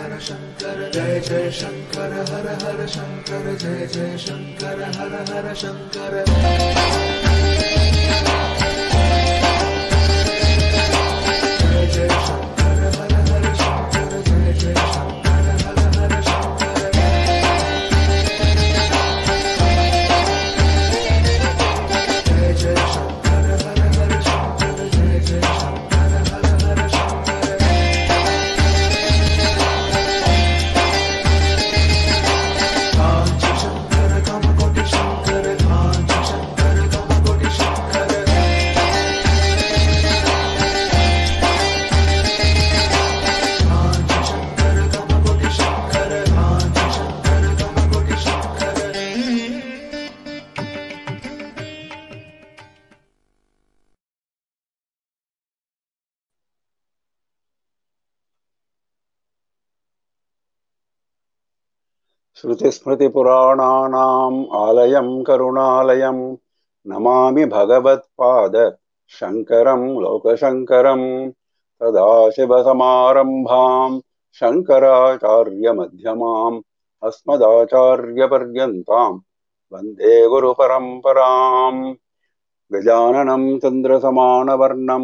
हर शङ्कर जय जय शङ्कर हर हर शङ्कर जय जय शङ्कर हर हर शङ्कर जय जय शङ्कर हर हर शङ्कर जय जय शङ्कर हर हर शङ्कर जय जय शङ्कर हर हर शङ्कर जय जय शङ्कर हर हर शङ्कर काञ्ची शङ्कर कमकोटि शङ्कर काञ्ची शङ्कर कमकोटि शङ्कर काञ्ची शङ्कर कमकोटि शङ्कर काञ्ची शङ्कर कमकोटि शङ्कर श्रुतिस्मृतिपुराणानाम् आलयं करुणालयं नमामि भगवत्पाद शङ्करं लोकशङ्करं सदाशिवसमारम्भां शङ्कराचार्यमध्यमाम् अस्मदाचार्यपर्यन्तां वन्दे गुरुपरम्पराम् गजाननं चन्द्रसमानवर्णं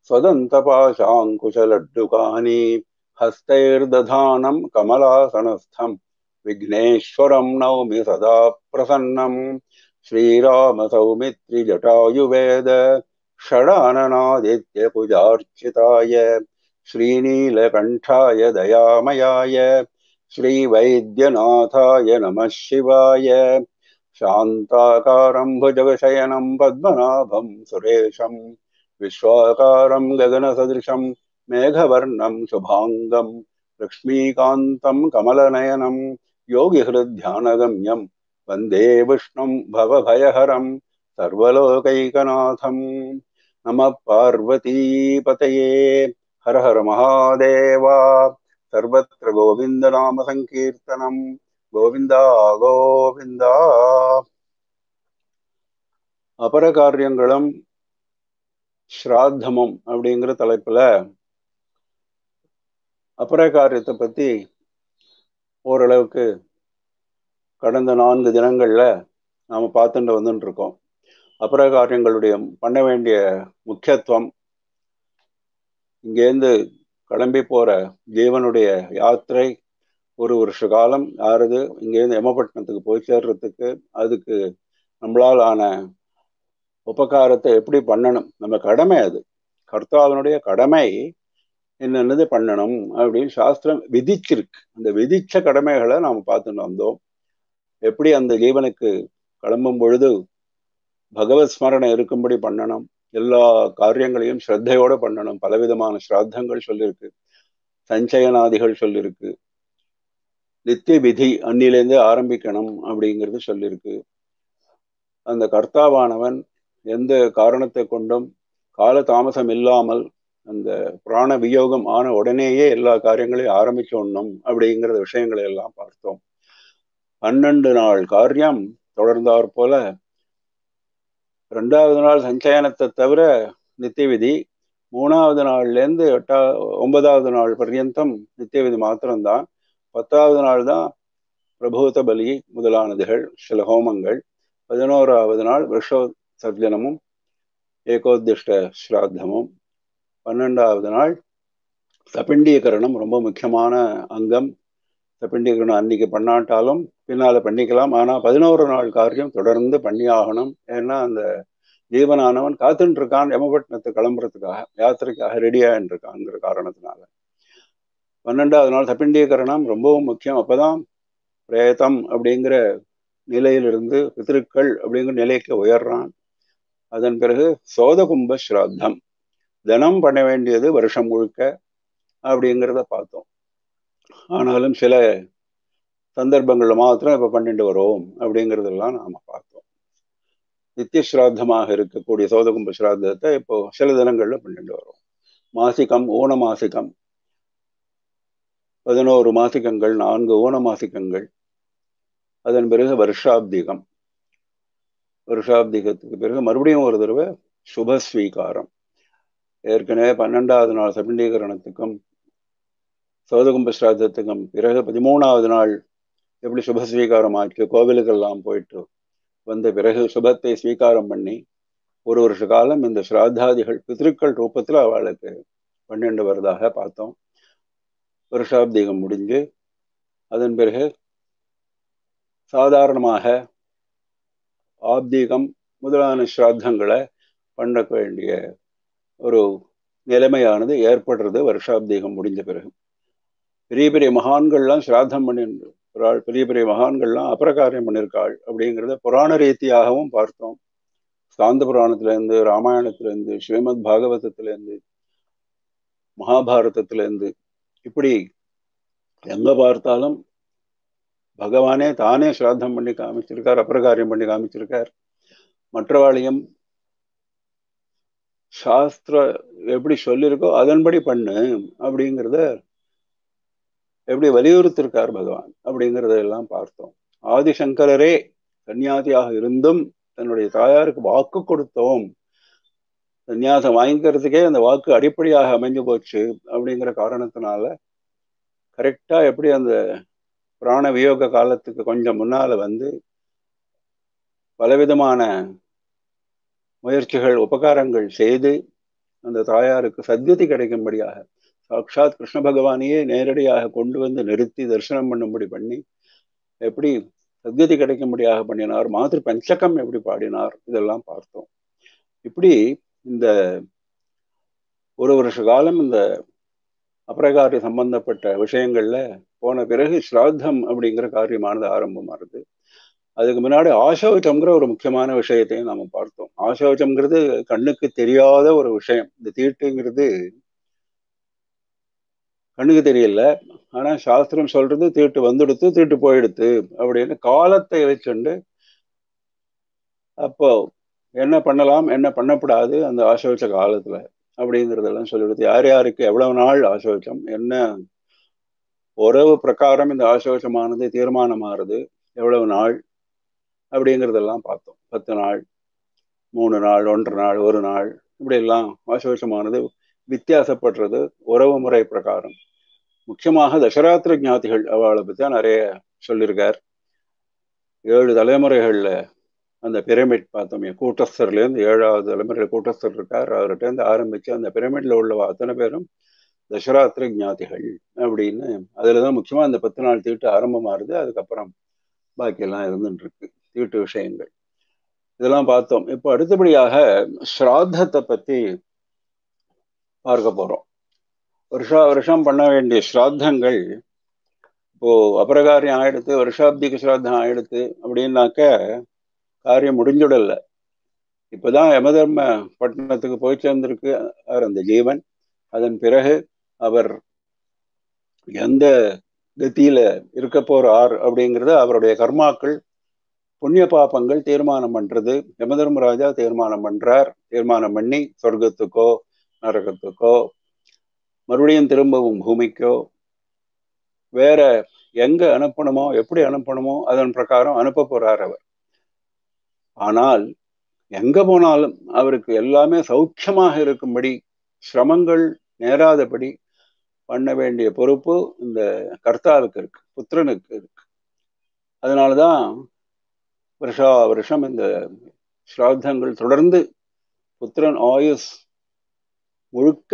स्वदन्तपाशाङ्कुशलड्डुकानि हस्तैर्दधानं कमलासनस्थं विघ्नेश्वरं नौमि सदा प्रसन्नम् श्रीरामसौमित्रिजटायुवेद षडाननादित्यपुजार्चिताय श्रीनीलकण्ठाय दयामयाय श्रीवैद्यनाथाय नमः शिवाय शान्ताकारं भुजगशयनं पद्मनाभं सुरेशं विश्वाकारं गगनसदृशं मेघवर्णं शुभाङ्गं लक्ष्मीकान्तं कमलनयनं योगिहृद्ध्यानगम्यं वन्दे विष्णुं भवभयहरं सर्वलोकैकनाथं नमः पार्वतीपतये हर हर महादेव सर्वत्र गोविन्दनामसङ्कीर्तनं கோவிந்தா கோவிந்தா அபர காரியங்களும் ஸ்ராத்தமும் அப்படிங்கிற தலைப்புல அபர காரியத்தை பத்தி ஓரளவுக்கு கடந்த நான்கு தினங்கள்ல நாம பார்த்துட்டு வந்துட்டு இருக்கோம் அபர காரியங்களுடைய பண்ண வேண்டிய முக்கியத்துவம் இங்கேருந்து கிளம்பி போற ஜீவனுடைய யாத்திரை ஒரு வருஷ காலம் ஆறுது இங்கேருந்து எமப்பட்டினத்துக்கு போய் சேர்றதுக்கு அதுக்கு நம்மளால் ஆன உபகாரத்தை எப்படி பண்ணணும் நம்ம கடமை அது கர்த்தாவினுடைய கடமை என்னென்னது பண்ணணும் அப்படின்னு சாஸ்திரம் விதிச்சிருக்கு அந்த விதிச்ச கடமைகளை நாம் பார்த்துட்டு வந்தோம் எப்படி அந்த ஜீவனுக்கு கிளம்பும் பொழுது பகவத் ஸ்மரணை இருக்கும்படி பண்ணணும் எல்லா காரியங்களையும் ஸ்ரத்தையோட பண்ணணும் பலவிதமான ஸ்ராத்தங்கள் சொல்லியிருக்கு சஞ்சயனாதிகள் சொல்லியிருக்கு நித்திய விதி அன்னிலேருந்து ஆரம்பிக்கணும் அப்படிங்கிறது சொல்லியிருக்கு அந்த கர்த்தாவானவன் எந்த காரணத்தை கொண்டும் கால தாமசம் இல்லாமல் அந்த பிராண வியோகம் ஆன உடனேயே எல்லா காரியங்களையும் ஆரம்பிச்சோன்னும் அப்படிங்கிற விஷயங்களை எல்லாம் பார்த்தோம் பன்னெண்டு நாள் காரியம் தொடர்ந்தாற் போல ரெண்டாவது நாள் சஞ்சயனத்தை தவிர நித்திய விதி மூணாவது நாள்லேருந்து எட்டா ஒன்பதாவது நாள் பர்யந்தம் நித்திய விதி மாத்திரம்தான் பத்தாவது நாள் தான் பிரபூத பலி முதலானதுகள் சில ஹோமங்கள் பதினோராவது நாள் விஷோ சர்ஜனமும் ஏகோத்திஷ்ட ஸ்ராத்தமும் பன்னெண்டாவது நாள் சபிண்டீகரணம் ரொம்ப முக்கியமான அங்கம் சபிண்டீகரணம் அன்னைக்கு பண்ணாட்டாலும் பின்னால பண்ணிக்கலாம் ஆனா பதினோரு நாள் காரியம் தொடர்ந்து பண்ணி ஆகணும் ஏன்னா அந்த ஜீவனானவன் காத்துட்டு இருக்கான் யமபட்டினத்தை கிளம்புறதுக்காக யாத்திரைக்காக ரெடியாகிட்டு இருக்காங்கிற காரணத்தினால பன்னெண்டாவது நாள் சபிண்டீகரணம் ரொம்பவும் முக்கியம் அப்பதான் பிரேதம் அப்படிங்கிற நிலையிலிருந்து பித்திருக்கள் அப்படிங்கிற நிலைக்கு உயர்றான் அதன் பிறகு சோதகும்ப ஸ்ராத்தம் தினம் பண்ண வேண்டியது வருஷம் முழுக்க அப்படிங்கிறத பார்த்தோம் ஆனாலும் சில சந்தர்ப்பங்கள்ல மாத்திரம் இப்ப பண்ணிட்டு வரோம் அப்படிங்கிறதெல்லாம் நாம பார்த்தோம் நித்திய ஸ்ராத்தமாக இருக்கக்கூடிய சோதகும்ப ஸ்ராத்தத்தை இப்போ சில தினங்கள்ல பண்ணிட்டு வரோம் மாசிகம் ஊன மாசிகம் பதினோரு மாசிகங்கள் நான்கு ஊன மாசிகங்கள் அதன் பிறகு வருஷாப்திகம் வருஷாப்திகத்துக்கு பிறகு மறுபடியும் ஒரு தடவை சுபஸ்வீகாரம் ஏற்கனவே பன்னெண்டாவது நாள் சபிண்டீகரணத்துக்கும் சோதகும்ப ஸ்ராத்தத்துக்கும் பிறகு பதிமூணாவது நாள் எப்படி சுப ஸ்வீகாரம் ஆச்சு கோவிலுக்கெல்லாம் போயிட்டு வந்த பிறகு சுபத்தை ஸ்வீகாரம் பண்ணி ஒரு வருஷ காலம் இந்த ஸ்ராத்தாதிகள் பித்திருக்கள் ரூபத்தில் அவளுக்கு பன்னெண்டு வருதாக பார்த்தோம் வருஷாப்தீகம் முடிஞ்சு அதன் பிறகு சாதாரணமாக ஆப்தீகம் முதலான ஸ்ராத்தங்களை பண்ண வேண்டிய ஒரு நிலைமையானது ஏற்படுறது வருஷாப்தீகம் முடிஞ்ச பிறகு பெரிய பெரிய மகான்கள்லாம் ஸ்ராத்தம் பண்ணிருக்கிறாள் பெரிய பெரிய மகான்கள்லாம் அபரகாரியம் பண்ணியிருக்காள் அப்படிங்கிறத புராண ரீதியாகவும் பார்த்தோம் ஸ்காந்த புராணத்திலேருந்து ராமாயணத்திலேருந்து ஸ்ரீமத் பாகவதத்திலேருந்து மகாபாரதத்திலேருந்து இப்படி எங்க பார்த்தாலும் பகவானே தானே ஸ்ராத்தம் பண்ணி காமிச்சிருக்கார் அப்பிரகாரியம் பண்ணி காமிச்சிருக்கார் மற்றவாளையும் சாஸ்திர எப்படி சொல்லியிருக்கோ அதன்படி பண்ணு அப்படிங்கிறத எப்படி வலியுறுத்திருக்கார் பகவான் அப்படிங்கிறத எல்லாம் பார்த்தோம் ஆதிசங்கரரே சன்னியாசியாக இருந்தும் தன்னுடைய தாயாருக்கு வாக்கு கொடுத்தோம் சன்னியாசம் வாங்கிக்கிறதுக்கே அந்த வாக்கு அடிப்படையாக அமைஞ்சு போச்சு அப்படிங்கிற காரணத்தினால கரெக்டா எப்படி அந்த பிராண வியோக காலத்துக்கு கொஞ்சம் முன்னால வந்து பலவிதமான முயற்சிகள் உபகாரங்கள் செய்து அந்த தாயாருக்கு சத்கதி கிடைக்கும்படியாக சாட்சாத் கிருஷ்ண பகவானையே நேரடியாக கொண்டு வந்து நிறுத்தி தரிசனம் பண்ணும்படி பண்ணி எப்படி சத்கதி கிடைக்கும்படியாக பண்ணினார் மாதிரி பஞ்சகம் எப்படி பாடினார் இதெல்லாம் பார்த்தோம் இப்படி இந்த ஒரு வருஷ காலம் இந்த அப்ரகாரி சம்பந்தப்பட்ட விஷயங்கள்ல போன பிறகு ஸ்ராத்தம் அப்படிங்கிற காரியமானது ஆரம்பமானது அதுக்கு முன்னாடி ஆசோச்சம்ங்கிற ஒரு முக்கியமான விஷயத்தையும் நாம பார்த்தோம் ஆசோச்சம்ங்கிறது கண்ணுக்கு தெரியாத ஒரு விஷயம் இந்த தீட்டுங்கிறது கண்ணுக்கு தெரியல ஆனா சாஸ்திரம் சொல்றது தீட்டு வந்துடுத்து தீட்டு போயிடுத்து அப்படின்னு காலத்தை வச்சுண்டு அப்போ என்ன பண்ணலாம் என்ன பண்ணக்கூடாது அந்த ஆசோச்ச காலத்துல அப்படிங்கிறதெல்லாம் சொல்லிடுது யார் யாருக்கு எவ்வளவு நாள் ஆசோச்சம் என்ன உறவு பிரகாரம் இந்த ஆசோச்சமானது தீர்மானமாறுது எவ்வளவு நாள் அப்படிங்கிறதெல்லாம் பார்த்தோம் பத்து நாள் மூணு நாள் ஒன்றரை நாள் ஒரு நாள் இப்படி எல்லாம் ஆசோச்சமானது வித்தியாசப்படுறது உறவு முறை பிரகாரம் முக்கியமாக தசராத்திர ஞாதிகள் அவளை பற்றி தான் நிறைய சொல்லியிருக்கார் ஏழு தலைமுறைகளில் அந்த பிரமிட் பார்த்தோமே கூட்டஸ்தர்லேருந்து ஏழாவது தலைமுறையில் கூட்டஸ்தர் இருக்கார் அவர்கிட்டேருந்து ஆரம்பித்து அந்த பிரமிட்ல உள்ள அத்தனை பேரும் தசராத்திர ஞாதிகள் அப்படின்னு அதில் தான் முக்கியமாக அந்த பத்து நாள் தீட்டு ஆரம்பமாகுது அதுக்கப்புறம் பாக்கியெல்லாம் இருந்துட்டு இருக்கு தீட்டு விஷயங்கள் இதெல்லாம் பார்த்தோம் இப்போ அடுத்தபடியாக ஸ்ராத்தத்தை பற்றி பார்க்க போகிறோம் வருஷா வருஷம் பண்ண வேண்டிய ஸ்ராத்தங்கள் இப்போ அபரகாரியம் ஆயிடுத்து வருஷாப்திக்கு ஸ்ராத்தம் ஆயிடுத்து அப்படின்னாக்க காரியம் முடிஞ்சுடல இப்போதான் யமதர்ம பட்டணத்துக்கு போய் சேர்ந்திருக்கு அவர் அந்த ஜீவன் அதன் பிறகு அவர் எந்த கத்தியில இருக்க போறார் அப்படிங்கிறது அவருடைய கர்மாக்கள் புண்ணிய பாப்பங்கள் தீர்மானம் பண்றது யமதர்மராஜா தீர்மானம் பண்றார் தீர்மானம் பண்ணி சொர்க்கத்துக்கோ நரகத்துக்கோ மறுபடியும் திரும்பவும் பூமிக்கோ வேற எங்க அனுப்பணுமோ எப்படி அனுப்பணுமோ அதன் பிரகாரம் அனுப்ப போறார் அவர் ஆனால் எங்க போனாலும் அவருக்கு எல்லாமே சௌக்கியமாக இருக்கும்படி சிரமங்கள் நேராதபடி பண்ண வேண்டிய பொறுப்பு இந்த கர்த்தாவுக்கு இருக்கு புத்திரனுக்கு இருக்கு அதனாலதான் வருஷா வருஷம் இந்த ஸ்ராத்தங்கள் தொடர்ந்து புத்திரன் ஆயுஸ் முழுக்க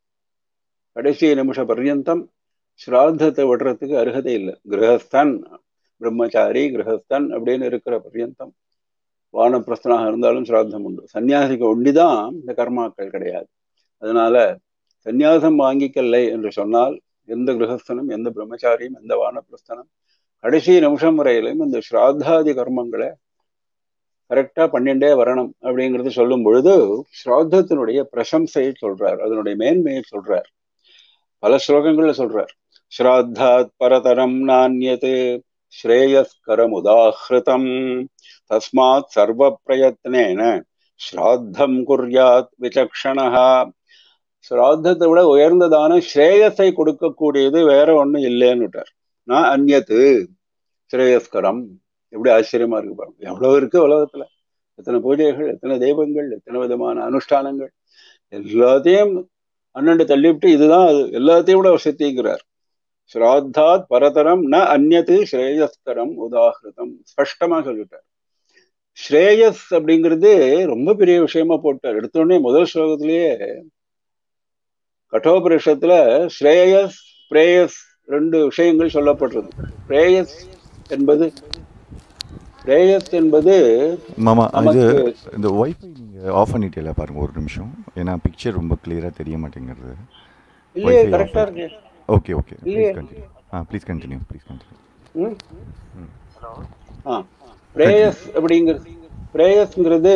கடைசி நிமிஷ பர்யந்தம் ஸ்ராத்தத்தை விடுறதுக்கு அருகதை இல்லை கிரகஸ்தன் பிரம்மச்சாரி கிரகஸ்தன் அப்படின்னு இருக்கிற பர்யந்தம் வானப்பிரஸ்தனாக இருந்தாலும் சிராத்தம் உண்டு சன்னியாசிக்கு ஒண்டிதான் இந்த கர்மாக்கள் கிடையாது அதனால சந்நியாசம் வாங்கிக்கலை என்று சொன்னால் எந்த கிரகஸ்தனும் எந்த பிரம்மச்சாரியும் எந்த வானப்பிரஸ்தனம் கடைசி நிமிஷம் வரையிலும் இந்த ஸ்ராத்தாதி கர்மங்களை கரெக்டா பண்ணிண்டே வரணும் அப்படிங்கிறது சொல்லும் பொழுது ஸ்ராத்தத்தினுடைய பிரசம்சையை சொல்றார் அதனுடைய மேன்மையை சொல்றார் பல ஸ்லோகங்கள்ல சொல்றார் ஸ்ராத்தாத் பரதரம் நானியது ஸ்ரேயஸ்கரம் உதாஹிருதம் தஸ்மாத் சர்வ பிரயத்னேன ஸ்ராத்தம் குர்யாத் விசக்ஷணா ஸ்ராத்தத்தை விட உயர்ந்ததான ஸ்ரேயஸை கொடுக்கக்கூடியது வேற ஒண்ணும் இல்லைன்னுட்டார் நான் அந்நத்து ஸ்ரேயஸ்கரம் எப்படி ஆச்சரியமா இருக்கு பாருங்க எவ்வளவு இருக்கு உலகத்துல எத்தனை பூஜைகள் எத்தனை தெய்வங்கள் எத்தனை விதமான அனுஷ்டானங்கள் எல்லாத்தையும் அண்ணண்டு தள்ளிவிட்டு இதுதான் அது எல்லாத்தையும் விட வசதிங்கிறார் ஸ்ராத்தாத் பரதரம் ந அந்நது ஸ்ரேயஸ்கரம் உதாகிருதம் ஸ்பஷ்டமா சொல்லிட்டார் ஸ்ரேயஸ் அப்படிங்கிறது ரொம்ப பெரிய விஷயமா போட்டார் எடுத்தோடனே முதல் ஸ்லோகத்திலேயே கட்டோபரிஷத்துல ஸ்ரேயஸ் பிரேயஸ் ரெண்டு விஷயங்கள் சொல்லப்படுறது பிரேயஸ் என்பது பிரேயஸ் என்பது மாமா இது நமக்கு இந்த ஒய்ஃபை நீங்கள் ஆஃப் பண்ணிட்டீங்களா பாருங்க ஒரு நிமிஷம் ஏன்னா பிக்சர் ரொம்ப கிளியராக தெரிய மாட்டேங்கிறது இல்லையே Wi-Fi கரெக்டா off. இருக்கு ஓகே ஓகே இல்லையே. ப்ளீஸ் கண்டினியூ ஆ ப்ளீஸ் கண்டினியூ ப்ளீஸ் கண்டினியூ ம்? ஆ பிரேயஸ் அப்படிங்கிறது பிரேயஸ்ங்கிறது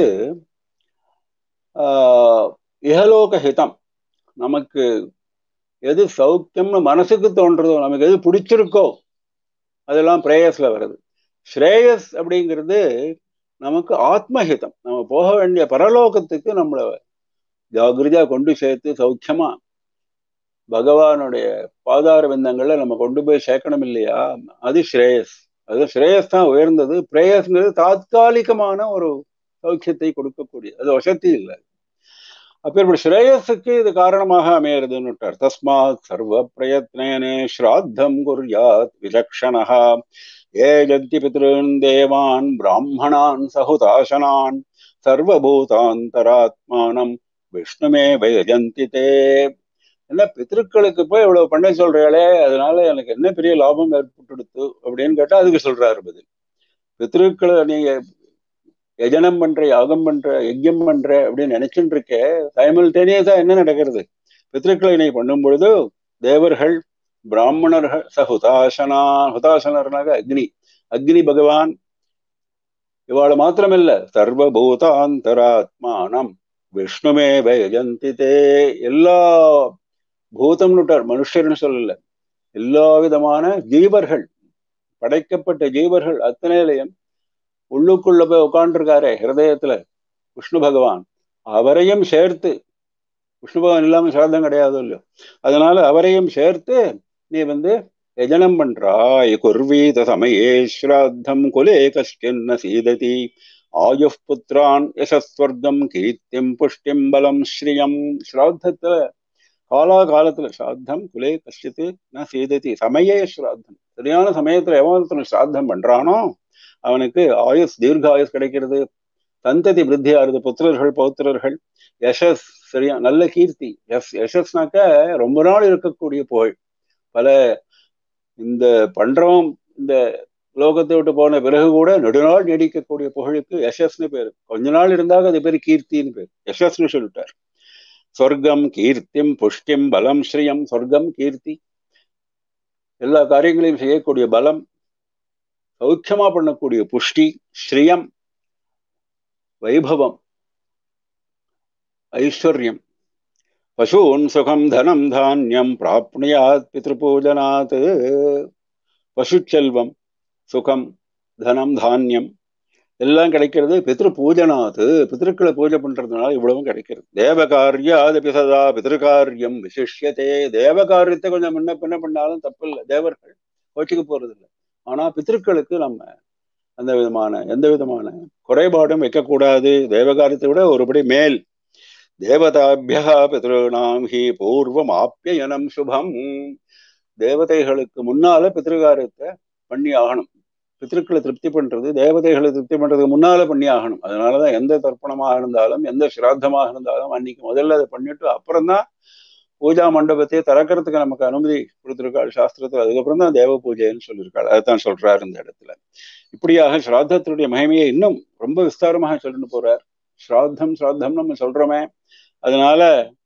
ஆஹ், இஹலோக ஹிதம் நமக்கு எது சௌக்கியம்னு மனசுக்கு தோன்றதோ நமக்கு எது பிடிச்சிருக்கோ அதெல்லாம் பிரேயஸ்ல வருது ஸ்ரேயஸ் அப்படிங்கிறது நமக்கு ஆத்மஹிதம் நம்ம போக வேண்டிய பரலோகத்துக்கு நம்மளை ஜாகிரதையா கொண்டு சேர்த்து சௌக்கியமா பகவானுடைய பாதார விந்தங்களை நம்ம கொண்டு போய் சேர்க்கணும் இல்லையா அது ஸ்ரேயஸ் அது ஸ்ரேயஸ் தான் உயர்ந்தது பிரேயஸ்ங்கிறது தாத்காலிகமான ஒரு சௌக்கியத்தை கொடுக்கக்கூடிய அது வசதி இல்லை அப்பேற்பட்ட ஸ்ரேயஸுக்கு இது காரணமாக அமையிறதுன்னு விட்டார் தஸ்மாத் சர்வ பிரயத்னேனே ஸ்ராத்தம் குர்யாத் விலக்ஷணா ஏ ஜந்தி பித்ருன் தேவான் பிராமணான் சகுதாசனான் சர்வபூதாந்தராத்மானம் விஷ்ணுமே வயஜந்தி தே என்ன பித்ருக்களுக்கு போய் இவ்வளவு பண்ண சொல்றாளே அதனால எனக்கு என்ன பெரிய லாபம் ஏற்பட்டுடுத்து அப்படின்னு கேட்டா அதுக்கு சொல்றாரு பதில் பித்ருக்களை நீங்க யஜனம் பண்ற யாகம் பண்ற யஜ்யம் பண்ற அப்படின்னு நினைச்சுட்டு இருக்க சைமல்டேனியஸா என்ன நடக்கிறது பித்ருக்களை நீ பண்ணும் பொழுது தேவர்கள் பிராமணர்கள் ச ஹுதாசனா ஹுதாசனர்னாக அக்னி அக்னி பகவான் இவாள மாத்திரமில்ல சர்வபூதாந்தராத்மானம் விஷ்ணுமே பயஜந்தி தே எல்லா பூதம்னுட்டார் மனுஷர்னு சொல்லல எல்லா விதமான ஜீவர்கள் படைக்கப்பட்ட ஜீவர்கள் அத்தனையிலையும் உள்ளுக்குள்ள போய் உட்காண்டிருக்காரே ஹிருதயத்துல விஷ்ணு பகவான் அவரையும் சேர்த்து விஷ்ணு பகவான் இல்லாம சிராதம் கிடையாது இல்லையோ அதனால அவரையும் சேர்த்து நீ வந்து யஜனம் பண்றாய் குர்வீத சமயே ஸ்ராத்தம் குலே கஷ்டின்ன சீததி ஆயு புத்திரான் யசஸ்வர்க்கம் கீர்த்திம் புஷ்டிம் பலம் ஸ்ரீயம் ஸ்ராத்தத்துல காலாகாலத்துல ஸ்ராத்தம் குலே கஷ்டித்து ந சீததி சமயே ஸ்ராத்தம் சரியான சமயத்துல எவன் ஒருத்தன் ஸ்ராத்தம் பண்றானோ அவனுக்கு ஆயுஸ் தீர்க்க ஆயுஸ் கிடைக்கிறது சந்ததி விருத்தி ஆறுது புத்திரர்கள் பௌத்திரர்கள் யசஸ் சரியா நல்ல கீர்த்தி எஸ் யசஸ்னாக்க ரொம்ப நாள் இருக்கக்கூடிய புகழ் பல இந்த பண்றவன் இந்த லோகத்தை விட்டு போன பிறகு கூட நெடுநாள் நீடிக்கக்கூடிய புகழுக்கு யசஸ்னு பேரு கொஞ்ச நாள் இருந்தாக அது பேர் கீர்த்தின்னு பேர் யசஸ்னு சொல்லிட்டார் சொர்க்கம் கீர்த்திம் புஷ்டிம் பலம் ஸ்ரீயம் சொர்க்கம் கீர்த்தி எல்லா காரியங்களையும் செய்யக்கூடிய பலம் சௌக்கியமா பண்ணக்கூடிய புஷ்டி ஸ்ரீயம் வைபவம் ஐஸ்வர்யம் பசூன் சுகம் தனம் தானியம் பிராப்னுயாத் பித்ருபூஜனாத் பசு செல்வம் சுகம் தனம் தானியம் எல்லாம் கிடைக்கிறது பித்ரு பூஜனாத்து பித்ருக்களை பூஜை பண்றதுனால இவ்வளவும் கிடைக்கிறது தேவகாரியாதபி சதா பித்ருகாரியம் விசிஷ்யத்தே தேவகாரியத்தை கொஞ்சம் முன்ன பின்ன பண்ணாலும் தப்பு இல்லை தேவர்கள் கோச்சிக்க போறது இல்லை ஆனா பித்ருக்களுக்கு நம்ம அந்த விதமான எந்த விதமான குறைபாடும் வைக்கக்கூடாது தேவகாரியத்தை விட ஒருபடி மேல் தேவதாபியா பித்ருணாம் ஹி பூர்வம் ஆப்பியனம் சுபம் தேவதைகளுக்கு முன்னால பித்ருகாரியத்தை பண்ணி ஆகணும் பித்ருக்களை திருப்தி பண்றது தேவதைகளை திருப்தி பண்றதுக்கு முன்னால பண்ணி ஆகணும் அதனாலதான் எந்த தர்ப்பணமாக இருந்தாலும் எந்த சிராத்தமாக இருந்தாலும் அன்னைக்கு முதல்ல அதை பண்ணிட்டு அப்புறம் தான் பூஜா மண்டபத்தையே திறக்கிறதுக்கு நமக்கு அனுமதி கொடுத்திருக்காள் சாஸ்திரத்துல அதுக்கப்புறம் தான் தேவ பூஜைன்னு சொல்லியிருக்காள் அதைத்தான் சொல்றாரு இந்த இடத்துல இப்படியாக ஸ்ராத்தத்தினுடைய மகிமையை இன்னும் ரொம்ப விஸ்தாரமாக சொல்லிட்டு போறார் ஸ்ராத்தம் ஸ்ராத்தம் நம்ம சொல்றோமே அதனால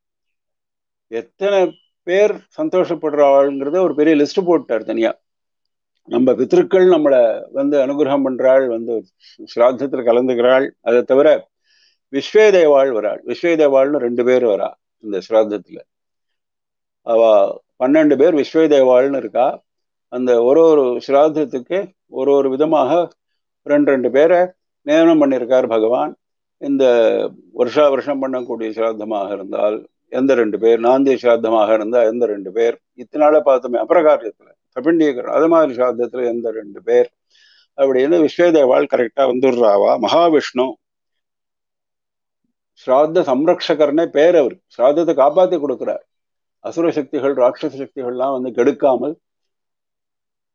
எத்தனை பேர் சந்தோஷப்படுறாள்ங்கிறத ஒரு பெரிய லிஸ்ட் போட்டார் தனியா நம்ம பித்திருக்கள் நம்மளை வந்து அனுகிரகம் பண்றாள் வந்து ஸ்ராத்தத்துல கலந்துக்கிறாள் அதை தவிர விஸ்வேதேவாள் வராள் விஸ்வேதேவாள்னு ரெண்டு பேர் வரா இந்த ஸ்ராத்தத்துல அவ பன்னெண்டு பேர் விஸ்வேதேவாள்னு இருக்கா அந்த ஒரு ஒரு ஸ்ராத்தத்துக்கு ஒரு ஒரு விதமாக ரெண்டு ரெண்டு பேரை நியமனம் பண்ணியிருக்கார் பகவான் இந்த வருஷா வருஷம் பண்ணக்கூடிய சிராத்தமாக இருந்தால் எந்த ரெண்டு பேர் நாந்திய சிராத்தமாக இருந்தால் எந்த ரெண்டு பேர் இத்தனால பார்த்தோமே அபரகாரியத்துல கபிண்டீகரம் அது மாதிரி சிராத்தத்துல எந்த ரெண்டு பேர் அப்படின்னு விஸ்வேதேவாள் கரெக்டா வந்துடுறாவா மகாவிஷ்ணு ஸ்ராத்த சம்ரக்ஷகர்னே பேர் அவர் ஸ்ராத்தத்தை காப்பாத்தி கொடுக்கிறார் அசுர சக்திகள் ராட்சச சக்திகள்லாம் வந்து கெடுக்காமல்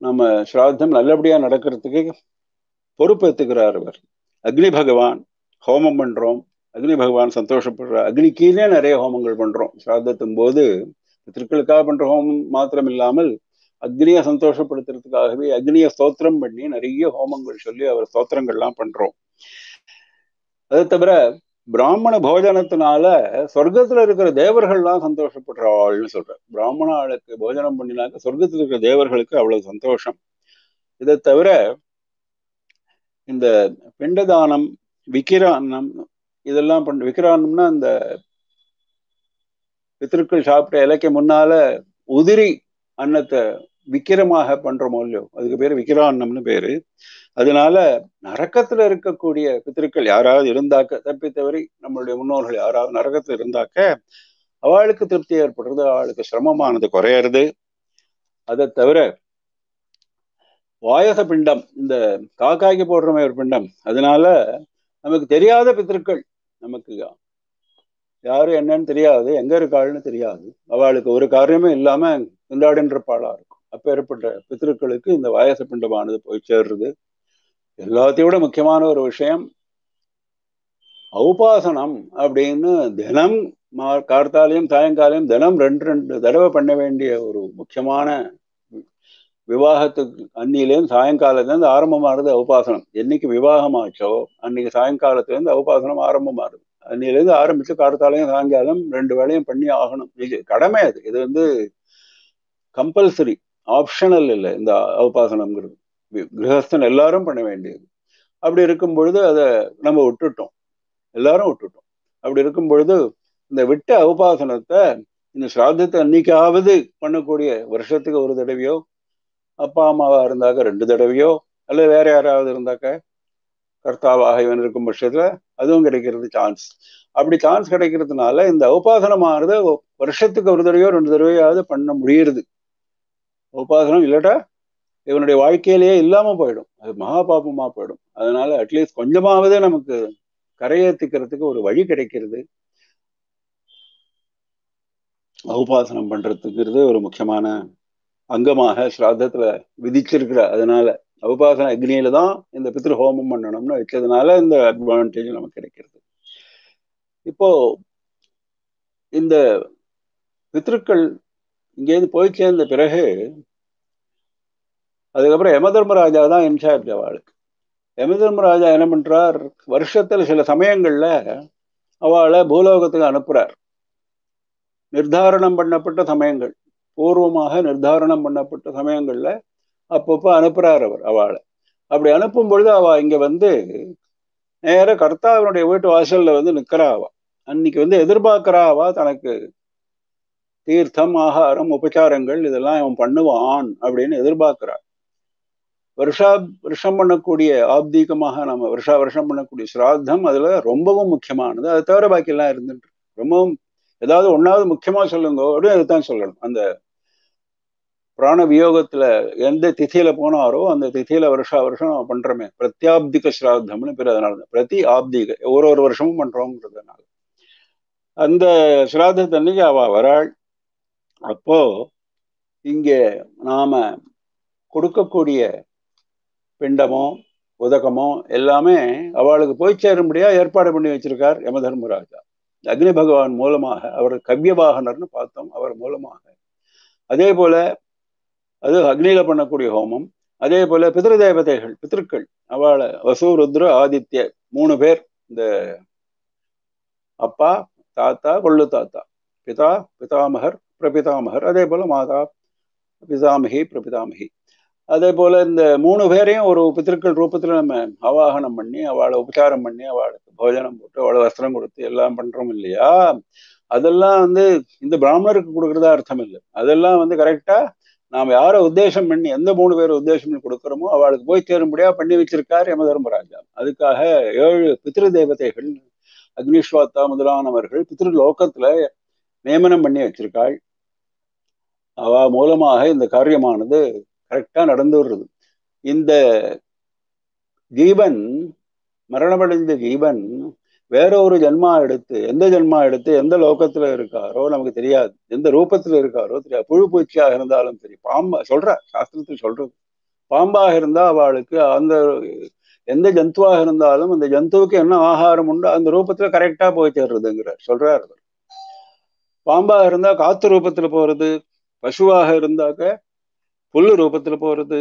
நம்ம ஸ்ராத்தம் நல்லபடியா நடக்கிறதுக்கு பொறுப்பேற்றுக்கிறார் அவர் அக்னி பகவான் ஹோமம் பண்றோம் அக்னி பகவான் சந்தோஷப்படுறார் அக்னிக்கீழே நிறைய ஹோமங்கள் பண்றோம் ஸ்ராத்தத்தின் போது பித்திருக்களுக்காக பண்ற ஹோமம் மாத்திரம் இல்லாமல் அக்னியை சந்தோஷப்படுத்துறதுக்காகவே அக்னியை ஸ்தோத்திரம் பண்ணி நிறைய ஹோமங்கள் சொல்லி அவர் ஸ்தோத்திரங்கள்லாம் பண்றோம் அதை தவிர பிராமண போஜனத்தினால சொர்க்கத்துல இருக்கிற தேவர்கள்லாம் சந்தோஷப்படுறாள்னு சொல்ற பிராமண ஆளுக்கு போஜனம் பண்ணினாக்க சொர்க்கத்துல இருக்கிற தேவர்களுக்கு அவ்வளவு சந்தோஷம் இதை தவிர இந்த பிண்டதானம் விக்கிரான்னம் இதெல்லாம் பண் விக்கிரான்னம்னா இந்த பித்திருக்கள் சாப்பிட்ட இலைக்கு முன்னால உதிரி அன்னத்தை விக்கிரமாக பண்றோமோ இல்லையோ அதுக்கு பேரு விக்கிரான்னம்னு பேரு அதனால நரக்கத்துல இருக்கக்கூடிய பித்திருக்கள் யாராவது இருந்தாக்க தப்பி தவறி நம்மளுடைய முன்னோர்கள் யாராவது நரகத்துல இருந்தாக்க அவளுக்கு திருப்தி ஏற்படுறது அவளுக்கு சிரமமானது குறையறது அதை தவிர வாயச பிண்டம் இந்த காக்காய்க்கு போடுறமே ஒரு பிண்டம் அதனால நமக்கு தெரியாத பித்திருக்கள் நமக்கு யாரு என்னன்னு தெரியாது எங்க இருக்காள்னு தெரியாது அவளுக்கு ஒரு காரியமே இல்லாம திண்டாடின்றப்பாளா இருக்கும் அப்ப ஏற்பட்ட பித்திருக்களுக்கு இந்த வாயச பிண்டமானது போய் சேர்றது எல்லாத்தையும் விட முக்கியமான ஒரு விஷயம் ஔபாசனம் அப்படின்னு தினம் மா கார்த்தாலையும் சாயங்காலையும் தினம் ரெண்டு ரெண்டு தடவை பண்ண வேண்டிய ஒரு முக்கியமான விவாகத்துக்கு அன்னிலேருந்து சாயங்காலத்துலேருந்து ஆரம்பமானது உபாசனம் என்னைக்கு விவாகமாச்சோ அன்னைக்கு சாயங்காலத்துலேருந்து உபாசனம் ஆரம்பமாகுது அன்னிலேருந்து ஆரம்பிச்சு கார்த்தாலையும் சாயங்காலம் ரெண்டு வேலையும் பண்ணி ஆகணும் இது கடமை அது இது வந்து கம்பல்சரி ஆப்ஷனல் இல்லை இந்த உபாசனம்ங்கிறது கிரகஸ்தன் எல்லாரும் பண்ண வேண்டியது அப்படி இருக்கும் பொழுது அதை நம்ம விட்டுட்டோம் எல்லாரும் விட்டுட்டோம் அப்படி இருக்கும் பொழுது இந்த விட்ட உபாசனத்தை இந்த சிராதத்தை அன்னைக்காவது பண்ணக்கூடிய வருஷத்துக்கு ஒரு தடவையோ அப்பா அம்மாவா இருந்தாக்க ரெண்டு தடவையோ அல்லது வேற யாராவது இருந்தாக்க கர்த்தாவாக இவன் இருக்கும் பட்சத்துல அதுவும் கிடைக்கிறது சான்ஸ் அப்படி சான்ஸ் கிடைக்கிறதுனால இந்த உபாசனமானது வருஷத்துக்கு ஒரு தடவையோ ரெண்டு தடவையாவது பண்ண முடியுது உபாசனம் இல்லாட்டா இவனுடைய வாழ்க்கையிலேயே இல்லாம போயிடும் அது மகா பாபமா போயிடும் அதனால அட்லீஸ்ட் கொஞ்சமாவது நமக்கு கரையேற்றிக்கிறதுக்கு ஒரு வழி கிடைக்கிறது உபாசனம் பண்றதுக்குறது ஒரு முக்கியமான அங்கமாக ஸ்ராத்தத்துல விதிச்சிருக்கிற அதனால உபாசன அக்னியில தான் இந்த பித்ரு ஹோமம் பண்ணணும்னு வச்சதுனால இந்த அட்வான்டேஜ் நமக்கு கிடைக்கிறது இப்போ இந்த பித்ருக்கள் இங்கேருந்து போய் சேர்ந்த பிறகு அதுக்கப்புறம் யமதர்மராஜா தான் இன்சார்ஜ் அவளுக்கு யமதர்மராஜா என்ன பண்றார் வருஷத்துல சில சமயங்கள்ல அவளை பூலோகத்துக்கு அனுப்புறார் நிர்தாரணம் பண்ணப்பட்ட சமயங்கள் பூர்வமாக நிர்தாரணம் பண்ணப்பட்ட சமயங்கள்ல அப்பப்போ அனுப்புறார் அவர் அவளை அப்படி அனுப்பும் பொழுது அவ இங்க வந்து நேர கர்த்தாவினுடைய வீட்டு வாசல்ல வந்து நிக்கிறா அவ அன்னைக்கு வந்து எதிர்பார்க்கிறா அவ தனக்கு தீர்த்தம் ஆகாரம் உபச்சாரங்கள் இதெல்லாம் அவன் பண்ணுவான் அப்படின்னு எதிர்பார்க்கிறார் வருஷா வருஷம் பண்ணக்கூடிய ஆப்தீகமாக நம்ம வருஷா வருஷம் பண்ணக்கூடிய சிராத்தம் அதுல ரொம்பவும் முக்கியமானது அது தவிர பாக்கி எல்லாம் இருந்துட்டு ரொம்பவும் ஏதாவது ஒன்னாவது முக்கியமா சொல்லுங்க அப்படின்னு அதுதான் சொல்லணும் அந்த பிராண வியோகத்துல எந்த திதியில போனாரோ அந்த திதியில வருஷா வருஷம் நம்ம பண்றோமே பிரத்யாப்திக சிராத்தம்னு பேர் அதனால பிரதி ஆப்திக ஒரு ஒரு வருஷமும் பண்றோம்ன்றதுனால அந்த சிராதத்தன்னைக்கு அவ வராள் அப்போ இங்க நாம கொடுக்கக்கூடிய பிண்டமோ உதகமோ எல்லாமே அவளுக்கு போய் சேரும்படியா ஏற்பாடு பண்ணி வச்சிருக்கார் யமதர்மராஜா அக்னி பகவான் மூலமாக அவர் கவ்யவாகனர்னு பார்த்தோம் அவர் மூலமாக அதே போல அது அக்னியில பண்ணக்கூடிய ஹோமம் அதே போல பிதிரு தேவதைகள் பித்திருக்கள் அவளை வசு ருத்ர ஆதித்ய மூணு பேர் இந்த அப்பா தாத்தா கொள்ளு தாத்தா பிதா பிதாமகர் பிரபிதாமகர் அதே போல மாதா பிதாமகி பிரபிதாமகி அதே போல இந்த மூணு பேரையும் ஒரு பித்திருக்கள் ரூபத்துல நம்ம அவாகனம் பண்ணி அவளை உபச்சாரம் பண்ணி அவளுக்கு போஜனம் போட்டு அவளை வஸ்திரம் கொடுத்து எல்லாம் பண்றோம் இல்லையா அதெல்லாம் வந்து இந்த பிராமணருக்கு கொடுக்கறதா அர்த்தம் இல்லை அதெல்லாம் வந்து கரெக்டா நாம் யாரை உத்தேசம் பண்ணி எந்த மூணு பேரை உத்தேசம் பண்ணி கொடுக்குறோமோ அவளுக்கு போய் சேரும்படியா பண்ணி வச்சிருக்கார் யமதர்மராஜா அதுக்காக ஏழு பித்திரு தேவதைகள் அக்னிஸ்வாத்தா முதலானவர்கள் பித்திரு லோகத்துல நியமனம் பண்ணி வச்சிருக்காள் அவ மூலமாக இந்த காரியமானது கரெக்டா நடந்து வருது இந்த ஜீவன் மரணமடைந்த ஜீவன் வேற ஒரு ஜென்மா எடுத்து எந்த ஜென்மா எடுத்து எந்த லோகத்துல இருக்காரோ நமக்கு தெரியாது எந்த ரூபத்துல இருக்காரோ தெரியாது புழு பூச்சியாக இருந்தாலும் சரி பாம்பா சொல்ற சாஸ்திரத்தில் சொல்றது பாம்பாக இருந்தா அவளுக்கு அந்த எந்த ஜந்துவாக இருந்தாலும் அந்த ஜந்துவுக்கு என்ன ஆகாரம் உண்டோ அந்த ரூபத்துல கரெக்டா போய் சேர்றதுங்கிறார் சொல்றார் அவர். பாம்பாக இருந்தா காத்து ரூபத்துல போறது பசுவாக இருந்தாக்க புல்லு ரூபத்துல போறது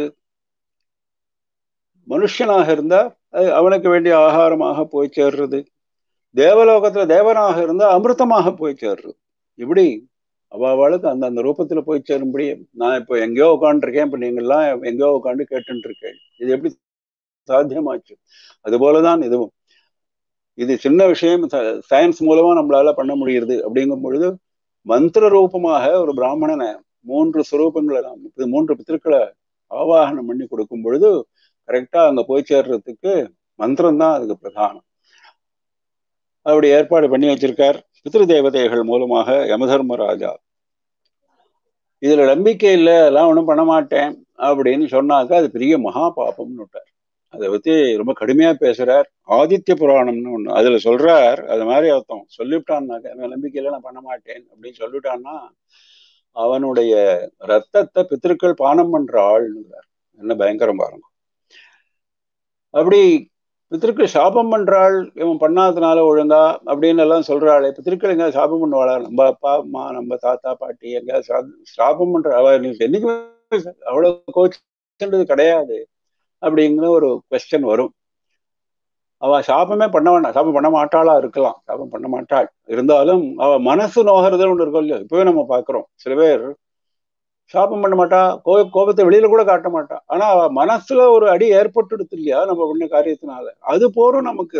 மனுஷனாக இருந்தா அது அவனுக்கு வேண்டிய ஆகாரமாக போய் சேர்றது தேவலோகத்துல தேவனாக இருந்தா அமிர்தமாக போய் சேர்றது இப்படி அவளுக்கு அந்த அந்த ரூபத்துல போய் சேரும்படி நான் இப்போ எங்கேயோ உட்காந்துருக்கேன் இப்ப நீங்கெல்லாம் எங்கேயோ உட்காந்து கேட்டுட்டு இருக்கேன் இது எப்படி சாத்தியமாச்சு அது போலதான் இதுவும் இது சின்ன விஷயம் சயின்ஸ் மூலமா நம்மளால பண்ண முடியுது அப்படிங்கும் பொழுது மந்திர ரூபமாக ஒரு பிராமணனை மூன்று சுரூபங்களை நாம் இது மூன்று பித்திருக்களை ஆவாகனம் பண்ணி கொடுக்கும் பொழுது கரெக்டா அங்க போய் சேர்றதுக்கு மந்திரம் தான் அதுக்கு பிரதானம் அப்படி ஏற்பாடு பண்ணி வச்சிருக்கார் பித்ரு தேவதைகள் மூலமாக யமதர்மராஜா இதுல நம்பிக்கை இல்லை எல்லாம் ஒன்றும் பண்ண மாட்டேன் அப்படின்னு சொன்னாக்க அது பெரிய மகா பாபம்னு விட்டார் அதை பத்தி ரொம்ப கடுமையா பேசுறார் ஆதித்ய புராணம்னு ஒண்ணு அதுல சொல்றார் அது மாதிரி அர்த்தம் சொல்லிவிட்டான்னாக்க "எனக்கு நம்பிக்கையில நான் பண்ண மாட்டேன் அப்படின்னு சொல்லிட்டான்னா அவனுடைய ரத்தத்தை பித்திருக்கள் பானம் பண்ற ஆள்னுங்கிறார் என்ன பயங்கரம் பாருங்க அப்படி பித்திருக்கள் சாபம் பண்றாள் இவன் பண்ணாதனால ஒழுங்கா அப்படின்னு எல்லாம் சொல்றாளே பித்திருக்கள் எங்க சாபம் பண்ணுவாளா நம்ம அப்பா அம்மா நம்ம தாத்தா பாட்டி எங்க சாபம் பண்ற அவ நீ என்னைக்குமே அவ்வளவு கோச்சுன்றது கிடையாது அப்படிங்கிற ஒரு கொஸ்டின் வரும் அவ சாபமே பண்ண வேண்டாம் சாபம் பண்ண மாட்டாளா இருக்கலாம் சாபம் பண்ண மாட்டாள் இருந்தாலும் அவ மனசு நோகிறது ஒன்று இருக்கும் இல்லையா இப்பவே நம்ம பாக்குறோம் சில பேர் சாபம் பண்ண மாட்டா கோ கோபத்தை வெளியில கூட காட்ட மாட்டா ஆனா அவ மனசுல ஒரு அடி ஏற்பட்டுடுது இல்லையா நம்ம பண்ண காரியத்தினால அது போறோம் நமக்கு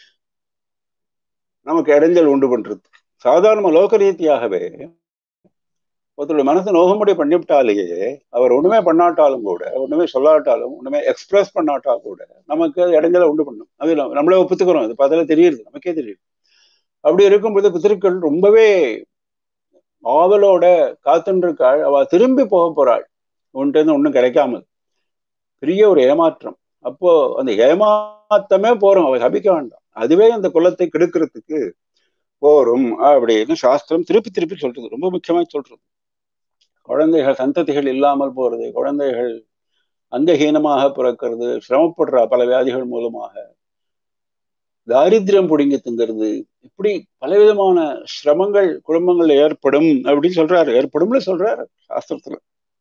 நமக்கு இடைஞ்சல் உண்டு பண்றது சாதாரண லோக ரீதியாகவே ஒருத்தருடைய மனசு நோகமுடி பண்ணிவிட்டாலேயே அவர் ஒண்ணுமே பண்ணாட்டாலும் கூட ஒண்ணுமே சொல்லாட்டாலும் ஒண்ணுமே எக்ஸ்பிரஸ் பண்ணாட்டா கூட நமக்கு அது இடைஞ்சலை உண்டு பண்ணும் அது நம்ம- நம்மளே ஒப்புத்துக்கிறோம் அது பார்த்தாலே தெரியுது நமக்கே தெரியுது அப்படி இருக்கும்போது பித்திருக்கள் ரொம்பவே ஆவலோட காத்துன்னு இருக்காள் அவ திரும்பி போக போறாள் உன்ட்டு இருந்து ஒன்றும் கிடைக்காமல் பெரிய ஒரு ஏமாற்றம் அப்போ அந்த ஏமாத்தமே போறோம் அவ சபிக்க வேண்டாம் அதுவே அந்த குலத்தை கெடுக்கிறதுக்கு போரும் அப்படின்னு சாஸ்திரம் திருப்பி திருப்பி சொல்றது ரொம்ப முக்கியமா சொல்றது குழந்தைகள் சந்ததிகள் இல்லாமல் போறது குழந்தைகள் அங்கஹீனமாக பிறக்கிறது சிரமப்படுற பல வியாதிகள் மூலமாக தாரித்திரம் பிடுங்கி திங்கிறது இப்படி பலவிதமான சிரமங்கள் குடும்பங்கள்ல ஏற்படும் அப்படின்னு சொல்றாரு ஏற்படும்னு சொல்றாரு சாஸ்திரத்துல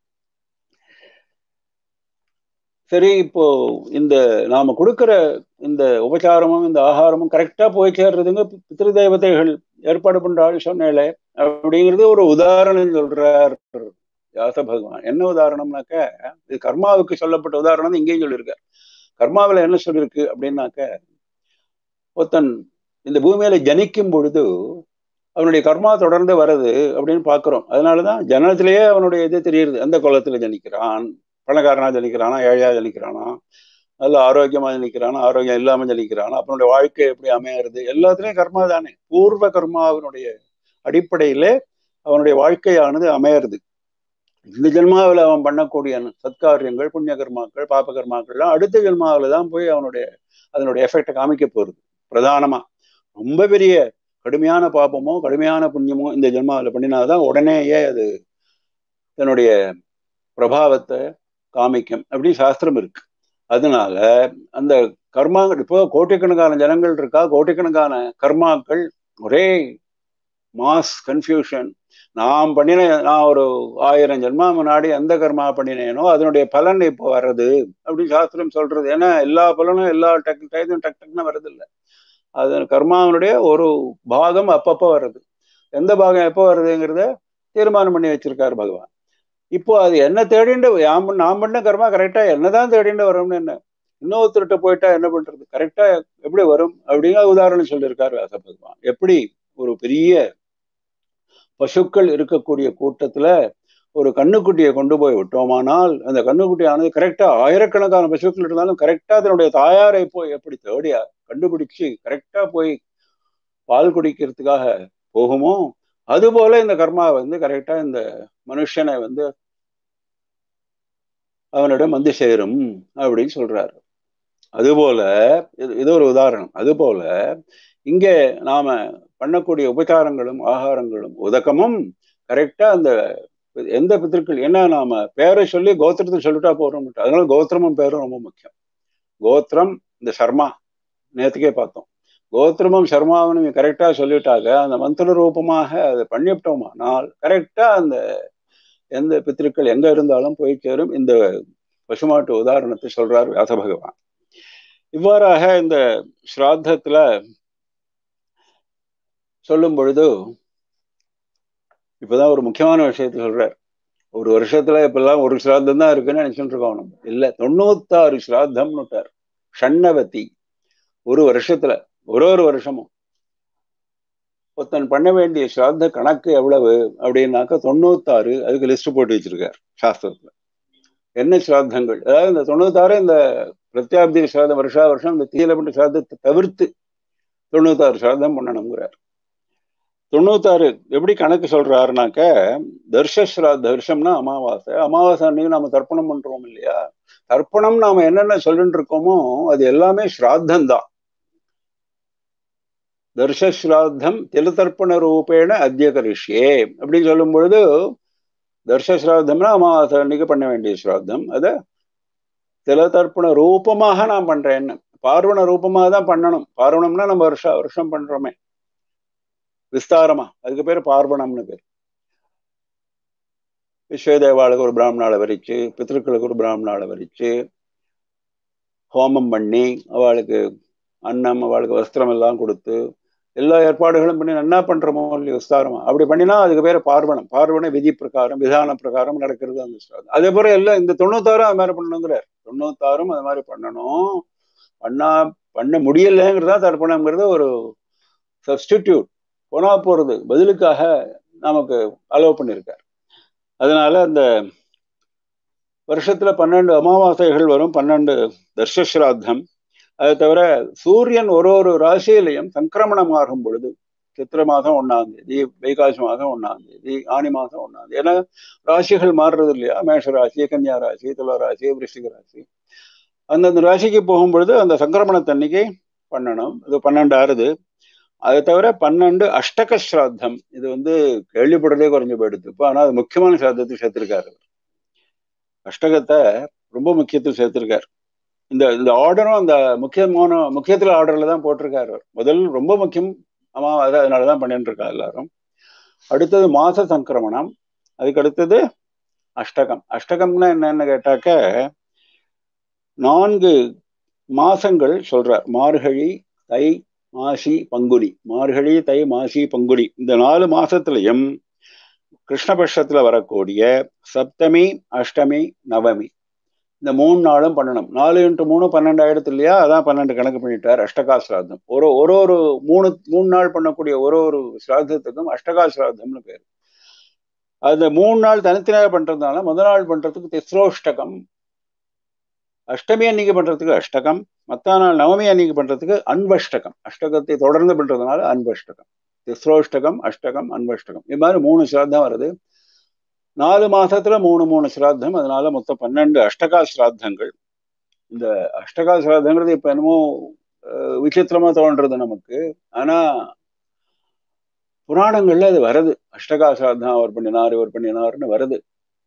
சரி இப்போ இந்த நாம கொடுக்கிற இந்த உபச்சாரமும் இந்த ஆகாரமும் கரெக்டா போய் சேர்றதுங்க பித்திரு தேவதைகள் ஏற்பாடு பண்றாள் சொன்னேல அப்படிங்கிறது ஒரு உதாரணம் சொல்றார் வியாச பகவான் என்ன உதாரணம்னாக்க இது கர்மாவுக்கு சொல்லப்பட்ட உதாரணம் இங்கேயும் சொல்லியிருக்கார் கர்மாவில் என்ன சொல்லியிருக்கு அப்படின்னாக்க ஒருத்தன் இந்த பூமியில ஜனிக்கும் பொழுது அவனுடைய கர்மா தொடர்ந்து வருது அப்படின்னு பார்க்கிறோம் அதனாலதான் ஜனனத்திலேயே அவனுடைய இது தெரியுது அந்த குலத்துல ஜனிக்கிறான் பணக்காரனா ஜனிக்கிறானா ஏழையா ஜனிக்கிறானா நல்ல ஆரோக்கியமா ஜனிக்கிறானா ஆரோக்கியம் இல்லாம ஜனிக்கிறானா அவனுடைய வாழ்க்கை எப்படி அமையிறது எல்லாத்துலயும் கர்மா தானே பூர்வ கர்மாவினுடைய அடிப்படையில அவனுடைய வாழ்க்கையானது அமையிறது இந்த ஜென்மாவில் அவன் பண்ணக்கூடிய சத்காரியங்கள் புண்ணிய கர்மாக்கள் பாப கர்மாக்கள்லாம் அடுத்த ஜென்மாவில் தான் போய் அவனுடைய அதனுடைய எஃபெக்டை காமிக்க போறது பிரதானமா ரொம்ப பெரிய கடுமையான பாபமோ கடுமையான புண்ணியமோ இந்த ஜென்மாவில் பண்ணினாதான் உடனேயே அது தன்னுடைய பிரபாவத்தை காமிக்கும் அப்படி சாஸ்திரம் இருக்கு அதனால அந்த கர்மாங்கள் இப்போ கோட்டிக்கணக்கான ஜனங்கள் இருக்கா கோட்டிக்கணக்கான கர்மாக்கள் ஒரே மாஸ் கன்ஃபியூஷன் நான் பண்ணின நான் ஒரு ஆயிரம் ஜென்மா முன்னாடி எந்த கர்மா பண்ணினேனோ அதனுடைய பலன் இப்போ வர்றது அப்படின்னு சாஸ்திரம் சொல்றது ஏன்னா எல்லா பலனும் எல்லா டக் டைத்தும் டக் டக்குன்னு வர்றது இல்லை அது கர்மாவினுடைய ஒரு பாகம் அப்பப்போ வருது எந்த பாகம் எப்போ வருதுங்கிறத தீர்மானம் பண்ணி வச்சிருக்காரு பகவான் இப்போ அது என்ன தேடிண்டு யாம் நான் பண்ண கர்மா கரெக்டா என்னதான் தேடிண்டு வரும்னு என்ன இன்னொருத்தர்கிட்ட போயிட்டா என்ன பண்றது கரெக்டா எப்படி வரும் அப்படிங்கிற உதாரணம் சொல்லியிருக்காரு வியாச பகவான் எப்படி ஒரு பெரிய பசுக்கள் இருக்கக்கூடிய கூட்டத்துல ஒரு கண்ணுக்குட்டியை கொண்டு போய் விட்டோமானால் அந்த கண்ணுக்குட்டியானது கரெக்டா ஆயிரக்கணக்கான பசுக்கள் இருந்தாலும் கரெக்டா அதனுடைய தாயாரை போய் எப்படி தேடியா கண்டுபிடிச்சு கரெக்டா போய் பால் குடிக்கிறதுக்காக போகுமோ அதுபோல இந்த கர்மா வந்து கரெக்டா இந்த மனுஷனை வந்து அவனிடம் வந்து சேரும் அப்படின்னு சொல்றாரு அதுபோல இது இது ஒரு உதாரணம் அதுபோல இங்கே நாம பண்ணக்கூடிய உபச்சாரங்களும் ஆகாரங்களும் உதக்கமும் கரெக்டா அந்த எந்த பித்திருக்கள் என்ன நாம பேரை சொல்லி கோத்திரத்தை சொல்லிட்டா போறோம் அதனால கோத்திரமும் பேரும் ரொம்ப முக்கியம் கோத்திரம் இந்த சர்மா நேத்துக்கே பார்த்தோம் கோத்திரமும் சர்மாவும் கரெக்டா சொல்லிட்டாங்க அந்த மந்திர ரூபமாக அதை பண்ணிவிட்டோமா நாள் கரெக்டா அந்த எந்த பித்திருக்கள் எங்க இருந்தாலும் போய் சேரும் இந்த பசுமாட்டு உதாரணத்தை சொல்றார் வியாச பகவான் இவ்வாறாக இந்த ஸ்ராத்தத்துல சொல்லும் பொழுது இப்பதான் ஒரு முக்கியமான விஷயத்த சொல்றார் ஒரு வருஷத்துல இப்பெல்லாம் ஒரு ஸ்ராத்தம் தான் இருக்குன்னு நினைச்சுட்டு இருக்கோம் நம்ம இல்ல தொண்ணூத்தாறு ஸ்ராத்தம்னு விட்டார் ஷண்ணவதி ஒரு வருஷத்துல ஒரு ஒரு வருஷமும் ஒருத்தன் பண்ண வேண்டிய ஸ்ராத்த கணக்கு எவ்வளவு அப்படின்னாக்கா தொண்ணூத்தாறு அதுக்கு லிஸ்ட் போட்டு வச்சிருக்கார் சாஸ்திரத்துல என்ன ஸ்ராத்தங்கள் அதாவது இந்த தொண்ணூத்தாறு இந்த பிரத்யாப்தி ஸ்ராதம் வருஷா வருஷம் இந்த தீலப்பட்ட ஸ்ராதத்தை தவிர்த்து தொண்ணூத்தாறு ஸ்ராதம் பண்ணணுங்கிறார் தொண்ணூத்தாறு எப்படி கணக்கு சொல்றாருனாக்க தர்ஷஸ்ராத் தர்ஷம்னா அமாவாசை அமாவாசை அன்னைக்கு நாம தர்ப்பணம் பண்றோம் இல்லையா தர்ப்பணம் நாம என்னென்ன சொல்லிட்டு இருக்கோமோ அது எல்லாமே ஸ்ராத்தம் தான் தர்ஷஸ்ராத்தம் திலதர்ப்பண ரூபேண அத்திய கரிஷ்யே அப்படின்னு சொல்லும் பொழுது தர்ஷஸ்ராத்தம்னா அமாவாசை அன்னைக்கு பண்ண வேண்டிய ஸ்ராத்தம் அதை திலதர்ப்பண ரூபமாக நான் பண்றேன்னு பார்வண ரூபமாக தான் பண்ணணும் பார்வணம்னா நம்ம வருஷம் வருஷம் பண்றோமே விஸ்தாரமா அதுக்கு பேர் பார்வணம்னு பேர் விஸ்வதேவாளுக்கு ஒரு பிராமணாளை வரிச்சு பித்திருக்களுக்கு ஒரு பிராமணாளை வரிச்சு ஹோமம் பண்ணி அவளுக்கு அன்னம் அவளுக்கு வஸ்திரம் எல்லாம் கொடுத்து எல்லா ஏற்பாடுகளும் பண்ணி என்ன பண்றோமோ இல்லையோ விஸ்தாரமா அப்படி பண்ணினா அதுக்கு பேர் பார்வணம் பார்வண விதி பிரகாரம் விதான பிரகாரம் நடக்கிறது அந்த ஸ்ராதம் அதே போல எல்லாம் இந்த தொண்ணூத்தாறும் அது மாதிரி பண்ணணுங்கிறார் தொண்ணூத்தாறும் அது மாதிரி பண்ணணும் பண்ணா பண்ண முடியலைங்கிறதா தர்ப்பணம்ங்கிறது ஒரு சப்ஸ்டிடியூட் போனா போறது பதிலுக்காக நமக்கு அலோவ் பண்ணியிருக்கார் அதனால அந்த வருஷத்துல பன்னெண்டு அமாவாசைகள் வரும் பன்னெண்டு தர்ஷஸ்ராத்தம் அது தவிர சூரியன் ஒரு ஒரு ராசியிலையும் சங்கிரமணம் ஆகும் பொழுது சித்திர மாதம் ஒன்னாம் தேதி வைகாசி மாதம் ஒன்னாம் தேதி ஆணி மாதம் ஒன்னாம் தேதி ஏன்னா ராசிகள் மாறுறது இல்லையா மேஷ ராசி கன்னியா ராசி துலா ராசி விருஷ்டிக ராசி அந்தந்த ராசிக்கு போகும் பொழுது அந்த சங்கிரமணத்தன்னைக்கு பண்ணணும் இது பன்னெண்டு ஆறுது அதை தவிர பன்னெண்டு அஷ்டக ஸ்ராத்தம் இது வந்து கேள்விப்படுறதே குறைஞ்சு போயிடுது இப்போ ஆனால் அது முக்கியமான ஸ்ராத்தத்தை சேர்த்திருக்காரு அஷ்டகத்தை ரொம்ப முக்கியத்துவம் சேர்த்திருக்காரு இந்த இந்த ஆர்டரும் அந்த முக்கியமான முக்கியத்துல ஆர்டர்ல தான் போட்டிருக்காரு முதல் ரொம்ப முக்கியம் ஆமா அது அதனாலதான் பண்ணிட்டு இருக்கா எல்லாரும் அடுத்தது மாச சங்கிரமணம் அதுக்கு அடுத்தது அஷ்டகம் அஷ்டகம்னா என்னன்னு கேட்டாக்க நான்கு மாசங்கள் சொல்றார் மார்கழி தை மாசி பங்குனி மார்கழி தை மாசி பங்குனி இந்த நாலு மாசத்துலயும் கிருஷ்ணபட்சத்துல வரக்கூடிய சப்தமி அஷ்டமி நவமி இந்த மூணு நாளும் பண்ணணும் நாலு இன்ட்டு மூணு பன்னெண்டு ஆயிடுத்து இல்லையா அதான் பன்னெண்டு கணக்கு பண்ணிட்டார் அஷ்டகா சிராதம் ஒரு ஒரு ஒரு மூணு மூணு நாள் பண்ணக்கூடிய ஒரு ஒரு சிராதத்துக்கும் அஷ்டகா சிராதம்னு பேர் அந்த மூணு நாள் தனித்தனியாக பண்றதுனால முதல் நாள் பண்றதுக்கு திஸ்ரோஷ்டகம் அஷ்டமி அன்னைக்கு பண்றதுக்கு அஷ்டகம் மத்த நாள் நவமி அன்னைக்கு பண்றதுக்கு அன்பஷ்டகம் அஷ்டகத்தை தொடர்ந்து பண்றதுனால அன்பஷ்டகம் திஸ்ரோஷ்டகம் அஷ்டகம் அன்பஷ்டகம் இது மாதிரி மூணு சிராதம் வருது நாலு மாசத்துல மூணு மூணு சிராத்தம் அதனால மொத்தம் பன்னெண்டு அஷ்டகா சிராத்தங்கள் இந்த அஷ்டகா சிராத்தங்கிறது இப்ப என்னமோ விசித்திரமா தோன்றது நமக்கு ஆனா புராணங்கள்ல அது வருது அஷ்டகா சிராத்தம் அவர் பண்ணினார் இவர் பண்ணினார்னு வருது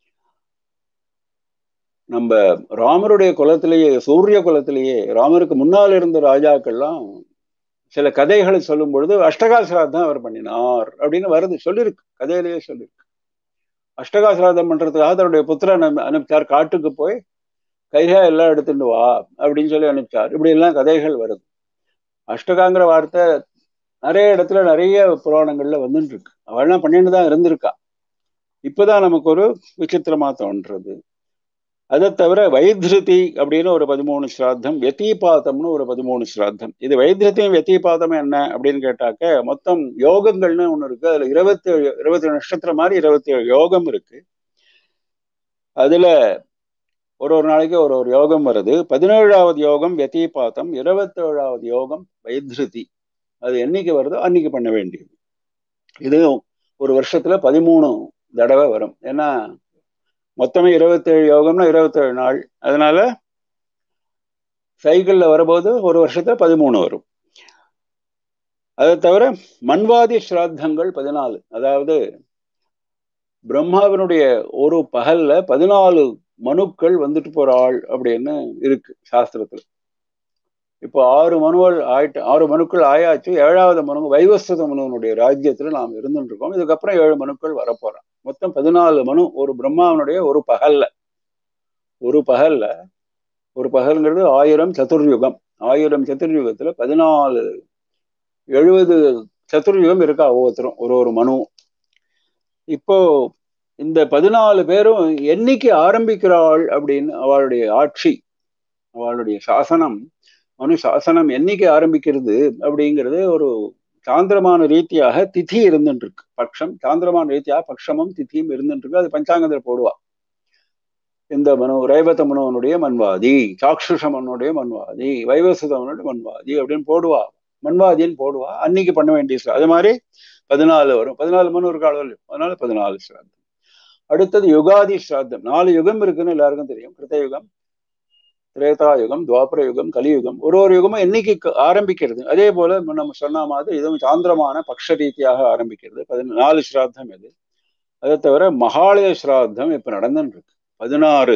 நம்ம ராமருடைய குலத்திலேயே சூரிய குலத்திலேயே ராமருக்கு முன்னால் இருந்த ராஜாக்கள்லாம் சில கதைகளை சொல்லும் பொழுது அஷ்டகா சிராத்தம் அவர் பண்ணினார் அப்படின்னு வருது சொல்லியிருக்கு கதையிலேயே சொல்லியிருக்கு அஷ்டகாசிராதம் பண்றதுக்காக தன்னுடைய புத்திரன் அனுப்பிச்சார் காட்டுக்கு போய் கைகா எல்லாம் எடுத்துட்டு வா அப்படின்னு சொல்லி அனுப்பிச்சார் இப்படி எல்லாம் கதைகள் வருது அஷ்டகாங்கிற வார்த்தை நிறைய இடத்துல நிறைய புராணங்கள்ல வந்துட்டு இருக்கு அவள்லாம் பண்ணிட்டு தான் இருந்திருக்கா இப்பதான் நமக்கு ஒரு விசித்திரமா தோன்றது அதை தவிர வைத்திருதி அப்படின்னு ஒரு பதிமூணு ஸ்ராத்தம் வெத்திபாதம்னு ஒரு பதிமூணு ஸ்ராத்தம் இது வைத்திருத்தியும் வெத்திபாதம் என்ன அப்படின்னு கேட்டாக்க மொத்தம் யோகங்கள்னு ஒண்ணு இருக்கு அதுல இருபத்தி ஏழு இருபத்தி ஏழு நட்சத்திரம் மாதிரி இருபத்தி ஏழு யோகம் இருக்கு அதுல ஒரு ஒரு நாளைக்கு ஒரு ஒரு யோகம் வருது பதினேழாவது யோகம் வெத்திபாதம் இருபத்தேழாவது யோகம் வைத்திருதி அது என்னைக்கு வருதோ அன்னைக்கு பண்ண வேண்டியது இது ஒரு வருஷத்துல பதிமூணு தடவை வரும் ஏன்னா மொத்தமே இருபத்தேழு யோகம்னா இருபத்தேழு நாள் அதனால சைக்கிள்ல வரும்போது ஒரு வருஷத்துல பதிமூணு வரும் அதை தவிர மண்வாதி ஸ்ராத்தங்கள் பதினாலு அதாவது பிரம்மாவினுடைய ஒரு பகல்ல பதினாலு மனுக்கள் வந்துட்டு போற ஆள் அப்படின்னு இருக்கு சாஸ்திரத்துல இப்போ ஆறு மனுவல் ஆயிட்டு ஆறு மனுக்கள் ஆயாச்சு ஏழாவது மனு வைவஸ்வத மனுவனுடைய ராஜ்யத்துல நாம் இருந்துட்டு இருக்கோம் இதுக்கப்புறம் ஏழு மனுக்கள் வரப்போறோம் மொத்தம் பதினாலு மனு ஒரு பிரம்மாவனுடைய ஒரு பகல்ல ஒரு பகல்ல ஒரு பகல்ங்கிறது ஆயிரம் சதுர்யுகம் ஆயிரம் சதுர்யுகத்துல பதினாலு எழுபது சதுர்யுகம் இருக்கா ஒவ்வொருத்தரும் ஒரு ஒரு மனு இப்போ இந்த பதினாலு பேரும் என்னைக்கு ஆரம்பிக்கிறாள் அப்படின்னு அவளுடைய ஆட்சி அவளுடைய சாசனம் மனு சாசனம் என்னைக்கு ஆரம்பிக்கிறது அப்படிங்கிறது ஒரு சாந்திரமான ரீதியாக திதி இருந்துட்டு இருக்கு பட்சம் சாந்திரமான ரீதியாக பட்சமும் திதியும் இருந்துட்டு இருக்கு அது பஞ்சாங்கத்தில் போடுவா இந்த மனு ரைவத மனுவனுடைய மன்வாதி சாக்ஷுஷ மனுடைய மன்வாதி வைவசுத மனுடைய மன்வாதி அப்படின்னு போடுவா மன்வாதின்னு போடுவா அன்னைக்கு பண்ண வேண்டிய ஸ்ரா- அது மாதிரி பதினாலு வரும் பதினாலு மனு ஒரு காலம் இல்லையோ அதனால பதினாலு ஸ்ராத்தம் அடுத்தது யுகாதி ஸ்ராத்தம் நாலு யுகம் இருக்குன்னு எல்லாருக்கும் தெரியும் கிருத்தயுகம் திரேதா யுகம் துவாபர யுகம் கலியுகம் ஒரு ஒரு யுகமும் என்னைக்கு க- ஆரம்பிக்கிறது அதே போல நம்ம சொன்ன மாதிரி இதுவும் சாந்திரமான பக்ஷ ரீதியாக ஆரம்பிக்கிறது பதின நாலு ஸ்ராத்தம் இது அதை தவிர மகாலய ஸ்ராத்தம் இப்ப நடந்துட்டு இருக்கு பதினாறு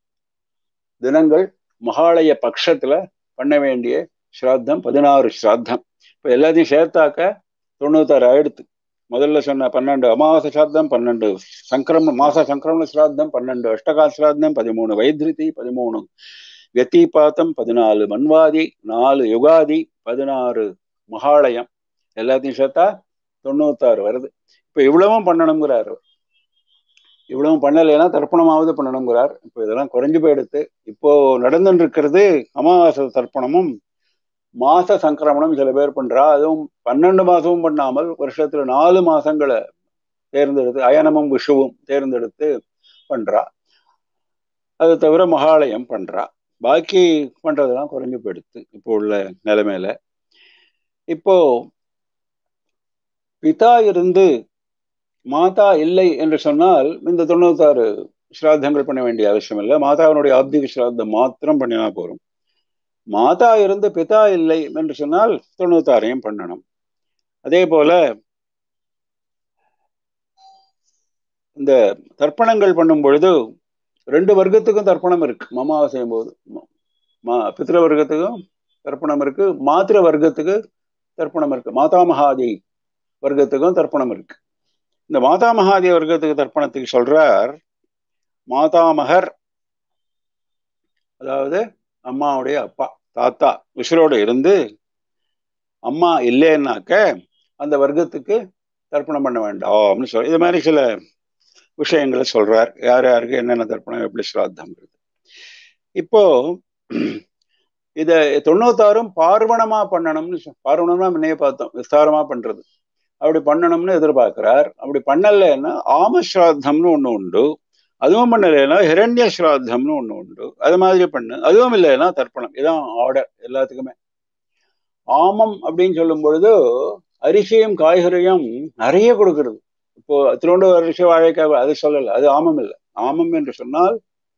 தினங்கள் மகாலய பட்சத்துல பண்ண வேண்டிய ஸ்ராத்தம் பதினாறு ஸ்ராத்தம் இப்ப எல்லாத்தையும் சேர்த்தாக்க தொண்ணூத்தாறு ஆயிடுத்து முதல்ல சொன்ன பன்னெண்டு அமாவாசை ஸ்ராத்தம் பன்னெண்டு சங்கிரம மாச சங்கிரமண ஸ்ராத்தம் பன்னெண்டு அஷ்டகா ஸ்ராத்தம் பதிமூணு வைத்திருதி பதிமூணு வெத்திபாத்தம் பதினாலு மன்வாதி நாலு யுகாதி பதினாறு மகாலயம் எல்லாத்தையும் சேர்த்தா தொண்ணூத்தாறு வருது இப்ப இவ்வளவும் பண்ணணுங்கிறாரு அவர். இவ்வளவும் பண்ணலைன்னா தர்ப்பணமாவது பண்ணணுங்கிறார் இப்போ இதெல்லாம் குறைஞ்சு போயிடுத்து இப்போ நடந்துட்டு இருக்கிறது அமாவாசை தர்ப்பணமும் மாச சங்கிரமணம் சில பேர் பண்றா அதுவும் பன்னெண்டு மாசமும் பண்ணாமல் வருஷத்துல நாலு மாசங்களை தேர்ந்தெடுத்து அயனமும் விஷுவும் தேர்ந்தெடுத்து பண்றா அது தவிர மகாலயம் பண்றா பாக்கி பண்றதெல்லாம் குறைஞ்சு போயிடுத்து இப்போ உள்ள நிலைமையில இப்போ பிதா இருந்து மாதா இல்லை என்று சொன்னால் இந்த தொண்ணூத்தாறு ஸ்ராத்தங்கள் பண்ண வேண்டிய அவசியம் இல்லை மாதாவினுடைய ஆப்திக ஸ்ராத்தம் மாத்திரம் பண்ணினா போதும் மாதா இருந்து பிதா இல்லை என்று சொன்னால் தொண்ணூத்தாறையும் பண்ணணும் அதே போல இந்த தர்ப்பணங்கள் பண்ணும் பொழுது ரெண்டு வர்க்கத்துக்கும் தர்ப்பணம் இருக்கு அமாவாசையும் போது மா பித்திர வர்க்கத்துக்கும் தர்ப்பணம் இருக்கு மாத்திர வர்க்கத்துக்கு தர்ப்பணம் இருக்கு மாதா மகாதி வர்க்கத்துக்கும் தர்ப்பணம் இருக்கு இந்த மாதா மகாதி வர்க்கத்துக்கு தர்ப்பணத்துக்கு சொல்றார் மாதாமகர் அதாவது அம்மாவுடைய அப்பா தாத்தா உசுரோடு இருந்து அம்மா இல்லைன்னாக்க அந்த வர்க்கத்துக்கு தர்ப்பணம் பண்ண வேண்டாம்னு சொல் இது மாதிரி சில விஷயங்களை சொல்றார் யார் யாருக்கு என்னென்ன தர்ப்பணம் எப்படி ஸ்ராத்தம் இப்போ இத தொண்ணூத்தாறும் பார்வணமா பண்ணணும்னு சொ- பார்வணமா முன்னையே பார்த்தோம் விஸ்தாரமா பண்றது அப்படி பண்ணணும்னு எதிர்பார்க்கிறார் அப்படி பண்ணலைன்னா ஆம ஸ்ராத்தம்னு ஒண்ணு உண்டு அதுவும் பண்ணலைன்னா ஹிரண்ய ஸ்ராத்தம்னு ஒண்ணு உண்டு அது மாதிரி பண்ணு அதுவும் இல்லைன்னா தர்ப்பணம் இதான் ஆர்டர் எல்லாத்துக்குமே ஆமம் அப்படின்னு சொல்லும் பொழுது அரிசியும் காய்கறியும் நிறைய கொடுக்கிறது இப்போ திருவண்டு அரிசி வாழைக்காய் அது சொல்லல அது ஆமம் இல்லை ஆமம் என்று சொன்னால்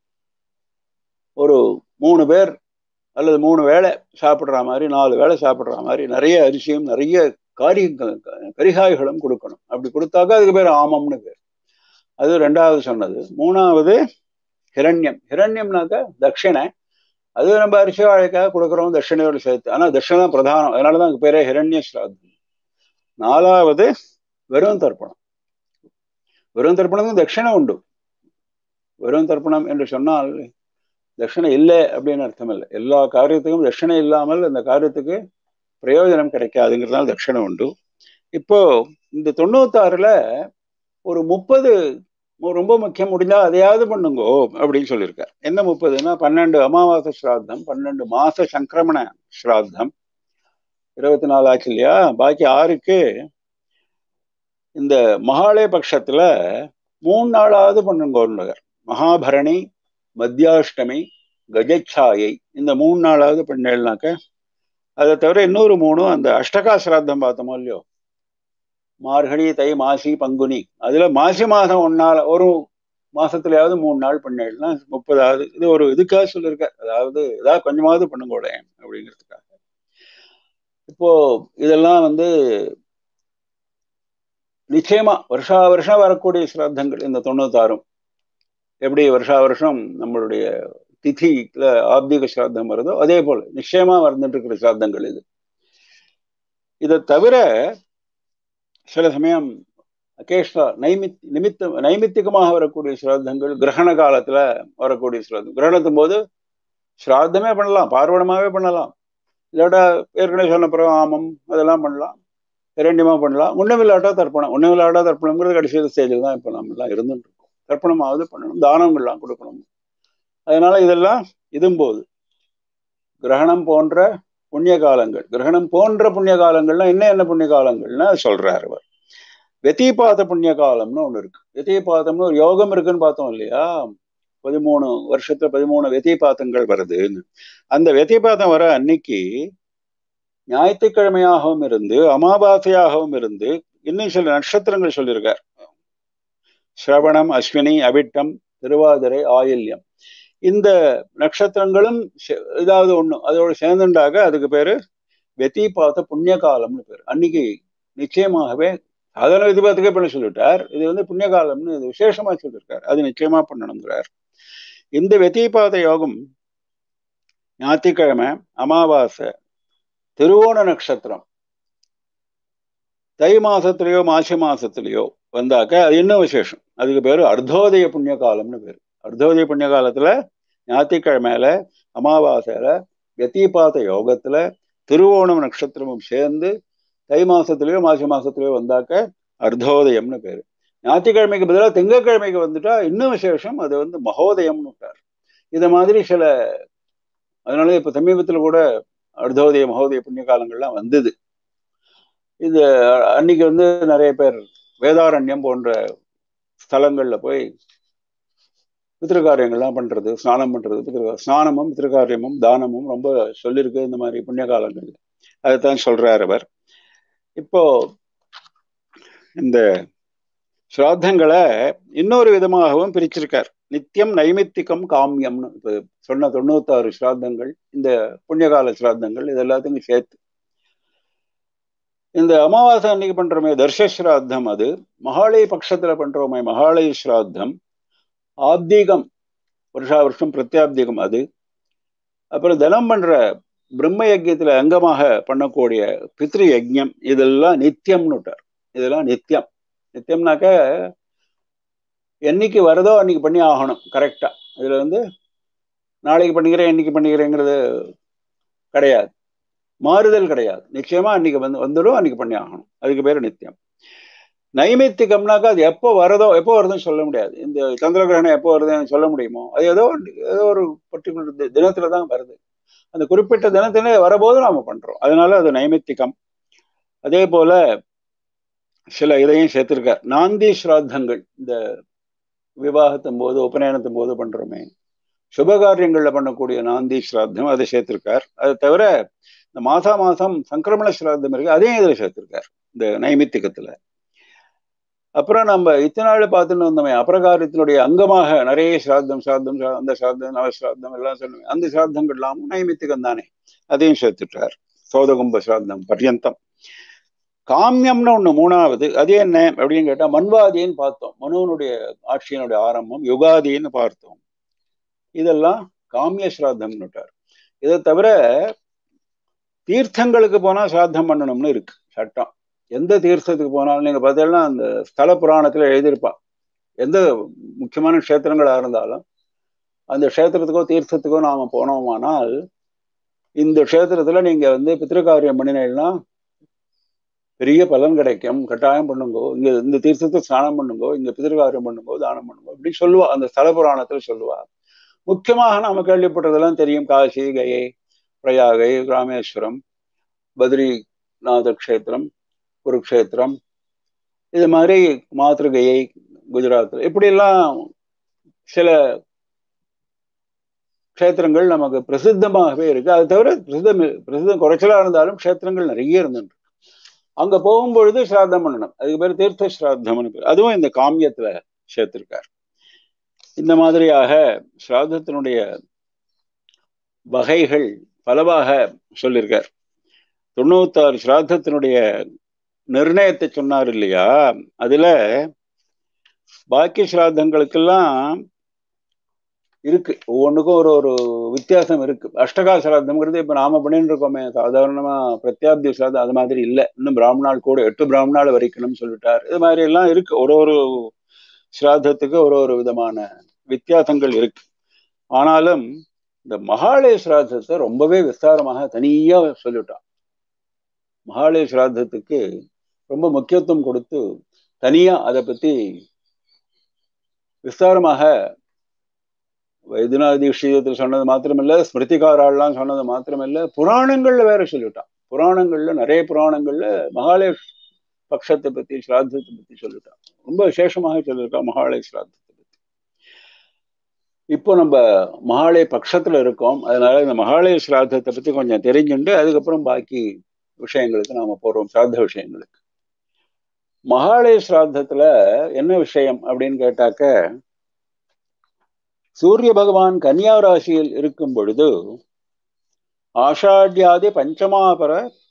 ஒரு மூணு பேர் அல்லது மூணு வேளை சாப்பிடுற மாதிரி நாலு வேளை சாப்பிடுற மாதிரி நிறைய அரிசியும் நிறைய காரி கரிகாய்களும் கொடுக்கணும் அப்படி கொடுத்தாக்கா அதுக்கு பேர் ஆமம்னு பேர் அது ரெண்டாவது சொன்னது மூணாவது ஹிரண்யம் ஹிரண்யம்னாக்கா தட்சிணை அது நம்ம அரிசி வாழைக்காக கொடுக்குறோம் தட்சிணையோடு சேர்த்து ஆனால் தட்சிணை தான் பிரதானம் அதனால தான் அதுக்கு பேரே ஹிரண்ய ஸ்ராத்தம் நாலாவது வெறும் தர்ப்பணம் வெறும் தர்ப்பணம் தட்சிணை உண்டு வெறும் தர்ப்பணம் என்று சொன்னால் தட்சிணை இல்லை அப்படின்னு அர்த்தம் இல்லை எல்லா காரியத்துக்கும் தட்சிணை இல்லாமல் அந்த காரியத்துக்கு பிரயோஜனம் கிடைக்காதுங்கிறதுனால தட்சிணை உண்டு இப்போ இந்த தொண்ணூத்தாறுல ஒரு முப்பது ரொம்ப முக்கியம் முடிஞ்சா அதையாவது பண்ணுங்கோ அப்படின்னு சொல்லியிருக்கார் என்ன முப்பதுன்னா பன்னெண்டு அமாவாசை ஸ்ராத்தம் பன்னெண்டு மாச சங்கிரமண ஸ்ராத்தம் இருபத்தி நாலு ஆச்சு இல்லையா பாக்கி ஆறுக்கு இந்த மகாலய பட்சத்துல மூணு நாளாவது பண்ணுங்கோன்னுவர் மகாபரணி மத்தியாஷ்டமி கஜச்சாயை இந்த மூணு நாளாவது பண்ணேன்னாக்க அதை தவிர இன்னொரு மூணும் அந்த அஷ்டகா சிராத்தம் பார்த்தோமோ இல்லையோ மார்கழி தை மாசி பங்குனி அதுல மாசி மாதம் ஒன்னால ஒரு மாசத்துலயாவது மூணு நாள் பண்ணேன்னா முப்பதாவது இது ஒரு இதுக்காக சொல்லியிருக்க அதாவது ஏதாவது கொஞ்சமாவது பண்ணுங்கோட அப்படிங்கிறதுக்காக இப்போ இதெல்லாம் வந்து நிச்சயமா வருஷா வருஷம் வரக்கூடிய சிராத்தங்கள் இந்த தொண்ணூத்தாறும் எப்படி வருஷா வருஷம் நம்மளுடைய திதியில ஆப்திக சிராத்தம் வருதோ அதே போல நிச்சயமா வந்துட்டு இருக்கிற சிராத்தங்கள் இது இதை தவிர சில சமயம் அகேஷ்டா நைமித் நிமித்த நைமித்திகமாக வரக்கூடிய சிராத்தங்கள் கிரகண காலத்துல வரக்கூடிய சிராத்தம் கிரகணத்தும் போது சிராத்தமே பண்ணலாம் பார்வணமாவே பண்ணலாம் இல்லாட்டா ஏற்கனவே சொன்ன பிறகு ஆமம் அதெல்லாம் பண்ணலாம் இரண்டியமா பண்ணலாம் ஒண்ணுமில்லாட்டா தர்ப்பணம் ஒண்ணுமில்லாட்டா தர்ப்பணம்ங்கிறது கடைசி ஸ்டேஜில் தான் இப்போ நம்ம எல்லாம் இருந்துட்டு இருக்கோம் தர்ப்பணமாவது பண்ணணும் தானங்கள்லாம் கொடுக்கணும் அதனால இதெல்லாம் இதும்போது கிரகணம் போன்ற புண்ணிய காலங்கள் கிரகணம் போன்ற புண்ணிய காலங்கள்னா என்ன என்ன புண்ணிய காலங்கள்னா சொல்றாரு அவர் வெத்திபாத புண்ணிய காலம்னு ஒண்ணு இருக்கு வெத்திபாதம்னு ஒரு யோகம் இருக்குன்னு பார்த்தோம் இல்லையா பதிமூணு வருஷத்துல பதிமூணு வெத்திபாதங்கள் வருதுன்னு அந்த வெத்திபாதம் வர அன்னைக்கு ஞாயிற்றுக்கிழமையாகவும் இருந்து அமாவாசையாகவும் இருந்து இன்னும் சில நட்சத்திரங்கள் சொல்லியிருக்கார் ஸ்ரவணம் அஸ்வினி அவிட்டம் திருவாதிரை ஆயில்யம் இந்த நட்சத்திரங்களும் ஏதாவது ஒண்ணு அதோட சேர்ந்துண்டாக அதுக்கு பேரு வெத்திபாத்த புண்ணிய காலம்னு பேர் அன்னைக்கு நிச்சயமாகவே சாதாரண விதிபாத்துக்கே பண்ண சொல்லிட்டார் இது வந்து புண்ணிய காலம்னு இது விசேஷமா சொல்லியிருக்கார் அது நிச்சயமா பண்ணணுங்கிறார் இந்த வெத்திபாத யோகம் ஞாயிற்றுக்கிழமை அமாவாசை திருவோண நட்சத்திரம் தை மாசத்திலேயோ மாசி மாசத்திலேயோ வந்தாக்க அது இன்னும் விசேஷம் அதுக்கு பேரு அர்த்தோதய புண்ணிய காலம்னு பேரு அர்த்தோதய புண்ணிய காலத்துல ஞாயிற்றுக்கிழமையில அமாவாசையில வெத்திபாத யோகத்துல திருவோணம் நட்சத்திரமும் சேர்ந்து தை மாசத்துலயோ மாசி மாசத்துலயோ வந்தாக்க அர்த்தோதயம்னு பேரு ஞாயிற்றுக்கிழமைக்கு பதிலாக திங்கக்கிழமைக்கு வந்துட்டா இன்னும் விசேஷம் அது வந்து மகோதயம்னு விட்டார் இத மாதிரி சில அதனால இப்ப சமீபத்துல கூட அர்த்தோதய மகோதய புண்ணிய காலங்கள்லாம் வந்தது இது அன்னைக்கு வந்து நிறைய பேர் வேதாரண்யம் போன்ற ஸ்தலங்கள்ல போய் பித்திருக்காரியங்கள்லாம் பண்றது ஸ்நானம் பண்றது பித்திருக்கா ஸ்நானமும் பித்திருக்காரியமும் தானமும் ரொம்ப சொல்லியிருக்கு இந்த மாதிரி புண்ணிய காலங்கள் அதைத்தான் சொல்றார் அவர் இப்போ இந்த ஸ்ராத்தங்களை இன்னொரு விதமாகவும் பிரிச்சிருக்கார் நித்தியம் நைமித்திகம் காமியம்னு இப்போ சொன்ன தொண்ணூத்தாறு ஸ்ராத்தங்கள் இந்த புண்ணியகால ஸ்ராத்தங்கள் இது எல்லாத்தையும் சேர்த்து இந்த அமாவாசை அன்னைக்கு பண்றோமே தர்ஷ ஸ்ராத்தம் அது மகாலய பட்சத்துல பண்றோமே மகாலய ஸ்ராத்தம் ஆப்தீகம் வருஷா வருஷம் பிரத்யாப்தீகம் அது அப்புறம் தினம் பண்ற பிரம்ம யஜ்யத்துல அங்கமாக பண்ணக்கூடிய பித்ரு யஜ்யம் இதெல்லாம் நித்தியம்னு விட்டார் இதெல்லாம் நித்தியம் நித்தியம்னாக்க என்னைக்கு வருதோ அன்னைக்கு பண்ணி ஆகணும் கரெக்டா இதுல வந்து நாளைக்கு பண்ணிக்கிறேன் இன்னைக்கு பண்ணிக்கிறேங்கிறது கிடையாது மாறுதல் கிடையாது நிச்சயமா அன்னைக்கு வந்து வந்துடும் அன்னைக்கு பண்ணி ஆகணும் அதுக்கு பேர் நித்தியம் நைமித்திகம்னாக்கா அது எப்போ வருதோ எப்போ வருதுன்னு சொல்ல முடியாது இந்த சந்திர கிரகணம் எப்போ வருதுன்னு சொல்ல முடியுமோ அது ஏதோ ஏதோ ஒரு பர்டிகுலர் தினத்துல தான் வருது அந்த குறிப்பிட்ட தினத்திலே வரபோது நாம பண்றோம் அதனால அது நைமித்திகம் அதே போல சில இதையும் சேர்த்திருக்கார் நாந்தி ஸ்ராத்தங்கள் இந்த விவாகத்தின் போது உபநயனத்தின் போது பண்றோமே சுபகாரியங்கள்ல பண்ணக்கூடிய நாந்தி ஸ்ராத்தம் அதை சேர்த்திருக்கார் அது தவிர இந்த மாசா மாசம் சங்கிரமண ஸ்ராத்தம் இருக்கு அதையும் இதுல சேர்த்திருக்கார் இந்த நைமித்திகத்துல அப்புறம் நம்ம இத்தனை நாள் பார்த்துன்னு வந்தோமே அபரகாரத்தினுடைய அங்கமாக நிறைய சிராத்தம் சிராத்தம் அந்த சிராத்தம் நவசிராத்தம் எல்லாம் சொல்லுவேன் அந்த சிராத்தங்கள் எல்லாமும் நைமித்திகம் தானே அதையும் சேர்த்துட்டார் சோதகும்ப சிராத்தம் பர்யந்தம் காமியம்னு ஒண்ணு மூணாவது அது என்ன அப்படின்னு கேட்டா மன்வாதின்னு பார்த்தோம் மனுவனுடைய ஆட்சியினுடைய ஆரம்பம் யுகாதின்னு பார்த்தோம் இதெல்லாம் காமிய சிராத்தம்னுட்டார் இதை தவிர தீர்த்தங்களுக்கு போனா சிராத்தம் பண்ணணும்னு இருக்கு சட்டம் எந்த தீர்த்தத்துக்கு போனாலும் நீங்க பார்த்தீங்கன்னா அந்த ஸ்தல புராணத்துல எழுதியிருப்பா எந்த முக்கியமான க்ஷேத்திரங்களா இருந்தாலும் அந்த க்ஷேத்திரத்துக்கோ தீர்த்தத்துக்கோ நாம போனோமானால் இந்த க்ஷேத்திரத்துல நீங்க வந்து பித்திருக்காரியம் பண்ணினீங்கன்னா பெரிய பலன் கிடைக்கும் கட்டாயம் பண்ணுங்கோ இங்க இந்த தீர்த்தத்தை ஸ்நானம் பண்ணுங்கோ இங்க பிதிர்காரியம் பண்ணுங்கோ தானம் பண்ணுங்கோ இப்படி சொல்லுவா அந்த ஸ்தல புராணத்துல சொல்லுவா முக்கியமாக நாம கேள்விப்பட்டதெல்லாம் தெரியும் காசி கயை பிரயாகை ராமேஸ்வரம் பத்ரிநாத கஷேத்திரம் குருக்ஷேத்திரம் இது மாதிரி மாத்திருகையை குஜராத்தில் இப்படியெல்லாம் சில க்ஷேத்திரங்கள் நமக்கு பிரசித்தமாகவே இருக்கு அது தவிர பிரசித்தம் பிரசித்தம் குறைச்சலா இருந்தாலும் க்ஷேத்திரங்கள் நிறைய இருந்துட்டு அங்க போகும்பொழுது சிராத்தம் பண்ணணும் அதுக்கு பேர் தீர்த்த சிராத்தம்னு பேர் அதுவும் இந்த காமியத்துல சேர்த்திருக்கார் இந்த மாதிரியாக சிராதத்தினுடைய வகைகள் பலவாக சொல்லியிருக்கார் தொண்ணூத்தாறு சிராதத்தினுடைய நிர்ணயத்தை சொன்னார் இல்லையா அதுல பாக்கி சிராத்தங்களுக்கெல்லாம் இருக்கு ஒவ்வொன்றுக்கும் ஒரு ஒரு வித்தியாசம் இருக்கு அஷ்டகா சிராத்தம்ங்கிறது இப்ப நாம பண்ணிட்டு இருக்கோமே சாதாரணமா பிரத்யாப்தி சிராதம் அது மாதிரி இல்லை இன்னும் பிராமணால் கூட எட்டு பிராமணால் வரைக்கணும்னு சொல்லிட்டார் இது மாதிரி எல்லாம் இருக்கு ஒரு ஒரு சிராதத்துக்கு ஒரு ஒரு விதமான வித்தியாசங்கள் இருக்கு ஆனாலும் இந்த மகாலய சிராதத்தை ரொம்பவே விஸ்தாரமாக தனியா சொல்லிட்டான் மகாலய சிராதத்துக்கு ரொம்ப முக்கியத்துவம் கொடுத்து தனியா அதை பத்தி விஸ்தாரமாக வைத்தியநாதி விஷயத்தில் சொன்னது மாத்திரமில்ல ஸ்மிருதிகாராலாம் சொன்னது மாத்திரமில்ல புராணங்கள்ல வேற சொல்லிட்டான் புராணங்கள்ல நிறைய புராணங்கள்ல மகாலய பட்சத்தை பத்தி சிராதத்தை பத்தி சொல்லிட்டான் ரொம்ப விசேஷமாக சொல்லியிருக்கான் மகாலய சிராதத்தை பத்தி இப்போ நம்ம மகாலய பட்சத்துல இருக்கோம் அதனால இந்த மகாலய சிராதத்தை பத்தி கொஞ்சம் தெரிஞ்சுண்டு அதுக்கப்புறம் பாக்கி விஷயங்களுக்கு நாம போறோம் சிராத்த விஷயங்களுக்கு மகாலய சிராதத்துல என்ன விஷயம் அப்படின்னு கேட்டாக்க சூரிய பகவான் கன்னியா ராசியில் இருக்கும் பொழுது ஆஷாட்யாதி பஞ்சமாபர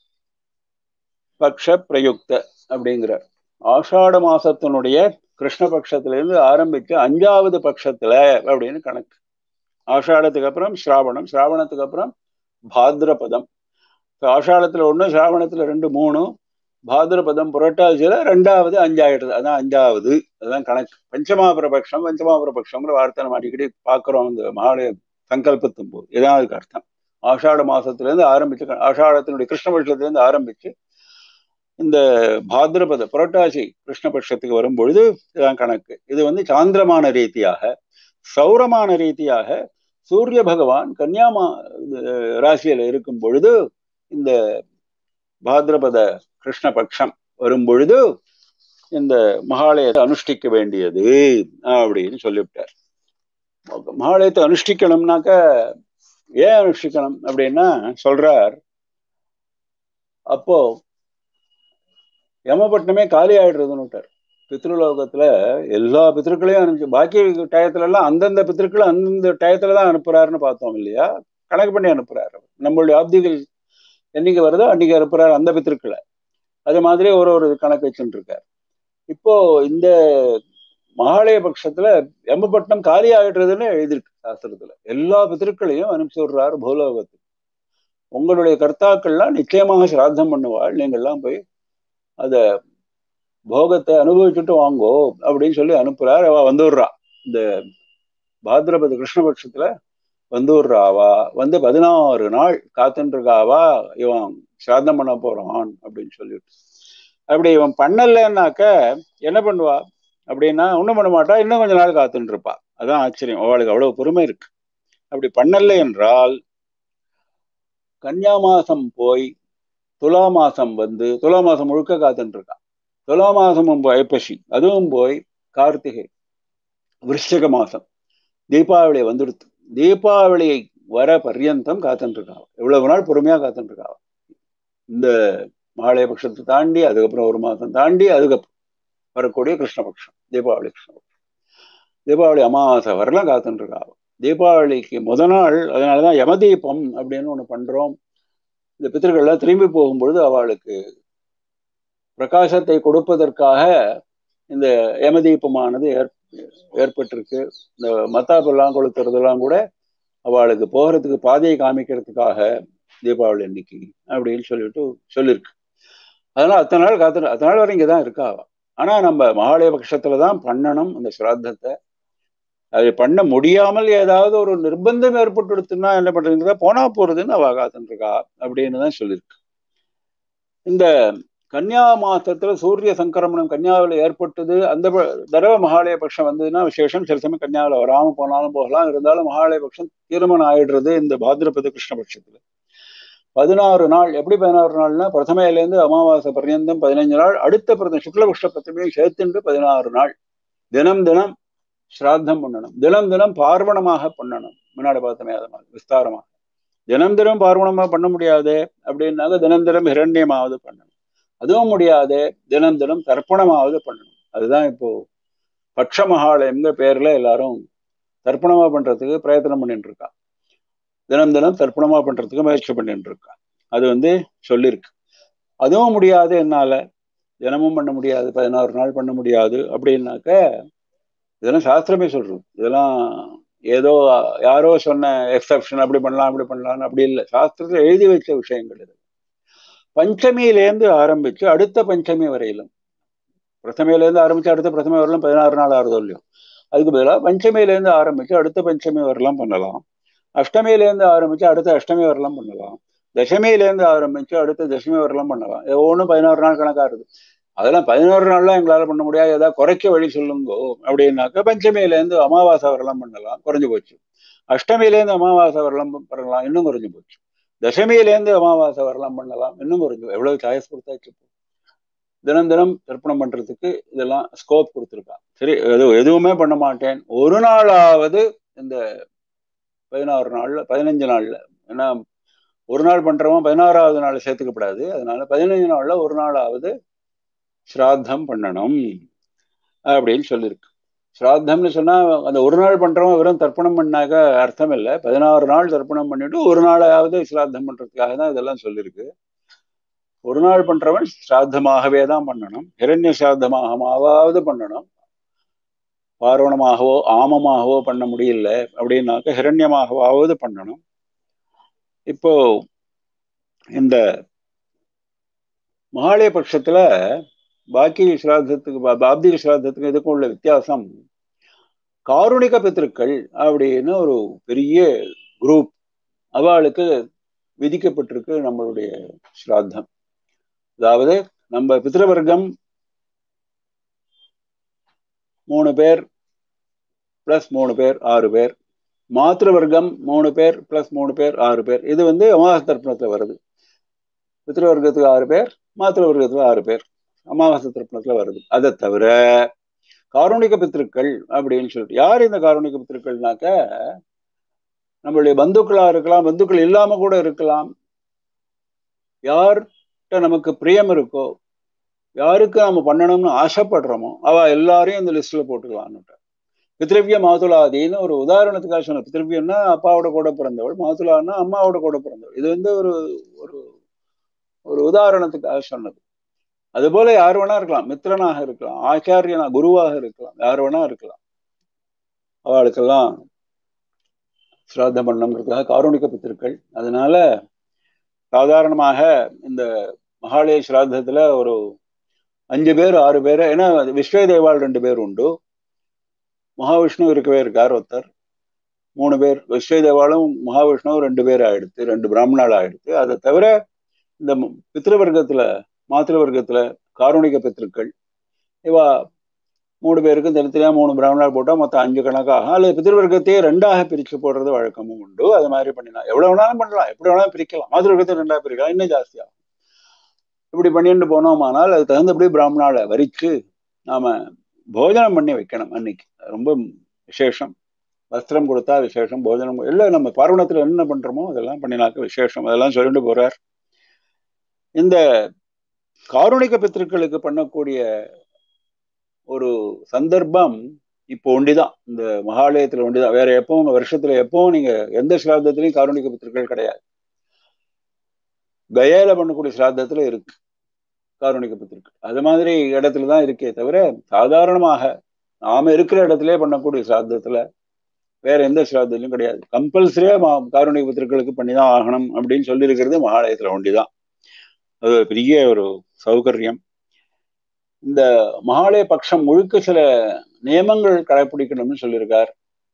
பக்ஷ பிரயுக்த அப்படிங்கிறார் ஆஷாட மாசத்தினுடைய கிருஷ்ணபக்ஷத்திலிருந்து ஆரம்பிச்சு அஞ்சாவது பட்சத்துல அப்படின்னு கணக்கு ஆஷாடத்துக்கு அப்புறம் ஸ்ராவணம் ஸ்ராவணத்துக்கு அப்புறம் பாத்ரபதம் ஆஷாடத்துல ஒண்ணு சிராவணத்துல ரெண்டு மூணு பாத்ரபதம் புரட்டாசியில ரெண்டாவது அஞ்சாயிடுது அதான் அஞ்சாவது அதுதான் கணக்கு பஞ்சமாபுர பட்சம் பஞ்சமாபுர பட்சங்கிற வார்த்தை நம்ம அடிக்கடி பார்க்கிறோம் இந்த மகாலய சங்கல்பத்தும் போது இதான் அதுக்கு அர்த்தம் ஆஷாட மாசத்துல இருந்து ஆரம்பிச்சு ஆஷாடத்தினுடைய கிருஷ்ணபட்சத்துல இருந்து ஆரம்பிச்சு இந்த பாத்ரபத புரட்டாசி கிருஷ்ணபட்சத்துக்கு வரும்பொழுது இதுதான் கணக்கு இது வந்து சாந்திரமான ரீதியாக சௌரமான ரீதியாக சூரிய பகவான் கன்னியாமா ராசியில இருக்கும் பொழுது இந்த பாத்ரபத கிருஷ்ணபக்ஷம் வரும் பொழுது இந்த மகாலயத்தை அனுஷ்டிக்க வேண்டியது அப்படின்னு சொல்லிவிட்டார் மகாலயத்தை அனுஷ்டிக்கணும்னாக்க ஏன் அனுஷ்டிக்கணும் அப்படின்னா சொல்றார் அப்போ யமபட்டினமே காலி ஆயிடுறதுன்னு பித்ருலோகத்துல எல்லா பித்திருக்களையும் அனுப்பிச்சு பாக்கி டயத்துல எல்லாம் அந்தந்த பித்திருக்களை அந்தந்த டயத்துல தான் அனுப்புறாருன்னு பார்த்தோம் இல்லையா கணக்கு பண்ணி அனுப்புறாரு நம்மளுடைய ஆப்திகள் என்னைக்கு வருதோ அன்னைக்கு அனுப்புறாரு அந்த பித்திருக்களை அது மாதிரி ஒரு ஒரு கணக்கு வச்சுட்டு இருக்காரு இப்போ இந்த மகாலய பட்சத்துல எம்பப்பட்டினம் காலி ஆகிடுறதுன்னு எழுதியிருக்கு சாஸ்திரத்துல எல்லா பித்திருக்களையும் அனுப்பிச்சு விடுறாரு பூலோகத்துக்கு உங்களுடைய கர்த்தாக்கள்லாம் நிச்சயமாக சிராத்தம் பண்ணுவாள் நீங்கள்லாம் போய் அத போகத்தை அனுபவிச்சுட்டு வாங்கோ அப்படின்னு சொல்லி அனுப்புறாரு அவ வந்துடுறா இந்த பாத்ரபத கிருஷ்ணபட்சத்துல வந்துடுறாவா வந்து பதினாறு நாள் காத்துருக்காவா இவன் சிராதம் பண்ண போறான் அப்படின்னு சொல்லிட்டு அப்படி இவன் பண்ணலன்னாக்க என்ன பண்ணுவா அப்படின்னா ஒன்றும் பண்ண மாட்டா இன்னும் கொஞ்ச நாள் காத்துட்டு இருப்பா அதான் ஆச்சரியம் அவளுக்கு அவ்வளவு பொறுமை இருக்கு அப்படி பண்ணல என்றால் கன்னியா மாசம் போய் துலா மாசம் வந்து துலா மாசம் முழுக்க காத்துட்டு இருக்கா துலா மாசமும் ஐப்பசி அதுவும் போய் கார்த்திகை விருஷ்டிக மாசம் தீபாவளி வந்துடுத்து தீபாவளியை வர பர்யந்தம் காத்துட்டு இருக்கா எவ்வளவு நாள் பொறுமையா காத்துட்டு இருக்கா இந்த மாலைய பட்சத்தை தாண்டி அதுக்கப்புறம் ஒரு மாசம் தாண்டி அதுக்கப்புறம் வரக்கூடிய கிருஷ்ணபக்ஷம் தீபாவளி கிருஷ்ணபக்ஷம் தீபாவளி அமாவாசை வரலாம் காத்துட்டு இருக்கா தீபாவளிக்கு முத நாள் அதனாலதான் யமதீபம் அப்படின்னு ஒண்ணு பண்றோம் இந்த பித்தர்கள்லாம் திரும்பி போகும்பொழுது அவளுக்கு பிரகாசத்தை கொடுப்பதற்காக இந்த யமதீபமானது ஏற் ஏற்பட்டிருக்கு இந்த மத்தாப்பெல்லாம் கொளுத்துறதெல்லாம் கூட அவளுக்கு போகிறதுக்கு பாதையை காமிக்கிறதுக்காக தீபாவளி அன்னைக்கு அப்படின்னு சொல்லிட்டு சொல்லியிருக்கு அதனால அத்தனை நாள் காத்து அத்தனை நாள் வரை இங்கே தான் இருக்கா அவ ஆனா நம்ம மகாலய பட்சத்துல தான் பண்ணணும் அந்த சிராத்தத்தை அது பண்ண முடியாமல் ஏதாவது ஒரு நிர்பந்தம் ஏற்பட்டுடுத்துன்னா என்ன பண்றதுங்கிறத போனா போறதுன்னு அவ காத்துருக்கா அப்படின்னு தான் சொல்லியிருக்கு இந்த கன்னியா மாசத்துல சூரிய சங்கிரமணம் கன்னியாவில் ஏற்பட்டது அந்த தடவை மகாலய பட்சம் வந்ததுன்னா விசேஷம் சில சமயம் கன்னியாவில் வராம போனாலும் போகலாம் இருந்தாலும் மகாலய பட்சம் தீர்மானம் ஆயிடுறது இந்த பாத்ரபத கிருஷ்ணபட்சத்துல பதினாறு நாள் எப்படி பதினாறு நாள்னா பிரதமையிலேருந்து அமாவாசை பர்யந்தம் பதினஞ்சு நாள் அடுத்த பிரதம் சுக்லபக்ஷ பத்திரிகையும் சேர்த்துண்டு பதினாறு நாள் தினம் தினம் ஸ்ராத்தம் பண்ணணும் தினம் தினம் பார்வணமாக பண்ணணும் முன்னாடி பார்த்தோமே அது மாதிரி விஸ்தாரமாக தினம் தினம் பார்வணமாக பண்ண முடியாது அப்படின்னாக்க தினம் தினம் ஹிரண்யமாவது பண்ணணும் அதுவும் முடியாது தினம் தினம் தர்ப்பணமாவது பண்ணணும் அதுதான் இப்போ பட்ச மகாலயம்ங்கிற பேர்ல எல்லாரும் தர்ப்பணமா பண்றதுக்கு பிரயத்தனம் பண்ணிட்டு இருக்கா தினம் தினம் தர்ப்பணமா பண்றதுக்கு முயற்சி பண்ணிட்டு இருக்கா அது வந்து சொல்லியிருக்கு அதுவும் முடியாது என்னால தினமும் பண்ண முடியாது பதினாறு நாள் பண்ண முடியாது அப்படின்னாக்க இதெல்லாம் சாஸ்திரமே சொல்றது இதெல்லாம் ஏதோ யாரோ சொன்ன எக்ஸப்ஷன் அப்படி பண்ணலாம் அப்படி பண்ணலாம் அப்படி இல்லை சாஸ்திரத்தில் எழுதி வச்ச விஷயங்கள் இது பஞ்சமியிலேருந்து ஆரம்பிச்சு அடுத்த பஞ்சமி வரையிலும் பிரதமையிலேருந்து ஆரம்பிச்சு அடுத்த பிரதமை வரலாம் பதினாறு நாள் ஆறுதோ இல்லையோ அதுக்கு பதிலாக பஞ்சமியிலேருந்து ஆரம்பிச்சு அடுத்த பஞ்சமி வரலாம் பண்ணலாம் அஷ்டமியிலேருந்து ஆரம்பிச்சு அடுத்த அஷ்டமி வரலாம் பண்ணலாம் தசமியிலேருந்து ஆரம்பிச்சு அடுத்த தசமி வரலாம் பண்ணலாம் ஒவ்வொன்றும் பதினாறு நாள் கணக்காருது அதெல்லாம் பதினோரு நாள்லாம் எங்களால் பண்ண முடியாது ஏதாவது குறைக்க வழி சொல்லுங்கோ அப்படின்னாக்கா பஞ்சமியிலேருந்து அமாவாசை வரலாம் பண்ணலாம் குறைஞ்சு போச்சு அஷ்டமியிலேருந்து அமாவாசை வரலாம் பண்ணலாம் இன்னும் குறைஞ்சு போச்சு தசமியிலேருந்து அமாவாசை வரலாம் பண்ணலாம் இன்னும் குறைஞ்சு எவ்வளவு சாய்ஸ் கொடுத்தாச்சு தினம் தினம் தர்ப்பணம் பண்றதுக்கு இதெல்லாம் ஸ்கோப் கொடுத்துருக்கா சரி எது எதுவுமே பண்ண மாட்டேன் ஒரு நாளாவது இந்த பதினாறு நாள்ல பதினஞ்சு நாள்ல ஏன்னா ஒரு நாள் பண்றவன் பதினாறாவது நாள் சேர்த்துக்கப்படாது அதனால பதினஞ்சு நாள்ல ஒரு நாளாவது ஸ்ராத்தம் பண்ணணும் அப்படின்னு சொல்லியிருக்கு ஸ்ராத்தம்னு சொன்னா அந்த ஒரு நாள் பண்றவன் வெறும் தர்ப்பணம் பண்ணாக்க அர்த்தம் இல்லை பதினாறு நாள் தர்ப்பணம் பண்ணிட்டு ஒரு நாளாவது ஸ்ராத்தம் பண்றதுக்காக தான் இதெல்லாம் சொல்லியிருக்கு ஒரு நாள் பண்றவன் ஸ்ராத்தமாகவே தான் பண்ணணும் ஹிரண்ய ஸ்ராத்தமாகவாவது பண்ணணும் பார்வணமாகவோ ஆமமாகவோ பண்ண முடியல அப்படின்னாக்க ஹிரண்யமாகவாவது பண்ணணும் இப்போ இந்த மகாலய பட்சத்துல பாக்கி ஸ்ராத்தத்துக்கு பாப்திக ஸ்ராத்தத்துக்கு இதுக்கும் உள்ள வித்தியாசம் காருணிக பித்திருக்கள் அப்படின்னு ஒரு பெரிய குரூப் அவளுக்கு விதிக்கப்பட்டிருக்கு நம்மளுடைய ஸ்ராத்தம் அதாவது நம்ம பித்திருவர்க்கம் மூணு பேர் பிளஸ் மூணு பேர் ஆறு பேர் மாத்திருவர்க்கம் மூணு பேர் பிளஸ் மூணு பேர் ஆறு பேர் இது வந்து அமாவாசை தர்ப்பணத்துல வருது பித்திருவர்க்கத்துக்கு ஆறு பேர் மாத்திருவர்க்கத்துல ஆறு பேர் அமாவாசை தர்ப்பணத்துல வருது அதை தவிர காரணிக பித்திருக்கள் அப்படின்னு சொல்லிட்டு யார் இந்த காரணிக பித்திருக்கள்னாக்க நம்மளுடைய பந்துக்களா இருக்கலாம் பந்துக்கள் இல்லாம கூட இருக்கலாம் யார்கிட்ட நமக்கு பிரியம் இருக்கோ யாருக்கு நம்ம பண்ணணும்னு ஆசைப்படுறோமோ அவ எல்லாரையும் இந்த லிஸ்ட்ல போட்டுக்கலாம்னுட்ட பித்ரவிய மாதுலாதின்னு ஒரு உதாரணத்துக்காக சொன்ன பித்ரவியம்னா அப்பாவோட கூட பிறந்தவள் மாதுலான்னா அம்மாவோட கூட பிறந்தவள் இது வந்து ஒரு ஒரு ஒரு உதாரணத்துக்காக சொன்னது அதுபோல யார் வேணா இருக்கலாம் மித்திரனாக இருக்கலாம் ஆச்சாரியனா குருவாக இருக்கலாம் யார் வேணா இருக்கலாம் அவளுக்கெல்லாம் சிராத்தம் பண்ணணுங்கிறதுக்காக காரணிக்க பித்திருக்கள் அதனால சாதாரணமாக இந்த மகாலய சிராதத்துல ஒரு அஞ்சு பேர் ஆறு பேர் ஏன்னா விஸ்வ தேவால் ரெண்டு பேர் உண்டு மகாவிஷ்ணு இருக்கவே இருக்கார் ஒருத்தர் மூணு பேர் விஸ்வ தேவாலும் மகாவிஷ்ணுவும் ரெண்டு பேர் ஆயிடுத்து ரெண்டு பிராமணால் ஆயிடுத்து அதை தவிர இந்த பித்திருவர்க்கத்துல மாத்திருவர்க்கத்துல காரணிக பித்திருக்கள் இவா மூணு பேருக்கும் தனித்தனியா மூணு பிராமணால் போட்டால் மொத்தம் அஞ்சு கணக்காக அல்லது பித்திருவர்க்கத்தையே ரெண்டாக பிரிச்சு போடுறது வழக்கமும் உண்டு அது மாதிரி பண்ணிடலாம் எவ்வளவு வேணாலும் பண்ணலாம் எப்படி வேணாலும் பிரிக்கலாம் மாத்திருவர்க்கத்தை ரெண்டாக பிரிக்கலாம் இன்னும் ஜாஸ்தியாகும் இப்படி பண்ணிட்டு போனோமானால் அது தகுந்தபடி பிராமணால வரிச்சு நாம போஜனம் பண்ணி வைக்கணும் அன்னைக்கு ரொம்ப விசேஷம் வஸ்திரம் கொடுத்தா விசேஷம் போஜனம் இல்லை நம்ம பார்வணத்துல என்ன பண்றோமோ அதெல்லாம் பண்ணினாக்க விசேஷம் அதெல்லாம் சொல்லிட்டு போறார் இந்த காருணிக பித்திருக்களுக்கு பண்ணக்கூடிய ஒரு சந்தர்ப்பம் இப்போ ஒண்டிதான் இந்த மகாலயத்துல ஒண்டிதான் வேற எப்பவும் வருஷத்துல எப்பவும் நீங்க எந்த சிராதத்திலையும் காருணிக பித்திருக்கள் கிடையாது கயால பண்ணக்கூடிய சிராதத்துல இருக்கு காரணிக பித்திருக்கள் அது மாதிரி இடத்துல தான் இருக்கே தவிர சாதாரணமாக நாம இருக்கிற இடத்துல பண்ணக்கூடிய சிராதத்துல வேற எந்த சிராதத்திலும் கிடையாது கம்பல்சரியா காரணிக பித்திருக்களுக்கு பண்ணிதான் ஆகணும் அப்படின்னு சொல்லி இருக்கிறது மகாலயத்துல ஒண்டிதான் அது பெரிய ஒரு சௌகரியம் இந்த மகாலய பட்சம் முழுக்க சில நியமங்கள் கடைபிடிக்கணும்னு சொல்லியிருக்கார்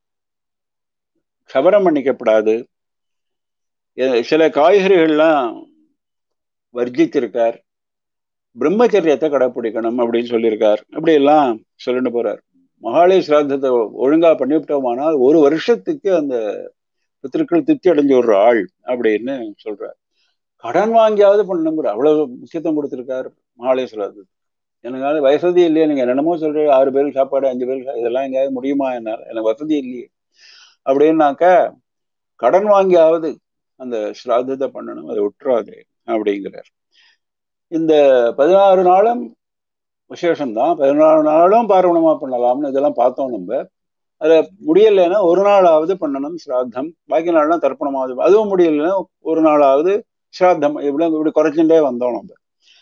சபரம் பண்ணிக்கப்படாது சில காய்கறிகள்லாம் வர்ஜித்திருக்கார் பிரம்மச்சரியத்தை கடைப்பிடிக்கணும் அப்படின்னு சொல்லியிருக்கார் அப்படி எல்லாம் சொல்லிட்டு போறார் மகாலய சிராதத்தை ஒழுங்கா பண்ணிவிட்டோமானால் ஒரு வருஷத்துக்கு அந்த பித்திருக்கள் திருப்தி அடைஞ்ச ஒரு ஆள் அப்படின்னு சொல்றார் கடன் வாங்கியாவது பண்ணணுங்கிற அவ்வளவு முக்கியத்துவம் கொடுத்திருக்கார் மகாலய சிராதத்தை எனக்கு வசதி இல்லையா நீங்க என்னமோ சொல்றீங்க ஆறு பேருக்கு சாப்பாடு அஞ்சு பேருக்கு இதெல்லாம் எங்கேயாவது முடியுமா என்னால் எனக்கு வசதி இல்லையே அப்படின்னாக்க கடன் வாங்கியாவது அந்த ஸ்ராத்தத்தை பண்ணணும் அதை விட்டுறாது அப்படிங்கிறார் இந்த பதினாறு நாளும் விசேஷம்தான் பதினாறு நாளும் பார்வணமா பண்ணலாம்னு இதெல்லாம் பார்த்தோம் நம்ம அதை முடியலைன்னா ஒரு நாளாவது பண்ணணும் ஸ்ராத்தம் பாக்கி நாள்லாம் தர்ப்பணமாவது அதுவும் முடியலைன்னா ஒரு நாளாவது ஸ்ராத்தம் இப்படி இப்படி குறைச்சுட்டே வந்தோம் நம்ம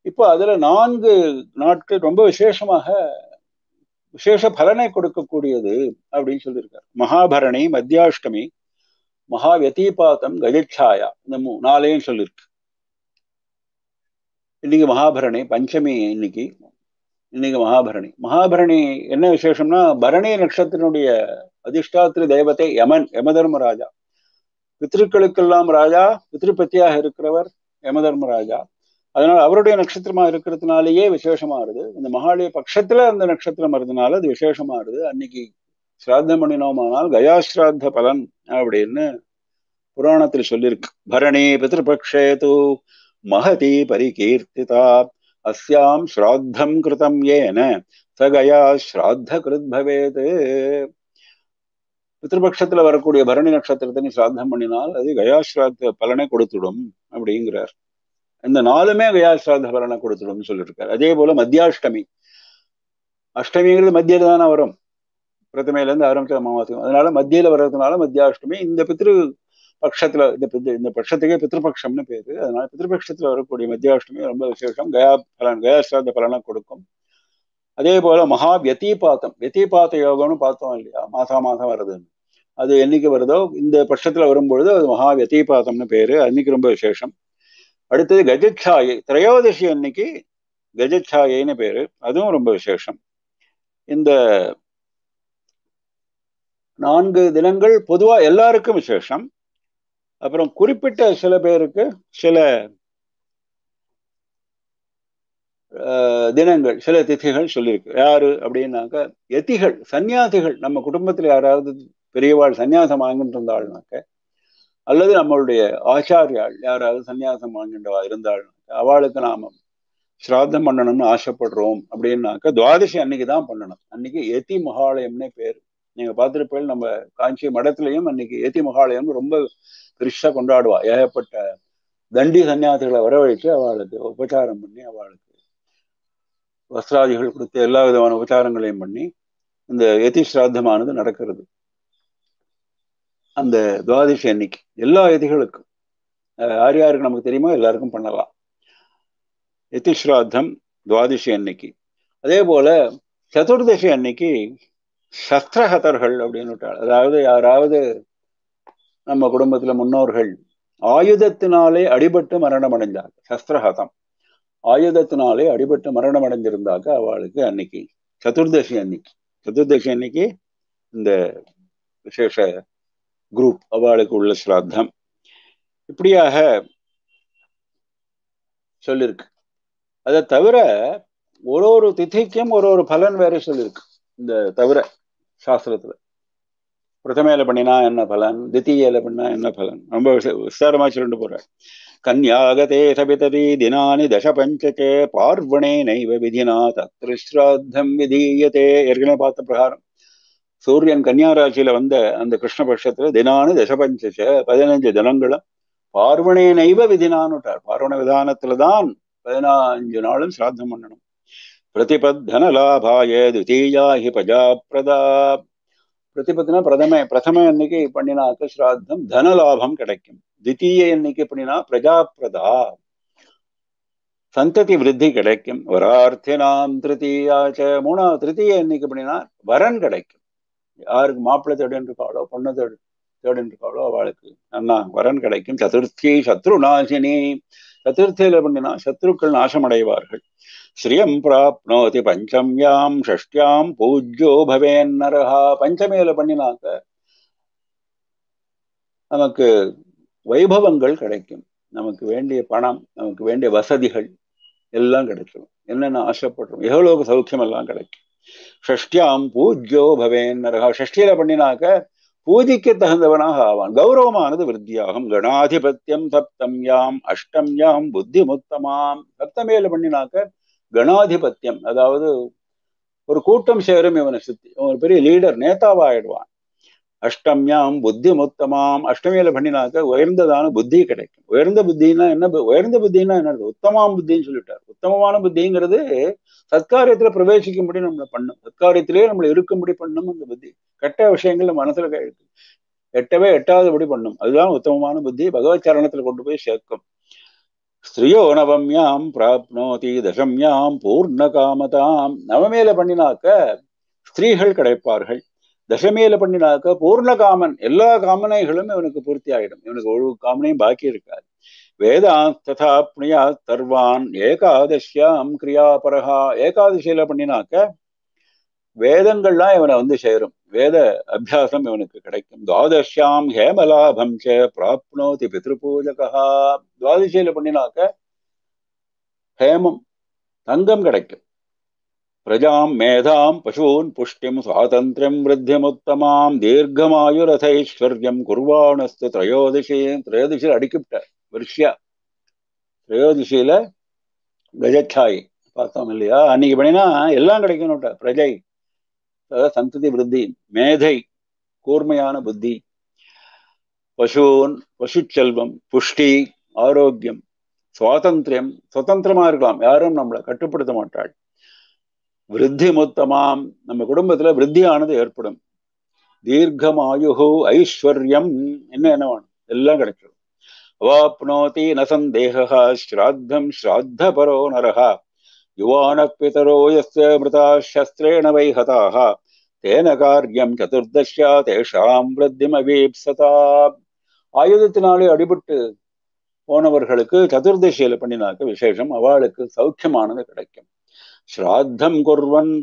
இப்போ அதுல நான்கு நாட்கள் ரொம்ப விசேஷமாக விசேஷ பலனை கொடுக்கக்கூடியது அப்படின்னு சொல்லியிருக்காரு மகாபரணி மத்தியாஷ்டமி மகா வெத்தீபாத்தம் கஜச்சாயா இந்த மூ நாளையும் சொல்லியிருக்கு இன்னைக்கு மகாபரணி பஞ்சமி இன்னைக்கு இன்னைக்கு மகாபரணி மகாபரணி என்ன விசேஷம்னா பரணி நட்சத்திரனுடைய அதிஷ்டாத்திரி தெய்வத்தை யமன் யமதர்மராஜா பித்திருக்களுக்கெல்லாம் ராஜா பித்திருப்பத்தியாக இருக்கிறவர் யமதர்மராஜா அதனால அவருடைய நட்சத்திரமா இருக்கிறதுனாலேயே விசேஷமாறுது இந்த மகாலய பட்சத்துல அந்த நட்சத்திரம் வருதுனால அது விசேஷமாறுது அன்னைக்கு சிராத்தம் பண்ணினோமானால் கயாஸ்ராத்த பலன் அப்படின்னு புராணத்தில் சொல்லியிருக்கு பரணி பிதிருபக்ஷே தூ மகதி பரிகீர்த்திதா அஸ்யாம் ஸ்ராத்தம் கிருதம் ஏன ச கயா ஸ்ராத்த கிருத் பவேத் பித்ருபக்ஷத்துல வரக்கூடிய பரணி நட்சத்திரத்தை நீ சிராத்தம் பண்ணினால் அது கயாஸ்ராத்த பலனை கொடுத்துடும் அப்படிங்கிறார் இந்த நாலுமே கயாஸ்ராத்த பலனை கொடுத்துடும் சொல்லியிருக்காரு அதே போல மத்தியாஷ்டமி அஷ்டமிங்கிறது மத்தியில தானே வரும் பிரதமையில இருந்து ஆரம்பிச்ச அமாவாசை அதனால மத்தியில வர்றதுனால மத்தியாஷ்டமி இந்த பித்ரு பட்சத்துல இந்த பித்ரு இந்த பட்சத்துக்கே பித்ருபக்ஷம்னு பேரு அதனால பித்ருபக்ஷத்துல வரக்கூடிய மத்தியாஷ்டமி ரொம்ப விசேஷம் கயா பலன் கயாஸ்ராத்த பலனை கொடுக்கும் அதே போல மகா வியத்தீபாத்தம் வியத்தீபாத்த யோகம்னு பார்த்தோம் இல்லையா மாசா மாசம் வருதுன்னு அது என்னைக்கு வருதோ இந்த பட்சத்துல வரும்பொழுது அது மகா வியத்தீபாத்தம்னு பேரு அன்னைக்கு ரொம்ப விசேஷம் அடுத்தது கஜச்சாயை திரையோதசி அன்னைக்கு கஜச்சாயைன்னு பேரு அதுவும் ரொம்ப விசேஷம் இந்த நான்கு தினங்கள் பொதுவா எல்லாருக்கும் விசேஷம் அப்புறம் குறிப்பிட்ட சில பேருக்கு சில தினங்கள் சில திதிகள் சொல்லியிருக்கு யாரு அப்படின்னாக்க எத்திகள் சன்னியாசிகள் நம்ம குடும்பத்துல யாராவது பெரியவாள் சன்னியாசம் வாங்கிட்டு இருந்தாள்னாக்க அல்லது நம்மளுடைய ஆச்சாரியாள் யாராவது சன்னியாசம் வாங்கின்றவா இருந்தாள்னாக்க அவளுக்கு நாம ஸ்ராத்தம் பண்ணணும்னு ஆசைப்படுறோம் அப்படின்னாக்க துவாதசி அன்னைக்கு தான் பண்ணணும் அன்னைக்கு எத்தி மகாலயம்னே பேர் நீங்க பார்த்துருப்பேன் நம்ம காஞ்சி மடத்துலயும் அன்னைக்கு ஏத்தி மகாலயம் ரொம்ப பெருசா கொண்டாடுவா ஏகப்பட்ட தண்டி சன்னியாசிகளை வரவழைச்சு அவளுக்கு உபச்சாரம் பண்ணி அவளுக்கு வஸ்திராதிகள் கொடுத்து எல்லா விதமான உபச்சாரங்களையும் பண்ணி இந்த எதி ஸ்ராத்தமானது நடக்கிறது அந்த துவாதசி அன்னைக்கு எல்லா எதிகளுக்கும் யார் யாருக்கு நமக்கு தெரியுமோ எல்லாருக்கும் பண்ணலாம் எதி ஸ்ராத்தம் துவாதசி அன்னைக்கு அதே போல சதுர்தசி அன்னைக்கு சஸ்திரஹதர்கள் அப்படின்னு அதாவது யாராவது நம்ம குடும்பத்துல முன்னோர்கள் ஆயுதத்தினாலே அடிபட்டு மரணம் அடைந்தாங்க சஸ்திரஹதம் ஆயுதத்தினாலே அடிபட்டு மரணம் அடைஞ்சிருந்தாக்க அவளுக்கு அன்னைக்கு சதுர்தசி அன்னைக்கு சதுர்தசி அன்னைக்கு இந்த விசேஷ குரூப் அவளுக்கு உள்ள ஸ்ராத்தம் இப்படியாக சொல்லிருக்கு அதை தவிர ஒரு ஒரு திதிக்கும் ஒரு ஒரு பலன் வேற சொல்லியிருக்கு இந்த தவிர சாஸ்திரத்துல பிரதமையில பண்ணினா என்ன பலன் தித்தியில பண்ணா என்ன பலன் ரொம்ப விஸ்தாரமா சொல்லிட்டு போற கன்யாகதே சபிதரி தினானி தச பஞ்சகே பார்வணே நைவ விதினா தத்ரு ஸ்ராத்தம் விதீயத்தே ஏற்கனவே பார்த்த பிரகாரம் சூரியன் கன்னியாராசியில வந்த அந்த கிருஷ்ணபட்சத்துல தினானு தசபஞ்சச பதினஞ்சு தினங்களும் பார்வணே நைவ விதினான்னுட்டார் பார்வண விதானத்துலதான் பதினாஞ்சு நாளும் சிராத்தம் பண்ணணும் பிரதிபத்தன லாபாய துதீயா ஹி பஜாப்பிரதா பிரதிபத்தினா பிரதம பிரதம அன்னைக்கு பண்ணினாக்க ஸ்ராத்தம் தன லாபம் கிடைக்கும் தித்தீய அன்னைக்கு பண்ணினா பிரஜாப்பிரதா சந்ததி விருத்தி கிடைக்கும் வரார்த்தினாம் திருத்தீயாச்ச மூணாவது திருத்தீய அன்னைக்கு பண்ணினா வரன் கிடைக்கும் யாருக்கு மாப்பிள்ளை தேடின்னு இருக்காளோ பொண்ணை தேடி தேடின்னு இருக்காளோ அவளுக்கு அண்ணா வரன் கிடைக்கும் சதுர்த்தி சத்ரு நாசினி சதுர்த்தியில பண்ணினா சத்ருக்கள் நாசமடைவார்கள் ஸ்ரீயம் பிராப்னோதி பஞ்சம்யாம் ஷஷ்டியாம் பூஜ்யோ பவேன்னரஹா பஞ்சமியில பண்ணினாக்க நமக்கு வைபவங்கள் கிடைக்கும் நமக்கு வேண்டிய பணம் நமக்கு வேண்டிய வசதிகள் எல்லாம் கிடைச்சிடும் என்னென்ன ஆசைப்படுறோம் எவ்வளவு சௌக்கியம் எல்லாம் கிடைக்கும் ஷஷ்டியாம் பூஜ்யோ பவேன்னரஹா ஷஷ்டியில பண்ணினாக்க பூஜைக்கு தகுந்தவனாக ஆவான் கௌரவமானது விருத்தியாகும் கணாதிபத்தியம் சப்தம் யாம் அஷ்டம் யாம் புத்தி முத்தமாம் சப்தமேல பண்ணினாக்க கணாதிபத்தியம் அதாவது ஒரு கூட்டம் சேரும் இவனை சுத்தி ஒரு பெரிய லீடர் நேதாவாயிடுவான் அஷ்டம்யாம் புத்தி முத்தமாம் அஷ்டமியில பண்ணினாக்க உயர்ந்ததான புத்தி கிடைக்கும் உயர்ந்த புத்தின்னா என்ன உயர்ந்த புத்தின்னா என்ன உத்தமாம் புத்தின்னு சொல்லிட்டார் உத்தமமான புத்திங்கிறது சத்காரியத்துல பிரவேசிக்கும்படி நம்மளை பண்ணும் சத்காரியத்திலேயே நம்மளை இருக்கும்படி பண்ணும் அந்த புத்தி கெட்ட விஷயங்கள் மனசுல இருக்கு எட்டவே எட்டாதபடி பண்ணும் அதுதான் உத்தமமான புத்தி பகவத் சரணத்துல கொண்டு போய் சேர்க்கும் ஸ்திரியோ நவம்யாம் பிராப்னோதி தசம்யாம் பூர்ண காமதாம் நவமேல பண்ணினாக்க ஸ்திரீகள் கிடைப்பார்கள் தசமேல பண்ணினாக்க பூர்ண காமன் எல்லா காமனைகளும் இவனுக்கு பூர்த்தி ஆயிடும் இவனுக்கு ஒரு காமனையும் பாக்கி இருக்காது வேதாந்த் ததா புனியா சர்வான் ஏகாதசியாம் கிரியாபரகா ஏகாதசியில பண்ணினாக்க வேதங்கள்லாம் இவனை வந்து சேரும் வேத அபியாசம் இவனுக்கு கிடைக்கும் துவாதசியாம் ஹேமலாபம் ச பிராப்னோதி பித்ருபூஜகா துவாதசியில பண்ணினாக்க ஹேமம் தங்கம் கிடைக்கும் பிரஜாம் மேதாம் பசூன் புஷ்டிம் சுவாதந்திரம் விருத்தியமுத்தமாம் தீர்க்கமாயுரதைஸ்வர்யம் குர்வாணஸ்து திரையோதிஷி திரையோதிஷியில் அடிக்கிவிட்டார் வருஷியா திரையோதிஷியில கஜச்சாயி பார்த்தோம் இல்லையா அன்னைக்கு பண்ணினா எல்லாம் கிடைக்கணும் பிரஜை அதாவது சந்ததி விருத்தி மேதை கூர்மையான புத்தி பசுன் பசு செல்வம் புஷ்டி ஆரோக்கியம் சுவாதந்திரம் சுதந்திரமா இருக்கலாம் யாரும் நம்மளை கட்டுப்படுத்த மாட்டாள் விருத்தி முத்தமாம் நம்ம குடும்பத்துல விருத்தியானது ஏற்படும் தீர்க்கமாயுகு ஐஸ்வர்யம் என்ன என்ன வேணும் எல்லாம் கிடைச்சிடும் அவாப்னோதி ந சந்தேகா ஸ்ராத்தம் ஸ்ராத்த பரோ நரஹா யுவான பிதரோ யஸ்ய மிருதா சஸ்திரேண வை ஹதாக தேன காரியம் சதுர்தஷ்யா தேஷாம் விருத்திம் அபீப்சதா ஆயுதத்தினாலே அடிபட்டு போனவர்களுக்கு சதுர்தசியில பண்ணினாக்க விசேஷம் அவளுக்கு சௌக்கியமானது கிடைக்கும் ஸ்ராத்தம் குர்வன்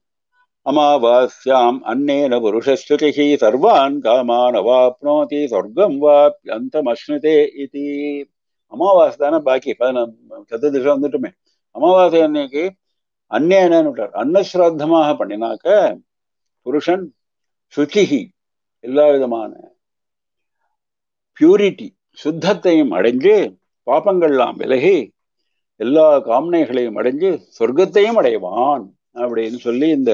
அமாவாஸ்யாம் அன்னேன புருஷஸ்ருதிஹி சர்வான் காமான் அவாப்னோதி சொர்க்கம் வாப்யந்தமஸ்னுதே இது அமாவாசை தானே பாக்கி பதின சதுர்தசம் வந்துட்டுமே அமாவாசை அன்னைக்கு அன்னேனன்னு விட்டார் அன்னஸ்ராத்தமாக பண்ணினாக்க புருஷன் சுச்சிகி எல்லா விதமான பியூரிட்டி சுத்தத்தையும் அடைஞ்சு பாப்பங்கள்லாம் விலகி எல்லா காமனைகளையும் அடைஞ்சு சொர்க்கத்தையும் அடைவான் அப்படின்னு சொல்லி இந்த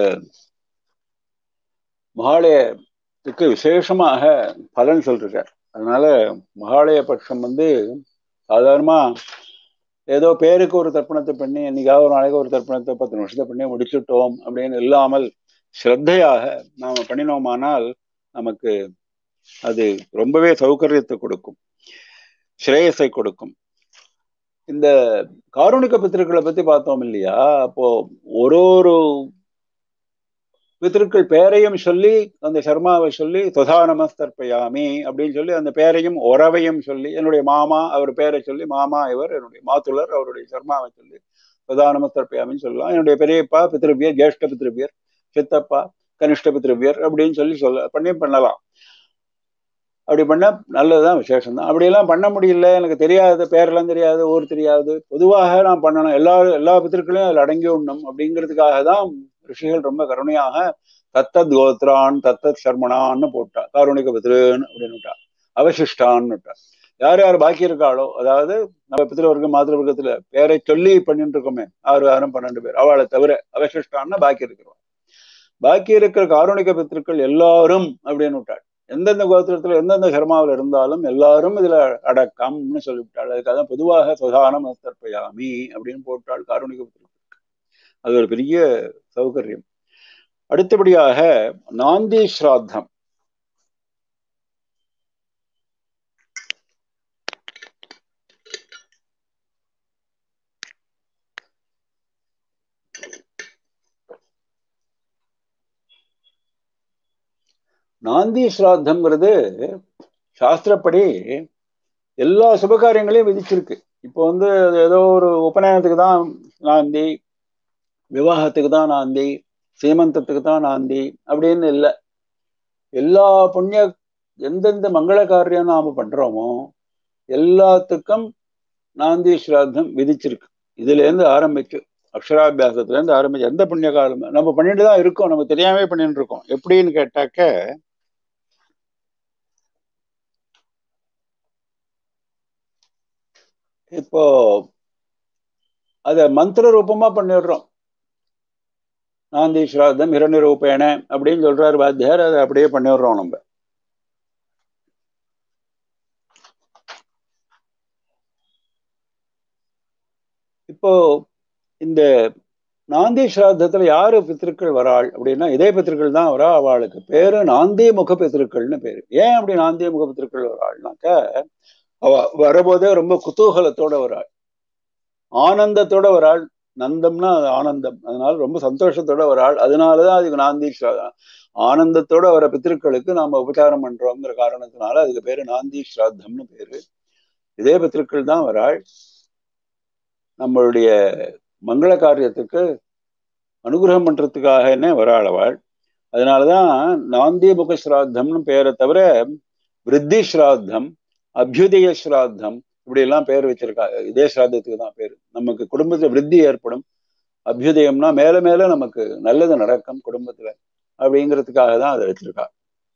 மகாலயத்துக்கு விசேஷமாக பலன் சொல்றார் அதனால மகாலய பட்சம் வந்து சாதாரணமா ஏதோ பேருக்கு ஒரு தர்ப்பணத்தை பண்ணி என்னைக்காவது ஒரு நாளைக்கு ஒரு தர்ப்பணத்தை பத்து நிமிஷத்தை பண்ணி முடிச்சுட்டோம் அப்படின்னு இல்லாமல் ஸ்ரத்தையாக நாம பண்ணினோமானால் நமக்கு அது ரொம்பவே சௌகரியத்தை கொடுக்கும் ஸ்ரேயஸை கொடுக்கும் இந்த காரணிக பித்திருக்களை பத்தி பார்த்தோம் இல்லையா அப்போ ஒரு ஒரு பித்திருக்கள் பேரையும் சொல்லி அந்த சர்மாவை சொல்லி தொதா நமஸ்தர்ப்பயாமி அப்படின்னு சொல்லி அந்த பேரையும் உறவையும் சொல்லி என்னுடைய மாமா அவர் பேரை சொல்லி மாமா இவர் என்னுடைய மாத்துளர் அவருடைய சர்மாவை சொல்லி தொதா நமஸ்தர்ப்பயாமின்னு சொல்லலாம் என்னுடைய பெரியப்பா பித்திருவியர் ஜேஷ்ட பித்திருவியர் சித்தப்பா கனிஷ்ட பித்திருவியர் அப்படின்னு சொல்லி சொல்ல பண்ணி பண்ணலாம் அப்படி பண்ண நல்லதுதான் விசேஷம் தான் அப்படியெல்லாம் பண்ண முடியல எனக்கு தெரியாத பேரெல்லாம் தெரியாது ஊர் தெரியாது பொதுவாக நான் பண்ணணும் எல்லா எல்லா பித்திருக்களையும் அதில் அடங்கி உண்ணும் அப்படிங்கிறதுக்காக தான் ரிஷிகள் ரொம்ப கருணையாக தத்தத் கோத்ரான் தத்தத் சர்மனான்னு போட்டா காருணிக பித்திருன்னு அப்படின்னு விட்டா அவசிஷ்டான்னு விட்டா யார் யார் பாக்கி இருக்காளோ அதாவது நம்ம பித்திருவர்க்கம் மாதிரவர்க்கத்துல பேரை சொல்லி பண்ணிட்டு இருக்கோமே ஆறு ஆறும் பன்னெண்டு பேர் அவளை தவிர அவசிஷ்டான்னு பாக்கி இருக்கிறோம் பாக்கி இருக்கிற காரணிக பித்திருக்கள் எல்லாரும் அப்படின்னு விட்டாள் எந்தெந்த கோத்திரத்துல எந்தெந்த சர்மாவில் இருந்தாலும் எல்லாரும் இதுல அடக்கம்னு சொல்லிவிட்டாள் அதுக்காக தான் பொதுவாக சுதானம் தற்பயாமி அப்படின்னு போட்டாள் காரணிக பித்திருக்கள் அது ஒரு பெரிய சௌகரியம் அடுத்தபடியாக நாந்தி ஸ்ராத்தம் நாந்தி ஸ்ராத்தம்ங்கிறது சாஸ்திரப்படி எல்லா சுபகாரியங்களையும் விதிச்சிருக்கு இப்போ வந்து ஏதோ ஒரு உபநயனத்துக்கு தான் நாந்தி விவாகத்துக்கு தான் நாந்தி சீமந்தத்துக்கு தான் நாந்தி அப்படின்னு இல்லை எல்லா புண்ணிய எந்தெந்த மங்கள காரியம் நாம பண்றோமோ எல்லாத்துக்கும் நாந்தி ஸ்ராத்தம் விதிச்சிருக்கு இதுல இருந்து ஆரம்பிச்சு அக்ஷராபியாசத்துல இருந்து ஆரம்பிச்சு எந்த புண்ணிய காலம் நம்ம பண்ணிட்டு தான் இருக்கோம் நம்ம தெரியாமவே பண்ணிட்டு இருக்கோம் எப்படின்னு கேட்டாக்க இப்போ அத மந்திர ரூபமா பண்ணிடுறோம் நாந்தி ஸ்ராத்தம் இரண்டு ரூபேன அப்படின்னு சொல்றாரு வாத்தியார் அதை அப்படியே பண்ணிடுறோம் நம்ம இப்போ இந்த நாந்தி ஸ்ராத்தத்துல யாரு பித்திருக்கள் வராள் அப்படின்னா இதே பித்திருக்கள் தான் வரா அவளுக்கு பேரு நாந்தி முக பித்திருக்கள்னு பேரு ஏன் அப்படி நாந்தி முக பித்திருக்கள் வராள்னாக்க அவ வரும்போதே ரொம்ப குதூகலத்தோட வராள் ஆனந்தத்தோட ஒரு ஆள் நந்தம்னா அது ஆனந்தம் அதனால ரொம்ப சந்தோஷத்தோட ஒரு ஆள் அதனாலதான் அதுக்கு நாந்தி ஸ்ரா- ஆனந்தத்தோட வர பித்திருக்களுக்கு நாம உபச்சாரம் பண்றோங்கிற காரணத்தினால அதுக்கு பேரு நாந்தி ஸ்ராத்தம்னு பேரு இதே பித்திருக்கள் தான் வராள் நம்மளுடைய மங்கள காரியத்துக்கு அனுகிரகம் பண்றதுக்காக என்ன வராள் அவள் அதனாலதான் நாந்திய முக ஸ்ராத்தம்னு பேரை தவிர விருத்தி ஸ்ராத்தம் அபியுதய ஸ்ராத்தம் இப்படி எல்லாம் பேர் வச்சிருக்காங்க இதே ஸ்ராத்தத்துக்கு தான் பேரு நமக்கு குடும்பத்துல விருத்தி ஏற்படும் அபியுதயம்னா மேல மேல நமக்கு நல்லது நடக்கும் குடும்பத்துல அப்படிங்கிறதுக்காக தான் அதை வச்சிருக்கா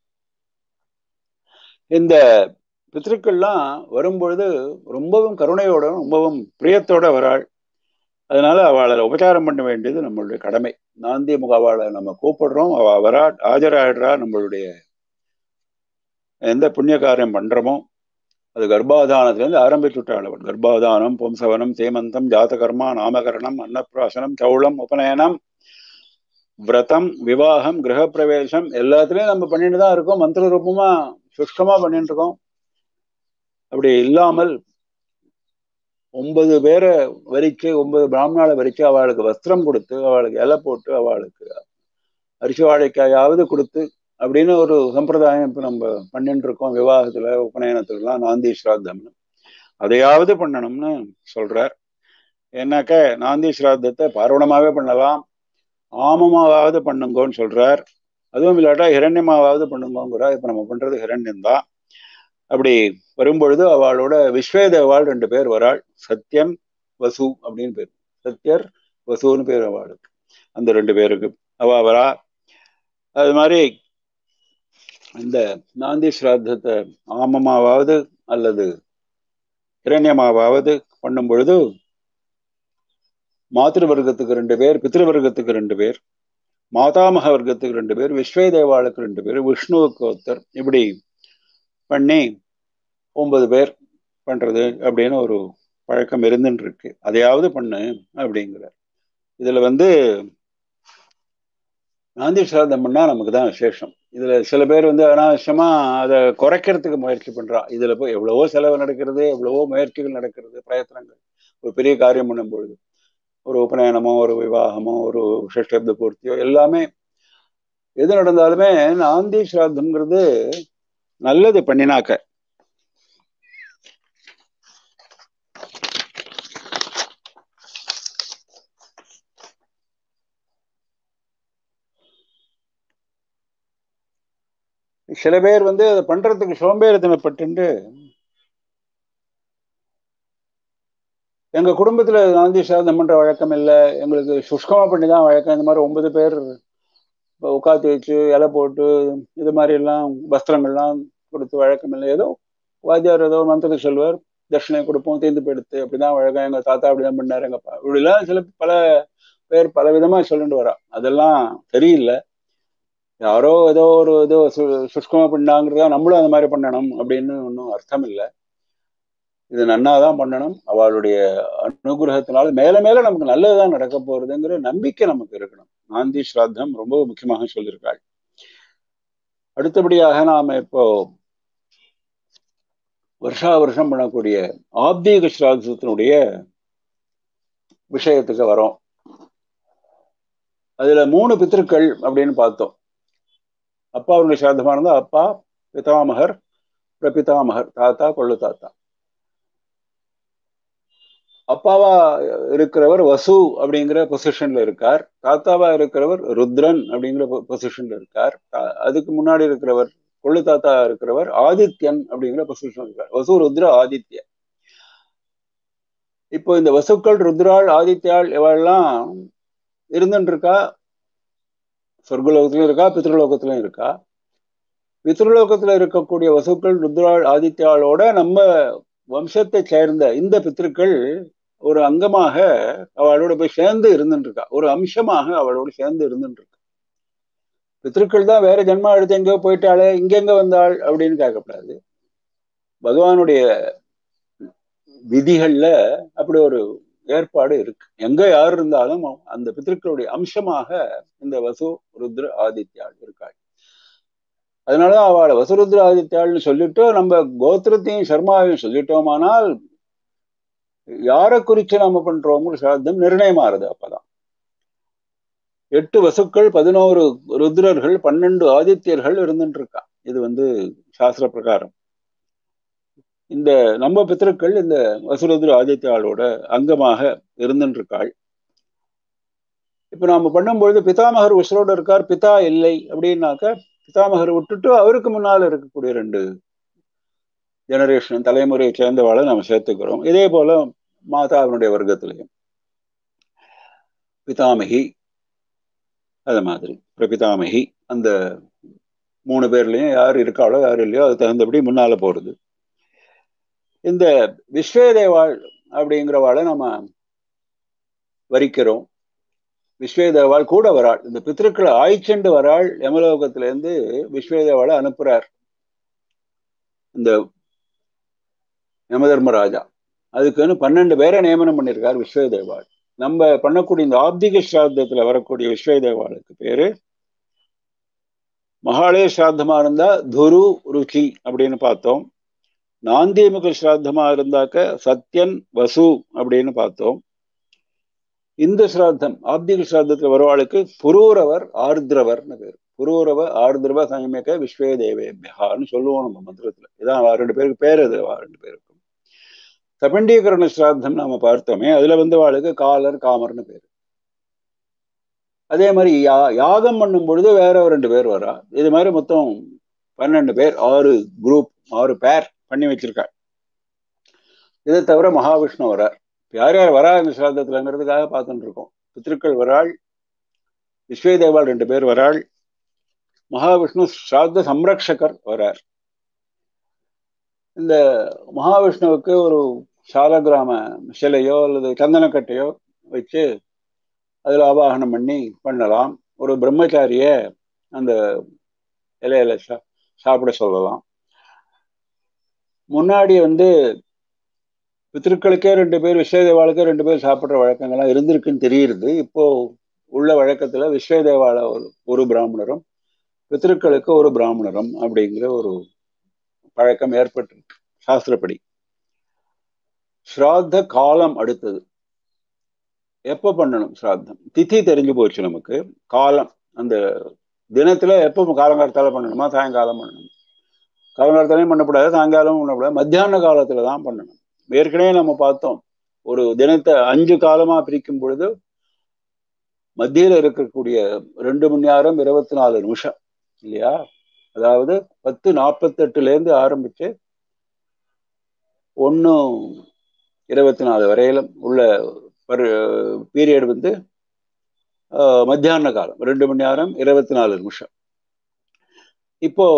இந்த பித்திருக்கள்லாம் வரும்பொழுது ரொம்பவும் கருணையோட ரொம்பவும் பிரியத்தோட வராள் அதனால அவளை உபச்சாரம் பண்ண வேண்டியது நம்மளுடைய கடமை நாந்திய முக அவளை நம்ம கூப்பிடுறோம் அவ வரா ஆஜராயிடுறா நம்மளுடைய எந்த புண்ணிய காரியம் பண்றோமோ அது கர்ப்பாதானத்திலேருந்து ஆரம்பிச்சுட்டாள் அவள் கர்ப்பாதானம் பும்சவனம் சேமந்தம் ஜாதகர்மா நாமகரணம் அன்னப்பிராசனம் சௌளம் உபநயனம் விரதம் விவாகம் கிரகப்பிரவேசம் எல்லாத்துலயும் நம்ம பண்ணிட்டு தான் இருக்கோம் மந்திர ரூபமா சுஷ்கமா பண்ணிட்டு இருக்கோம் அப்படி இல்லாமல் ஒன்பது பேரை வரிச்சு ஒன்பது பிராமணால வரிச்சு அவளுக்கு வஸ்திரம் கொடுத்து அவளுக்கு இலை போட்டு அவளுக்கு அரிசி வாழைக்காயாவது கொடுத்து அப்படின்னு ஒரு சம்பிரதாயம் இப்ப நம்ம பண்ணிட்டு இருக்கோம் விவாகத்துல உபநயனத்துலலாம் நாந்தி ஸ்ராத்தம்னு அதையாவது பண்ணணும்னு சொல்றார் ஏன்னாக்க நாந்தி ஸ்ராத்தத்தை பார்வணமாவே பண்ணலாம் ஆமமாவது பண்ணுங்கோன்னு சொல்றார் அதுவும் இல்லாட்டா ஹிரண்யமாவது பண்ணுங்கோங்கிறா இப்ப நம்ம பண்றது ஹிரண்யம் தான் அப்படி வரும்பொழுது அவளோட விஸ்வேதேவாள் ரெண்டு பேர் வராள் சத்யன் வசு அப்படின்னு பேர் சத்யர் வசுன்னு பேர் அவளுக்கு அந்த ரெண்டு பேருக்கு அவ வரா அது மாதிரி இந்த நாந்தி ஸ்ராத்தத்தை ஆமமாவது அல்லது ஹிரண்யமாவது பண்ணும் பொழுது மாத்திரு வர்க்கத்துக்கு ரெண்டு பேர் பித்ரு வர்க்கத்துக்கு ரெண்டு பேர் மாதாமக வர்க்கத்துக்கு ரெண்டு பேர் விஸ்வேதேவாளுக்கு ரெண்டு பேர் விஷ்ணுவுக்கு ஒருத்தர் இப்படி பண்ணி ஒன்பது பேர் பண்றது அப்படின்னு ஒரு பழக்கம் இருந்துட்டு இருக்கு அதையாவது பண்ணு அப்படிங்கிறார் இதுல வந்து காந்தி சிராதம் பண்ணா நமக்கு தான் விசேஷம் இதுல சில பேர் வந்து அனாவசியமா அதை குறைக்கிறதுக்கு முயற்சி பண்றா இதுல போய் எவ்வளவோ செலவு நடக்கிறது எவ்வளவோ முயற்சிகள் நடக்கிறது பிரயத்தனங்கள் ஒரு பெரிய காரியம் பண்ணும் பொழுது ஒரு உபநயனமோ ஒரு விவாகமோ ஒரு ஷஷ்டப்த பூர்த்தியோ எல்லாமே எது நடந்தாலுமே நாந்தி சிராதம்ங்கிறது நல்லது பண்ணினாக்க சில பேர் வந்து அதை பண்றதுக்கு சோம்பேறித்தனப்பட்டு எங்க குடும்பத்துல காந்தி சாதம் பண்ற வழக்கம் இல்லை எங்களுக்கு சுஷ்கமா பண்ணி தான் வழக்கம் இந்த மாதிரி ஒன்பது பேர் உட்காந்து வச்சு இலை போட்டு இது மாதிரி எல்லாம் வஸ்திரங்கள்லாம் கொடுத்து வழக்கம் இல்லை ஏதோ வாத்தியார் ஏதோ மந்திரத்தை சொல்லுவார் தட்சிணை கொடுப்போம் தீர்ந்து போயிடுத்து அப்படிதான் வழக்கம் எங்க தாத்தா அப்படிதான் பண்ணாரு எங்க அப்பா இப்படிலாம் சில பல பேர் பல விதமா சொல்லிட்டு வரா அதெல்லாம் சரியில்லை யாரோ ஏதோ ஒரு ஏதோ சுஷ்கமா பண்ணாங்கிறதா நம்மளும் அந்த மாதிரி பண்ணணும் அப்படின்னு ஒன்றும் அர்த்தம் இல்லை இது நன்னாதான் பண்ணணும் அவளுடைய அனுகிரகத்தினால மேல மேல நமக்கு நல்லதுதான் நடக்க போறதுங்கிற நம்பிக்கை நமக்கு இருக்கணும் நாந்தி ஸ்ராத்தம் ரொம்ப முக்கியமாக சொல்லியிருக்காள் அடுத்தபடியாக நாம இப்போ வருஷா வருஷம் பண்ணக்கூடிய ஆப்தீக ஸ்ராத்தத்தினுடைய விஷயத்துக்கு வரோம் அதுல மூணு பித்திருக்கள் அப்படின்னு பார்த்தோம் அப்பாவுடைய சிராதமா இருந்தா அப்பா பிதாமகர் பிரபிதாமகர் தாத்தா கொள்ளு தாத்தா அப்பாவா இருக்கிறவர் வசு அப்படிங்கிற பொசிஷன்ல இருக்கார் தாத்தாவா இருக்கிறவர் ருத்ரன் அப்படிங்கிற பொசிஷன்ல இருக்கார் அதுக்கு முன்னாடி இருக்கிறவர் கொள்ளு தாத்தா இருக்கிறவர் ஆதித்யன் அப்படிங்கிற பொசிஷன் இருக்கார் வசு ருத்ர ஆதித்ய இப்போ இந்த வசுக்கள் ருத்ராள் ஆதித்யாள் இவெல்லாம் இருந்துட்டு இருக்கா சொர்க்கலோகத்திலும் இருக்கா பித்ருலோகத்திலும் இருக்கா பித்ருலோகத்துல இருக்கக்கூடிய வசுக்கள் ருத்ராள் ஆதித்யாளோட நம்ம வம்சத்தை சேர்ந்த இந்த பித்திருக்கள் ஒரு அங்கமாக அவளோட போய் சேர்ந்து இருந்துட்டு இருக்கா ஒரு அம்சமாக அவளோட சேர்ந்து இருந்துட்டு இருக்கா பித்திருக்கள் தான் வேற ஜென்மா எடுத்து எங்கேயோ போயிட்டாளே இங்க எங்க வந்தாள் அப்படின்னு கேட்கக்கூடாது பகவானுடைய விதிகள்ல அப்படி ஒரு ஏற்பாடு இருக்கு எங்க யார் இருந்தாலும் அந்த பித்திருக்களுடைய அம்சமாக இந்த வசு ருத்ர ஆதித்யாள் இருக்காள் அதனாலதான் அவளை வசுருத்ர ஆதித்யாள்னு சொல்லிட்டு நம்ம கோத்திரத்தையும் சர்மாவையும் சொல்லிட்டோமானால் யாரை குறிச்சு நாம பண்றோம்னு சிராத்தம் நிர்ணயமாறுது அப்பதான் எட்டு வசுக்கள் பதினோரு ருத்ரர்கள் பன்னெண்டு ஆதித்யர்கள் இருந்துட்டு இருக்கா இது வந்து சாஸ்திர பிரகாரம் இந்த நம்ம பித்திருக்கள் இந்த வசுருத்ர ஆதித்யாளோட அங்கமாக இருந்துட்டு இருக்காள் இப்ப நாம பண்ணும்பொழுது பிதாமகர் உசுரோட இருக்கார் பிதா இல்லை அப்படின்னாக்க பிதாமகர் விட்டுட்டு அவருக்கு முன்னால இருக்கக்கூடிய ரெண்டு ஜெனரேஷன் தலைமுறையை சேர்ந்தவாளை நம்ம சேர்த்துக்கிறோம் இதே போல மாதாவினுடைய வர்க்கத்திலையும் பிதாமகி அது மாதிரி பிரபிதாமகி அந்த மூணு பேர்லயும் யார் இருக்காளோ யார் இல்லையோ அது தகுந்தபடி முன்னால போறது இந்த விஸ்வேதேவாள் அப்படிங்கிறவாளை நம்ம வரிக்கிறோம் விஸ்வேதேவாள் கூட வராள் இந்த பித்திருக்களை ஆய்ச்சண்டு வராள் யமலோகத்துல இருந்து விஸ்வேதேவாளை அனுப்புறார் இந்த யமதர்மராஜா அதுக்குன்னு பன்னெண்டு பேரை நியமனம் பண்ணியிருக்கார் விஸ்வேதேவாள் நம்ம பண்ணக்கூடிய இந்த ஆப்திக ஸ்ராத்தத்துல வரக்கூடிய விஸ்வேதேவாளுக்கு பேரு மகாலய ஸ்ராத்தமா இருந்தா துரு ருச்சி அப்படின்னு பார்த்தோம் நாந்திமுக ஸ்ராத்தமா இருந்தாக்க சத்யன் வசு அப்படின்னு பார்த்தோம் இந்த ஸ்ராத்தம் ஆப்திக ஸ்ராத்தத்துல வருவாளுக்கு புரூரவர் ஆர்திரவர்னு பேர் புரூரவ ஆர்திரவ சமயக்க விஸ்வே தேவேபியான்னு சொல்லுவோம் நம்ம மந்திரத்துல இதான் ரெண்டு பேருக்கு பேர் அது ரெண்டு பேருக்கும் சபண்டீகரண ஸ்ராத்தம் நாம பார்த்தோமே அதுல வந்து வாளுக்கு காலர் காமர்னு பேர் அதே மாதிரி யா யாகம் பண்ணும் பொழுது வேற ஒரு ரெண்டு பேர் வரா இது மாதிரி மொத்தம் பன்னெண்டு பேர் ஆறு குரூப் ஆறு பேர் பண்ணி வச்சிருக்காள் இதை தவிர மகாவிஷ்ணு வரார் யார் யார் வரா இந்த சிராதத்துலங்கிறதுக்காக பார்த்துட்டு இருக்கோம் பித்திருக்கள் வராள் விஸ்வேதேவாள் ரெண்டு பேர் வராள் மகாவிஷ்ணு ஸ்ராத்த சம்ரக்ஷகர் வரார் இந்த மகாவிஷ்ணுவுக்கு ஒரு சாலகிராம சிலையோ அல்லது சந்தனக்கட்டையோ வச்சு அதில் ஆவாகனம் பண்ணி பண்ணலாம் ஒரு பிரம்மச்சாரிய அந்த இலையில சா சாப்பிட சொல்லலாம் முன்னாடி வந்து பித்திருக்களுக்கே ரெண்டு பேர் விஸ்வதேவாளுக்கே ரெண்டு பேர் சாப்பிட்ற வழக்கங்கள்லாம் இருந்திருக்குன்னு தெரியுது இப்போ உள்ள வழக்கத்துல விஸ்வதேவால ஒரு ஒரு பிராமணரும் பித்திருக்களுக்கு ஒரு பிராமணரும் அப்படிங்கிற ஒரு பழக்கம் ஏற்பட்டிருக்கு சாஸ்திரப்படி ஸ்ராத்த காலம் அடுத்தது எப்போ பண்ணணும் ஸ்ராத்தம் திதி தெரிஞ்சு போச்சு நமக்கு காலம் அந்த தினத்துல எப்போ காலங்காலத்தால பண்ணணுமா சாயங்காலம் பண்ணணும் காலங்காலத்தாலையும் பண்ணக்கூடாது சாயங்காலமும் பண்ணக்கூடாது மத்தியான காலத்துல தான் பண்ணணும் ஏற்கனவே நம்ம பார்த்தோம் ஒரு தினத்தை அஞ்சு காலமா பிரிக்கும் பொழுது மத்தியில இருக்கக்கூடிய ரெண்டு மணி நேரம் இருபத்தி நாலு நிமிஷம் இல்லையா அதாவது பத்து நாற்பத்தெட்டுல இருந்து ஆரம்பிச்சு ஒன்று இருபத்தி நாலு வரையிலும் உள்ள பீரியட் வந்து மத்தியான காலம் ரெண்டு மணி நேரம் இருபத்தி நாலு நிமிஷம் இப்போ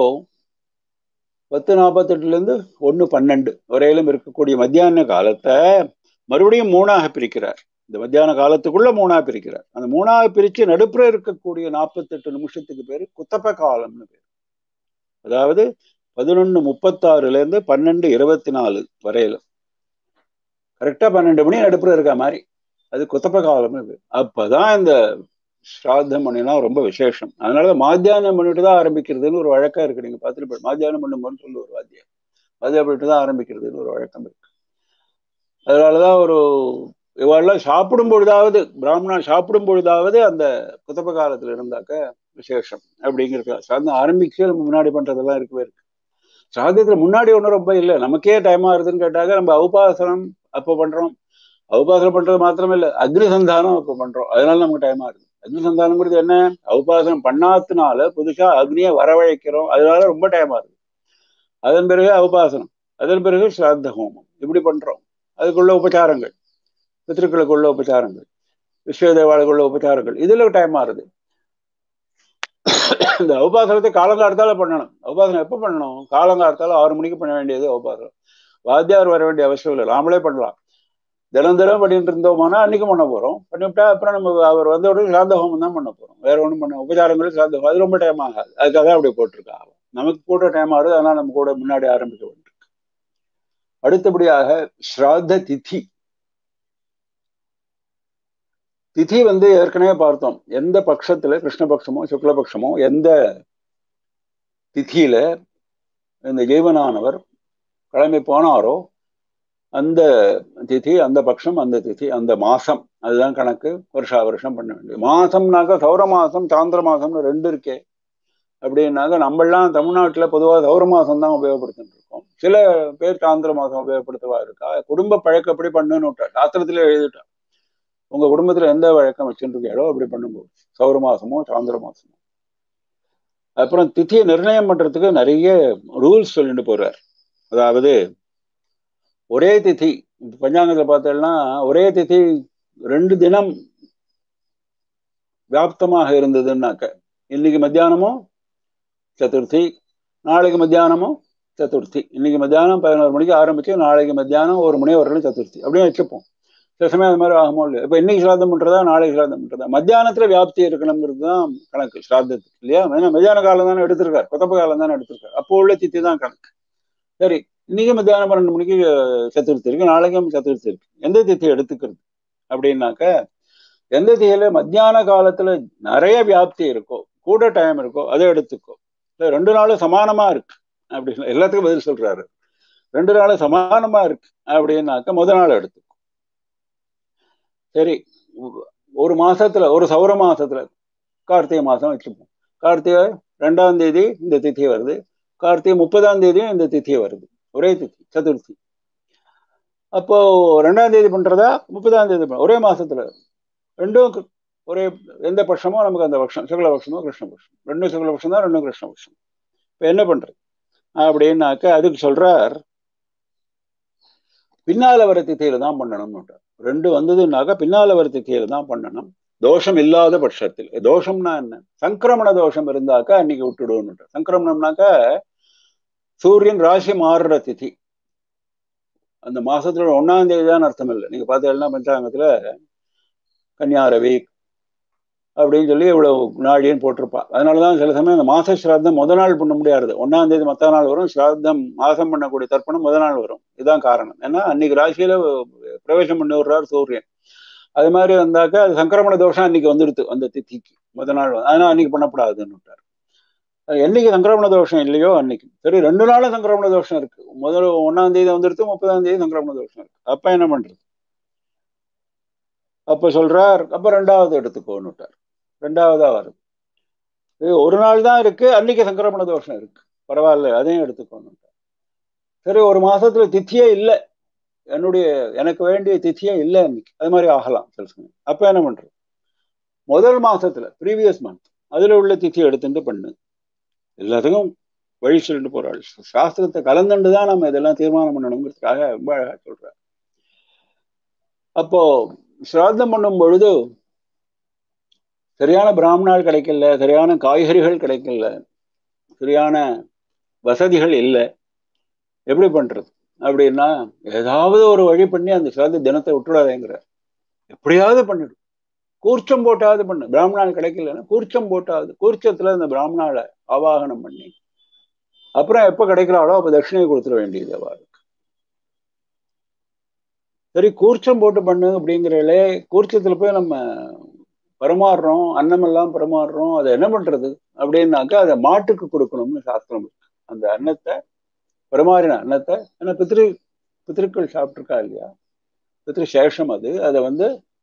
பத்து நாற்பத்தெட்டுல இருந்து ஒன்று பன்னெண்டு வரையிலும் இருக்கக்கூடிய மத்தியான காலத்தை மறுபடியும் மூணாக பிரிக்கிறார் இந்த மத்தியான காலத்துக்குள்ள மூணாக பிரிக்கிறார் அந்த மூணாக பிரிச்சு நடுப்புற இருக்கக்கூடிய நாற்பத்தெட்டு நிமிஷத்துக்கு பேரு குத்தப்ப காலம்னு பேர் அதாவது பதினொன்று முப்பத்தாறுல இருந்து பன்னெண்டு இருபத்தி நாலு வரையிலும் கரெக்டா பன்னெண்டு மணி நடுப்புற இருக்க மாதிரி அது குத்தப்ப காலம்னு பேர் அப்பதான் இந்த ஸ்ராத்தம் பண்ணினா ரொம்ப விசேஷம் அதனாலதான் மாத்தியானம் பண்ணிட்டு தான் ஆரம்பிக்கிறதுன்னு ஒரு வழக்கம் இருக்கு நீங்க பார்த்துட்டு மாத்தியானம் பண்ணுங்கன்னு சொல்லி ஒரு வாத்தியம் வாத்தியம் பண்ணிட்டு தான் ஆரம்பிக்கிறதுன்னு ஒரு வழக்கம் இருக்கு அதனாலதான் ஒரு இவாளெல்லாம் சாப்பிடும் பொழுதாவது பிராமணா சாப்பிடும் பொழுதாவது அந்த குத்தப்ப காலத்துல இருந்தாக்க விசேஷம் அப்படிங்கிறது சாதம் ஆரம்பிச்சு நம்ம முன்னாடி பண்றதெல்லாம் இருக்கவே இருக்கு சாதத்துல முன்னாடி ஒன்றும் ரொம்ப இல்லை நமக்கே டைம் ஆகுதுன்னு கேட்டாக்க நம்ம உபாசனம் அப்போ பண்றோம் உபாசனம் பண்றது மாத்திரம் இல்லை அக்னி சந்தானம் அப்போ பண்றோம் அதனால நமக்கு டைம் ஆகுது அக்னி சந்தானம்ங்கிறது என்ன உபாசனம் பண்ணாதனால புதுசா அக்னியை வரவழைக்கிறோம் அதனால ரொம்ப டைம் ஆகுது அதன் பிறகு உபாசனம் அதன் பிறகு ஸ்ராத்த ஹோமம் இப்படி பண்றோம் அதுக்குள்ள உபச்சாரங்கள் பித்திருக்களுக்குள்ள உபச்சாரங்கள் விஸ்வதேவாளுக்குள்ள உபச்சாரங்கள் இதுல டைம் ஆறுது இந்த உபாசனத்தை காலங்காலத்தால பண்ணணும் உபாசனம் எப்போ பண்ணணும் காலங்காலத்தால ஆறு மணிக்கு பண்ண வேண்டியது உபாசனம் வாத்தியார் வர வேண்டிய அவசியம் இல்லை நாமளே பண்ணலாம் தினம் தினம் பண்ணிட்டு இருந்தோம்னா அன்னைக்கு பண்ண போறோம் பண்ணிவிட்டா அப்புறம் நம்ம அவர் வந்த உடனே சாந்த ஹோமம் தான் பண்ண போறோம் வேற ஒன்றும் பண்ண உபச்சாரங்களும் சாந்த ஹோமம் அது ரொம்ப டைம் ஆகாது அதுக்காக அப்படி போட்டிருக்கா நமக்கு கூட டைம் ஆகுது அதனால நம்ம கூட முன்னாடி ஆரம்பிக்க வேண்டியிருக்கு அடுத்தபடியாக ஸ்ராத்த திதி திதி வந்து ஏற்கனவே பார்த்தோம் எந்த பட்சத்துல கிருஷ்ணபக்ஷமோ சுக்லபக்ஷமோ எந்த திதியில இந்த ஜீவனானவர் கிளம்பி போனாரோ அந்த திதி அந்த பட்சம் அந்த திதி அந்த மாசம் அதுதான் கணக்கு வருஷா வருஷம் பண்ண வேண்டியது மாசம்னாக்கா சௌர மாசம் சாந்திர மாசம்னு ரெண்டு இருக்கே அப்படின்னாக்க நம்மளாம் தமிழ்நாட்டுல பொதுவாக சௌர மாசம் தான் உபயோகப்படுத்திட்டு இருக்கோம் சில பேர் சாந்திர மாசம் உபயோகப்படுத்தவா இருக்கா குடும்ப பழக்கப்படி பண்ணுன்னு விட்டா சாஸ்திரத்துல எழுதிட்டா உங்க குடும்பத்துல எந்த வழக்கம் வச்சுருக்கீங்களோ அப்படி பண்ணும்போது சௌர மாசமோ சாந்திர மாசமோ அப்புறம் திதியை நிர்ணயம் பண்றதுக்கு நிறைய ரூல்ஸ் சொல்லிட்டு போறார் அதாவது ஒரே திதி பஞ்சாங்கத்துல பார்த்தோம்னா ஒரே திதி ரெண்டு தினம் வியாப்தமாக இருந்ததுன்னாக்க இன்னைக்கு மத்தியானமும் சதுர்த்தி நாளைக்கு மத்தியானமும் சதுர்த்தி இன்னைக்கு மத்தியானம் பதினோரு மணிக்கு ஆரம்பிச்சு நாளைக்கு மத்தியானம் ஒரு மணி வரலும் சதுர்த்தி அப்படியே வச்சுப்போம் சில சமயம் அது மாதிரி ஆகுமோ இல்லையா இப்போ இன்னைக்கு சிராதம் பண்றதா நாளைக்கு சிராதம் பண்றதா மத்தியானத்துல வியாப்தி இருக்கணுங்கிறது தான் கணக்கு சிராதத்துக்கு இல்லையா ஏன்னா மத்தியான காலம் தானே எடுத்திருக்காரு கொத்தப்ப காலம் தானே எடுத்திருக்காரு அப்போ உள்ள தித்தி தான் கணக்கு சரி இன்னைக்கு மத்தியானம் பன்னெண்டு மணிக்கு சதுர்த்தி இருக்கு நாளைக்கும் சதுர்த்தி இருக்கு எந்த தித்தி எடுத்துக்கிறது அப்படின்னாக்க எந்த திதியில மத்தியான காலத்துல நிறைய வியாப்தி இருக்கோ கூட டைம் இருக்கோ அதை எடுத்துக்கோ இல்லை ரெண்டு நாளும் சமானமா இருக்கு அப்படி எல்லாத்துக்கும் பதில் சொல்றாரு ரெண்டு நாளும் சமானமா இருக்கு அப்படின்னாக்க முத நாள் எடுத்துக்கோ சரி ஒரு மாசத்துல ஒரு சௌர மாசத்துல கார்த்திகை மாசம் வச்சுப்போம் கார்த்திகை ரெண்டாம் தேதி இந்த திதி வருது கார்த்திகை முப்பதாம் தேதியும் இந்த திதி வருது ஒரே திதி சதுர்த்தி அப்போ ரெண்டாம் தேதி பண்றதா முப்பதாம் தேதி ஒரே மாசத்துல ரெண்டும் ஒரே எந்த பட்சமோ நமக்கு அந்த பட்சம் சுக்ல பட்சமோ கிருஷ்ண பட்சம் ரெண்டும் சுக்ல பட்சம் தான் ரெண்டும் கிருஷ்ண பட்சம் இப்போ என்ன பண்றது அப்படின்னாக்க அதுக்கு சொல்றார் பின்னால வர திதியில தான் பண்ணணும்னு ரெண்டு வந்ததுன்னாக்க பின்னால வர திதியில தான் பண்ணணும் தோஷம் இல்லாத பட்சத்தில் தோஷம்னா என்ன சங்கிரமண தோஷம் இருந்தாக்கா அன்னைக்கு விட்டுடுவோம்னு சங்கிரமணம்னாக்க சூரியன் ராசி மாறுற திதி அந்த மாசத்துல ஒன்னாம் தேதி தான் அர்த்தம் இல்லை நீங்க பார்த்தீங்கன்னா பஞ்சாங்கத்துல கன்னியாரவி அப்படின்னு சொல்லி இவ்வளவு நாழின்னு போட்டிருப்பா அதனாலதான் சில சமயம் அந்த மாச சிராதம் முத நாள் பண்ண முடியாது ஒன்னாம் தேதி மத்த நாள் வரும் சிராதம் மாசம் பண்ணக்கூடிய தர்ப்பணம் முத நாள் வரும் இதுதான் காரணம் ஏன்னா அன்னைக்கு ராசியில பிரவேசம் பண்ணி விடுறாரு சூரியன் அது மாதிரி வந்தாக்க அது சங்கிரமண தோஷம் அன்னைக்கு வந்துடுது அந்த திதிக்கு முத நாள் அதனால அன்னைக்கு பண்ணக்கூடாதுன்னு விட்டார் என்னைக்கு சங்கிரமண தோஷம் இல்லையோ அன்னைக்கு சரி ரெண்டு நாளும் சங்கிரமண தோஷம் இருக்கு முதல் ஒன்னாம் தேதி வந்துடுது முப்பதாம் தேதி சங்கிரமண தோஷம் இருக்கு அப்ப என்ன பண்றது அப்ப சொல்றார் அப்ப ரெண்டாவது எடுத்துக்கோன்னு விட்டார் ரெண்டாவதா வருது ஒரு நாள் தான் இருக்கு அன்னைக்கு சங்கிரமண தோஷம் இருக்கு பரவாயில்ல அதையும் எடுத்துக்கோன்னு சரி ஒரு மாசத்துல தித்தியே இல்லை என்னுடைய எனக்கு வேண்டிய தித்தியே இல்லை அன்னைக்கு அது மாதிரி ஆகலாம் சில சமயம் அப்ப என்ன பண்றது முதல் மாசத்துல ப்ரீவியஸ் மந்த் அதுல உள்ள தித்தியை எடுத்துட்டு பண்ணு எல்லாத்துக்கும் வழி சொல்லிட்டு போறாள் சாஸ்திரத்தை கலந்துண்டு தான் நம்ம இதெல்லாம் தீர்மானம் பண்ணணுங்கிறதுக்காக ரொம்ப அழகா சொல்றாரு அப்போ சிராதம் பண்ணும் பொழுது சரியான பிராமணால் கிடைக்கல சரியான காய்கறிகள் கிடைக்கல சரியான வசதிகள் இல்லை எப்படி பண்றது அப்படின்னா ஏதாவது ஒரு வழி பண்ணி அந்த சிராத தினத்தை விட்டுடாதேங்கிற எப்படியாவது பண்ணிடு கூர்ச்சம் போட்டாவது பண்ணு பிராமணால் கிடைக்கலன்னா கூர்ச்சம் போட்டாவது கூர்ச்சத்துல இந்த பிராமணால ஆவாகனம் பண்ணி அப்புறம் எப்ப கிடைக்கிறாளோ அப்ப தட்சிணையை கொடுத்துட வேண்டியது அவளுக்கு சரி கூர்ச்சம் போட்டு பண்ணு அப்படிங்கிறலே கூர்ச்சத்துல போய் நம்ம பரிமாறுறோம் அன்னமெல்லாம் பரிமாறுறோம் அதை என்ன பண்றது அப்படின்னாக்கா அதை மாட்டுக்கு கொடுக்கணும்னு சாஸ்திரம் இருக்கு அந்த அன்னத்தை பரிமாறின அன்னத்தை ஏன்னா பித்திரு பித்திருக்கள் சாப்பிட்ருக்கா இல்லையா பித்திரு சேஷம் அது அதை வந்து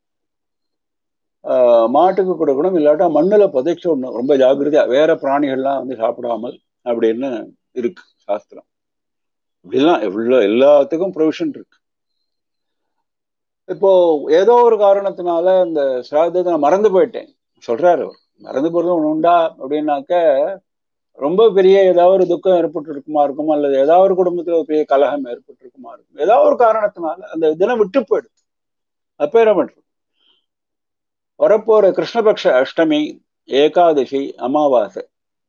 மாட்டுக்கு கொடுக்கணும் இல்லாட்டா மண்ணில் புதைச்சு விடணும் ரொம்ப ஜாக்கிரதையா வேற பிராணிகள்லாம் வந்து சாப்பிடாமல் அப்படின்னு இருக்கு சாஸ்திரம் இப்படிலாம் எவ்வளோ எல்லாத்துக்கும் ப்ரொவிஷன் இருக்கு இப்போ ஏதோ ஒரு காரணத்தினால இந்த சிராதத்தை நான் மறந்து போயிட்டேன் சொல்றாரு அவர் மறந்து போறது ஒன்று உண்டா அப்படின்னாக்க ரொம்ப பெரிய ஏதாவது ஒரு துக்கம் ஏற்பட்டு இருக்குமா இருக்கும் அல்லது ஏதாவது ஒரு குடும்பத்துல ஒரு பெரிய கலகம் ஏற்பட்டு இருக்குமா இருக்கும் ஏதாவது ஒரு காரணத்தினால அந்த தினம் விட்டு போயிடுது அப்ப என்ன பண்றது வரப்போற கிருஷ்ணபக்ஷ அஷ்டமி ஏகாதசி அமாவாசை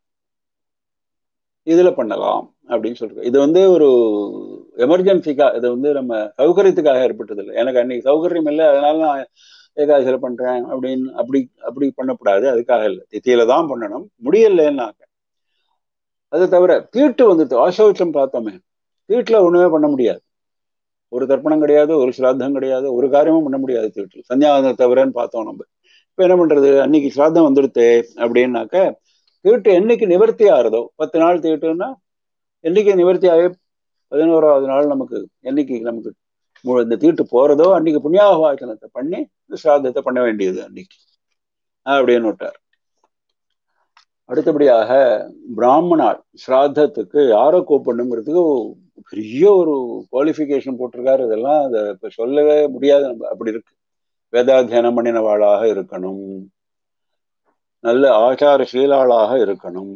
இதுல பண்ணலாம் அப்படின்னு சொல்றேன் இது வந்து ஒரு எமர்ஜென்சிக்கா இது வந்து நம்ம சௌகரியத்துக்காக ஏற்பட்டது இல்லை எனக்கு அன்னைக்கு சௌகரியம் இல்லை அதனால நான் ஏகாதசியில பண்றேன் அப்படின்னு அப்படி அப்படி பண்ணக்கூடாது அதுக்காக இல்லை தித்தியில தான் பண்ணணும் முடியலன்னாக்க அது தவிர தீட்டு வந்துட்டு ஆசோச்சம் பார்த்தோமே தீட்டுல ஒண்ணுமே பண்ண முடியாது ஒரு தர்ப்பணம் கிடையாது ஒரு சிராத்தம் கிடையாது ஒரு காரியமும் பண்ண முடியாது தீட்டு சன்னியாசம் தவிரன்னு பார்த்தோம் நம்ம இப்ப என்ன பண்றது அன்னைக்கு சிராத்தம் வந்துடுத்து அப்படின்னாக்க தீட்டு என்னைக்கு நிவர்த்தி ஆறுதோ பத்து நாள் தீட்டுன்னா என்னைக்கு நிவர்த்தி ஆகி பதினோராவது நாள் நமக்கு என்னைக்கு நமக்கு மு- இந்த தீட்டு போறதோ அன்னைக்கு புண்ணியாவாச்சனத்தை பண்ணி இந்த சிராதத்தை பண்ண வேண்டியது அன்னைக்கு அப்படின்னு விட்டார் அடுத்தபடியாக பிராமணால் சிராதத்துக்கு யாரை கூப்பிடணுங்கிறதுக்கு பெரிய ஒரு குவாலிஃபிகேஷன் போட்டிருக்காரு இதெல்லாம் அதை இப்ப சொல்லவே முடியாது நம்ம அப்படி இருக்கு வேதாத்தியனம் பண்ணினவாளாக இருக்கணும் நல்ல ஆச்சார சீலாளாக இருக்கணும்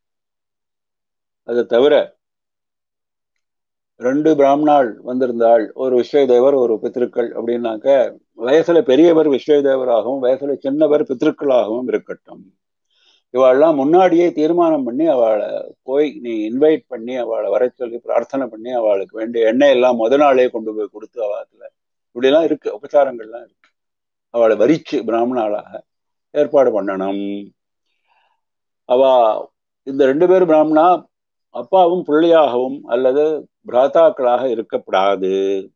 அதை தவிர ரெண்டு பிராமணாள் வந்திருந்தாள் ஒரு விஸ்வதேவர் ஒரு பித்திருக்கள் அப்படின்னாக்க வயசுல பெரியவர் விஸ்வதேவராகவும் வயசுல சின்னவர் பித்திருக்களாகவும் இருக்கட்டும் இவாள்லாம் முன்னாடியே தீர்மானம் பண்ணி அவளை போய் நீ இன்வைட் பண்ணி அவளை வர சொல்லி பிரார்த்தனை பண்ணி அவளுக்கு வேண்டிய எண்ணெய் எல்லாம் முத நாளே கொண்டு போய் கொடுத்து அவத்துல இப்படிலாம் இருக்கு உபச்சாரங்கள்லாம் இருக்கு அவளை வரிச்சு பிராமணாளாக ஏற்பாடு பண்ணணும் அவ இந்த ரெண்டு பேர் பிராமணா அப்பாவும் பிள்ளையாகவும் அல்லது பிராத்தாக்களாக இருக்கக்கூடாது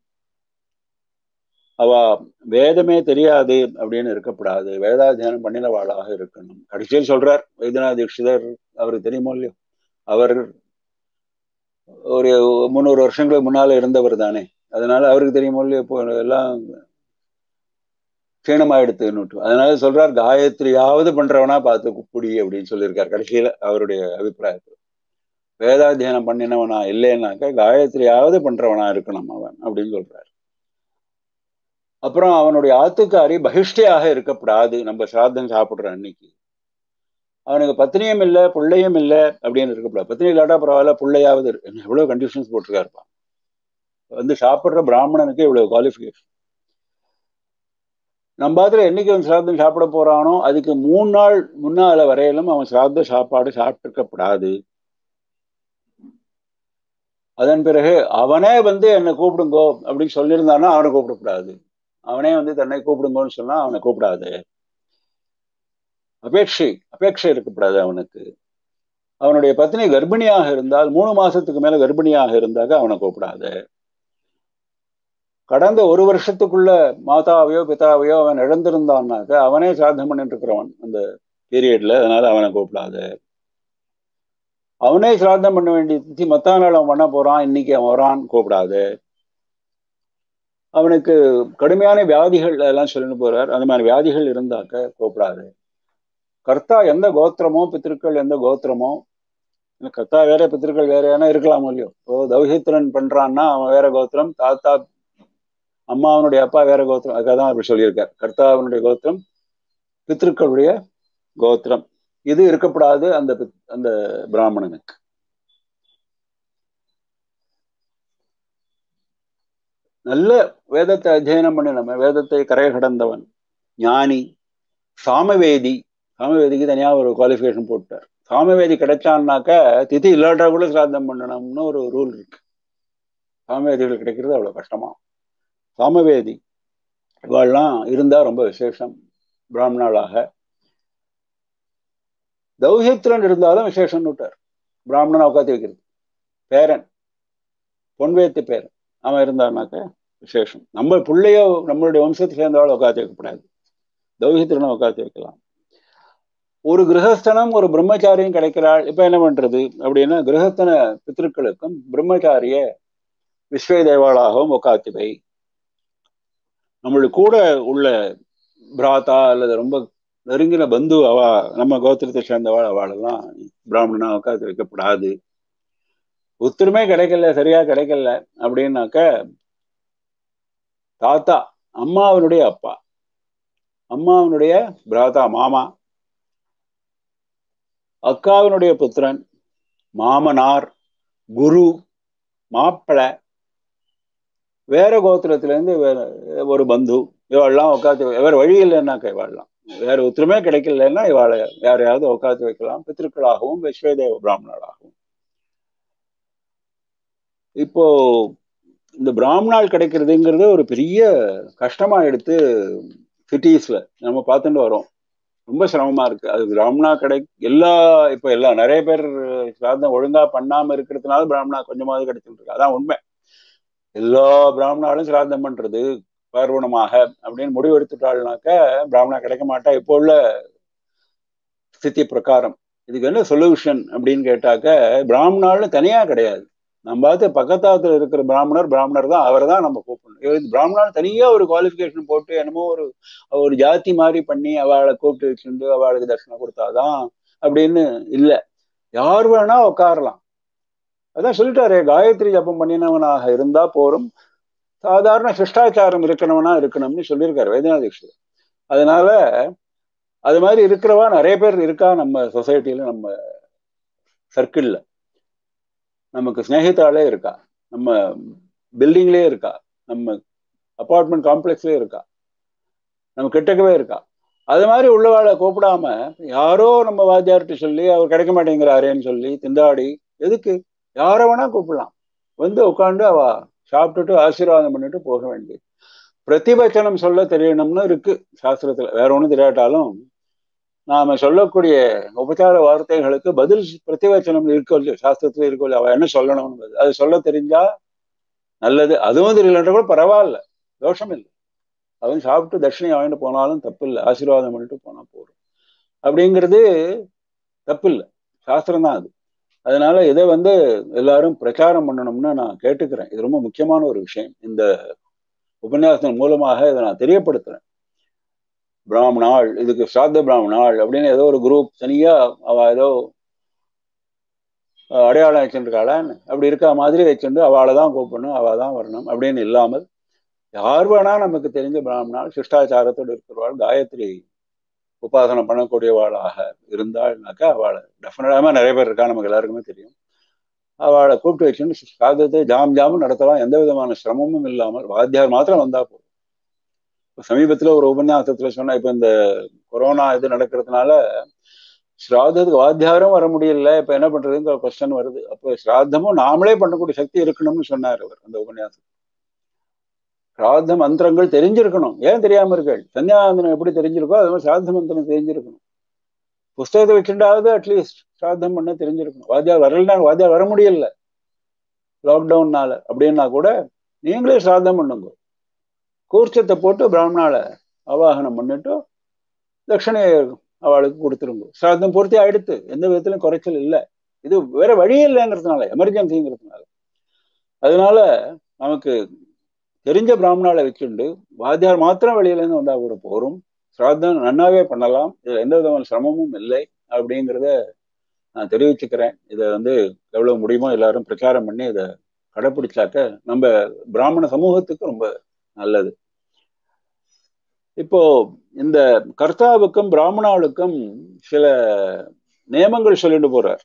அவ வேதமே தெரியாது அப்படின்னு இருக்கக்கூடாது வேதாத்தியானம் பண்ணினவாளாக இருக்கணும் கடைசியில் சொல்றார் வைத்தியநாத தீட்சிதர் அவருக்கு தெரியுமோ இல்லையோ அவர் ஒரு முந்நூறு வருஷங்களுக்கு முன்னால இருந்தவர் தானே அதனால அவருக்கு தெரியுமோ இல்லையோ இப்போ எல்லாம் க்ஷீணமாயிடுத்துன்னு அதனால சொல்றார் காயத்ரியாவது பண்றவனா பார்த்து புடி அப்படின்னு சொல்லியிருக்கார் கடைசியில அவருடைய அபிப்பிராயத்தில் வேதாத்தியனம் பண்ணினவனா இல்லைன்னாக்க காயத்ரியாவது பண்றவனா இருக்கணும் அவன் அப்படின்னு சொல்றாரு அப்புறம் அவனுடைய ஆத்துக்காரி பகிஷ்டியாக இருக்கக்கூடாது நம்ம சாதம் சாப்பிடுற அன்னைக்கு அவனுக்கு பத்னியும் இல்லை பிள்ளையும் இல்லை அப்படின்னு இருக்கக்கூடாது பத்னி இல்லாட்டா பரவாயில்ல பிள்ளையாவது இருக்கு எவ்வளவு கண்டிஷன்ஸ் போட்டிருக்காருப்பா வந்து சாப்பிடுற பிராமணனுக்கு இவ்வளவு குவாலிஃபிகேஷன் நம்ம பாத்துல என்னைக்கு அவன் சிராதம் சாப்பிட போறானோ அதுக்கு மூணு நாள் முன்னால வரையிலும் அவன் சிராத சாப்பாடு சாப்பிட்டுருக்கப்படாது அதன் பிறகு அவனே வந்து என்னை கூப்பிடுங்கோ அப்படின்னு சொல்லியிருந்தானா அவனை கூப்பிடக்கூடாது அவனே வந்து தன்னை கூப்பிடுங்கோன்னு சொன்னா அவனை கூப்பிடாது அபேட்சை அபேட்சை இருக்கக்கூடாது அவனுக்கு அவனுடைய பத்னி கர்ப்பிணியாக இருந்தால் மூணு மாசத்துக்கு மேல கர்ப்பிணியாக இருந்தாக்க அவனை கூப்பிடாது கடந்த ஒரு வருஷத்துக்குள்ள மாதாவையோ பிதாவையோ அவன் இழந்திருந்தான்னாக்க அவனே சாதம் பண்ணிட்டு இருக்கிறவன் அந்த பீரியட்ல அதனால அவனை கூப்பிடாது அவனே சிராதம் பண்ண வேண்டிய திதி மத்தா நாள் அவன் பண்ண போறான் இன்னைக்கு அவன் வரான் கூப்பிடாது அவனுக்கு கடுமையான வியாதிகள் எல்லாம் சொல்லிட்டு போறார் அந்த மாதிரி வியாதிகள் இருந்தாக்க கூப்பிடாது கர்த்தா எந்த கோத்திரமோ பித்திருக்கள் எந்த கோத்திரமோ கர்த்தா வேற பித்திருக்கள் வேற ஏன்னா இருக்கலாமோ இல்லையோ இப்போ தௌஹித்ரன் பண்றான்னா அவன் வேற கோத்திரம் தாத்தா அம்மா அவனுடைய அப்பா வேற கோத்திரம் அதுக்காக தான் அப்படி சொல்லியிருக்கார் கர்த்தாவனுடைய கோத்திரம் பித்திருக்களுடைய கோத்திரம் இது இருக்கப்படாது அந்த அந்த பிராமணனுக்கு நல்ல வேதத்தை அத்தியனம் பண்ணி நம்ம வேதத்தை கரை கடந்தவன் ஞானி சாமவேதி சாமவேதிக்கு தனியா ஒரு குவாலிஃபிகேஷன் போட்டார் சாமவேதி கிடைச்சான்னாக்க திதி இல்லாட்டா கூட சிராதம் பண்ணணும்னு ஒரு ரூல் இருக்கு சாமவேதிகள் கிடைக்கிறது அவ்வளவு கஷ்டமா சாமவேதி இவாள்லாம் இருந்தா ரொம்ப விசேஷம் பிராமணாளாக தௌஹித்ரன் இருந்தாலும் விசேஷம் விட்டார் பிராமணனை உட்காந்து வைக்கிறது பேரன் பொன்வேத்து பேரன் அவன் இருந்தான்னாக்க விசேஷம் நம்ம பிள்ளையோ நம்மளுடைய வம்சத்தை சேர்ந்தவாள் உட்காந்து வைக்கக்கூடாது தௌஹித்ரனை உட்காந்து வைக்கலாம் ஒரு கிரகஸ்தனம் ஒரு பிரம்மச்சாரியும் கிடைக்கிறாள் இப்ப என்ன பண்றது அப்படின்னா கிரகஸ்தன பித்திருக்களுக்கும் பிரம்மச்சாரிய விஸ்வ தேவாளாகவும் உட்காத்தி வை நம்மளுக்கு கூட உள்ள பிராத்தா அல்லது ரொம்ப நெருங்கின பந்து அவ நம்ம கோத்திரத்தை சேர்ந்தவாள் அவளெல்லாம் பிராமணனா உட்காந்து வைக்கப்படாது உத்தரமே கிடைக்கல சரியா கிடைக்கல அப்படின்னாக்க தாத்தா அம்மாவனுடைய அப்பா அம்மாவனுடைய பிராத்தா மாமா அக்காவினுடைய புத்திரன் மாமனார் குரு மாப்பிள்ளை வேற கோத்திரத்திலேருந்து வேற ஒரு பந்து இவாள்லாம் உட்காந்து வேற வழி இல்லைன்னாக்க இவாள்லாம் வேற ஒத்துருமே கிடைக்கலன்னா இவாளை யாரையாவது உட்காந்து வைக்கலாம் பித்திருக்களாகவும் விஸ்வதேவ பிராமணர்களாகவும் இப்போ இந்த பிராமணால் கிடைக்கிறதுங்கிறது ஒரு பெரிய கஷ்டமா எடுத்து சிட்டிஸ்ல நம்ம பார்த்துட்டு வரோம் ரொம்ப சிரமமா இருக்கு அது பிராமணா கடை எல்லா இப்போ எல்லா நிறைய பேர் சாதம் ஒழுங்கா பண்ணாம இருக்கிறதுனால பிராமணா கொஞ்சமாவது கிடைச்சிட்டு இருக்கு அதான் உண்மை எல்லா பிராமணாலும் சிராதம் பண்றது பார்வணமாக அப்படின்னு முடிவு எடுத்துட்டாள்னாக்க பிராமணா கிடைக்க மாட்டா இப்போ உள்ள ஸ்திதி பிரகாரம் இதுக்கு என்ன சொல்யூஷன் அப்படின்னு கேட்டாக்க பிராமணாலும் தனியா கிடையாது நம்ம பார்த்து பக்கத்தாத்துல இருக்கிற பிராமணர் பிராமணர் தான் அவரை தான் நம்ம கூப்பிடணும் இது பிராமணர் தனியா ஒரு குவாலிஃபிகேஷன் போட்டு என்னமோ ஒரு ஒரு ஜாதி மாதிரி பண்ணி அவளை கூப்பிட்டு வச்சுட்டு அவளுக்கு தட்சணை கொடுத்தாதான் அப்படின்னு இல்ல யார் வேணா உட்காரலாம் அதான் சொல்லிட்டாரு காயத்ரி ஜபம் பண்ணினவனாக இருந்தா போரும் சாதாரண சிஷ்டாச்சாரம் இருக்கணும்னா இருக்கணும்னு சொல்லியிருக்காரு வைத்தியநாத தீட்சிதர் அதனால அது மாதிரி இருக்கிறவா நிறைய பேர் இருக்கா நம்ம சொசைட்டில நம்ம சர்க்கிள்ல நமக்கு ஸ்நேகிதாலே இருக்கா நம்ம பில்டிங்லயே இருக்கா நம்ம அப்பார்ட்மெண்ட் காம்ப்ளெக்ஸ்லயே இருக்கா நம்ம கிட்டக்கவே இருக்கா அது மாதிரி உள்ளவாளை கூப்பிடாம யாரோ நம்ம வாத்தியார்கிட்ட சொல்லி அவர் கிடைக்க மாட்டேங்கிறாரேன்னு சொல்லி திண்டாடி எதுக்கு யாரை வேணா கூப்பிடலாம் வந்து உட்காந்து அவ சாப்பிட்டுட்டு ஆசீர்வாதம் பண்ணிட்டு போக வேண்டியது பிரதிபச்சனம் சொல்ல தெரியணும்னு இருக்கு சாஸ்திரத்துல வேற ஒண்ணும் தெரியாட்டாலும் நாம சொல்லக்கூடிய உபச்சார வார்த்தைகளுக்கு பதில் பிரதிவச்சனம் இருக்கோ இல்லையோ சாஸ்திரத்துல இருக்கோ இல்லையோ அவ என்ன சொல்லணும்னு அது சொல்ல தெரிஞ்சா நல்லது அதுவும் தெரியலன்ற கூட பரவாயில்ல தோஷம் இல்லை அவன் சாப்பிட்டு தட்சிணை வாங்கிட்டு போனாலும் தப்பு இல்லை ஆசீர்வாதம் பண்ணிட்டு போனா போறோம் அப்படிங்கிறது தப்பு இல்லை சாஸ்திரம் தான் அது அதனால இதை வந்து எல்லாரும் பிரச்சாரம் பண்ணணும்னு நான் கேட்டுக்கிறேன் இது ரொம்ப முக்கியமான ஒரு விஷயம் இந்த உபன்யாசத்தின் மூலமாக இதை நான் தெரியப்படுத்துறேன் பிராமணாள் இதுக்கு சாத்த பிராமணாள் அப்படின்னு ஏதோ ஒரு குரூப் தனியா அவ ஏதோ அடையாளம் வச்சுருக்காளான்னு அப்படி இருக்கா மாதிரி வச்சுட்டு அவளை தான் கூப்பிடணும் அவள் தான் வரணும் அப்படின்னு இல்லாமல் யார் வேணா நமக்கு தெரிஞ்ச பிராமணாள் சிஷ்டாச்சாரத்தோடு இருக்கிறவாள் காயத்ரி உபாசனம் பண்ணக்கூடியவாளாக இருந்தாள்னாக்கா அவளை டெஃபினட்டாக நிறைய பேர் இருக்கா நமக்கு எல்லாருக்குமே தெரியும் அவளை கூப்பிட்டு வச்சுன்னு சாதத்தை ஜாம் ஜாமும் நடத்தலாம் எந்த விதமான சிரமமும் இல்லாமல் வாத்தியார் மாத்திரம் வந்தா போதும் சமீபத்துல ஒரு உபன்யாசத்துல சொன்னா இப்ப இந்த கொரோனா இது நடக்கிறதுனால ஸ்ராதத்துக்கு வாத்தியாரும் வர முடியல இப்ப என்ன பண்றதுங்கிற கொஸ்டன் வருது அப்போ ஸ்ராத்தமும் நாமளே பண்ணக்கூடிய சக்தி இருக்கணும்னு சொன்னார் அவர் அந்த உபன்யாசம் ஸ்ராத்த மந்திரங்கள் தெரிஞ்சிருக்கணும் ஏன் தெரியாம இருக்கள் சன்னியாந்தனம் எப்படி தெரிஞ்சிருக்கோ அது மாதிரி சாத்த மந்திரம் தெரிஞ்சிருக்கணும் புஸ்தகத்தை வச்சுட்டாவது அட்லீஸ்ட் சாத்தம் பண்ண தெரிஞ்சிருக்கணும் வாத்தியார் வரலன்னா வாத்தியார் வர முடியல லாக்டவுன்னால அப்படின்னா கூட நீங்களே சாதம் பண்ணுங்க கூர்ச்சத்தை போட்டு பிராமணால அவாகனம் பண்ணிட்டு தட்சணையை அவளுக்கு கொடுத்துருங்க சாதம் பூர்த்தி ஆயிடுத்து எந்த விதத்திலும் குறைச்சல் இல்லை இது வேற வழி இல்லைங்கிறதுனால எமர்ஜென்சிங்கிறதுனால அதனால நமக்கு தெரிஞ்ச பிராமணால வச்சுண்டு வாத்தியார் மாத்திரம் வெளியில இருந்து வந்தா கூட போரும் சிராதம் நன்னாவே பண்ணலாம் இதுல எந்த விதமான சிரமமும் இல்லை அப்படிங்கிறத நான் தெரிவிச்சுக்கிறேன் இதை வந்து எவ்வளவு முடியுமோ எல்லாரும் பிரச்சாரம் பண்ணி இதை கடைப்பிடிச்சாக்க நம்ம பிராமண சமூகத்துக்கு ரொம்ப நல்லது இப்போ இந்த கர்த்தாவுக்கும் பிராமணாளுக்கும் சில நியமங்கள் சொல்லிட்டு போறார்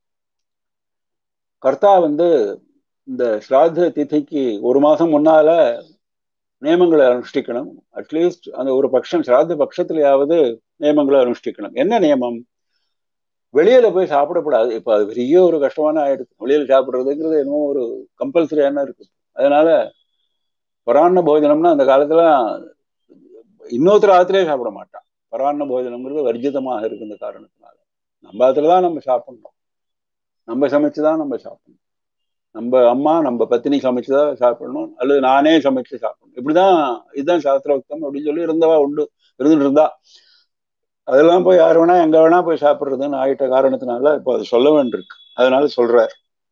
கர்த்தா வந்து இந்த ஸ்ராத்த திதிக்கு ஒரு மாசம் முன்னால நியமங்களை அனுஷ்டிக்கணும் அட்லீஸ்ட் அந்த ஒரு பட்சம் சிராத்த பட்சத்திலேயாவது நியமங்களை அனுஷ்டிக்கணும் என்ன நியமம் வெளியில போய் சாப்பிடக்கூடாது இப்ப அது பெரிய ஒரு கஷ்டமான ஆயிடுது வெளியில சாப்பிடுறதுங்கிறது என்னமோ ஒரு கம்பல்சரியான இருக்கு அதனால பராண்ண போஜனம்னா அந்த காலத்துல இன்னொருத்தர் ஆத்திலே சாப்பிட மாட்டான் பராண்ண போஜனம்ங்கிறது வர்ஜிதமாக இருக்கு இந்த காரணத்தினால நம்ம ஆத்துல தான் நம்ம சாப்பிடணும் நம்ம சமைச்சுதான் நம்ம சாப்பிடணும் நம்ம அம்மா நம்ம பத்தினி சமைச்சுதான் சாப்பிடணும் அல்லது நானே சமைச்சு சாப்பிடணும் இப்படிதான் இதுதான் சாஸ்திரோக்தம் அப்படின்னு சொல்லி இருந்தவா உண்டு இருந்துட்டு இருந்தா அதெல்லாம் போய் யார் வேணா எங்க வேணா போய் சாப்பிடுறதுன்னு ஆயிட்ட காரணத்தினால இப்போ அது சொல்ல வேண்டியிருக்கு அதனால சொல்றார்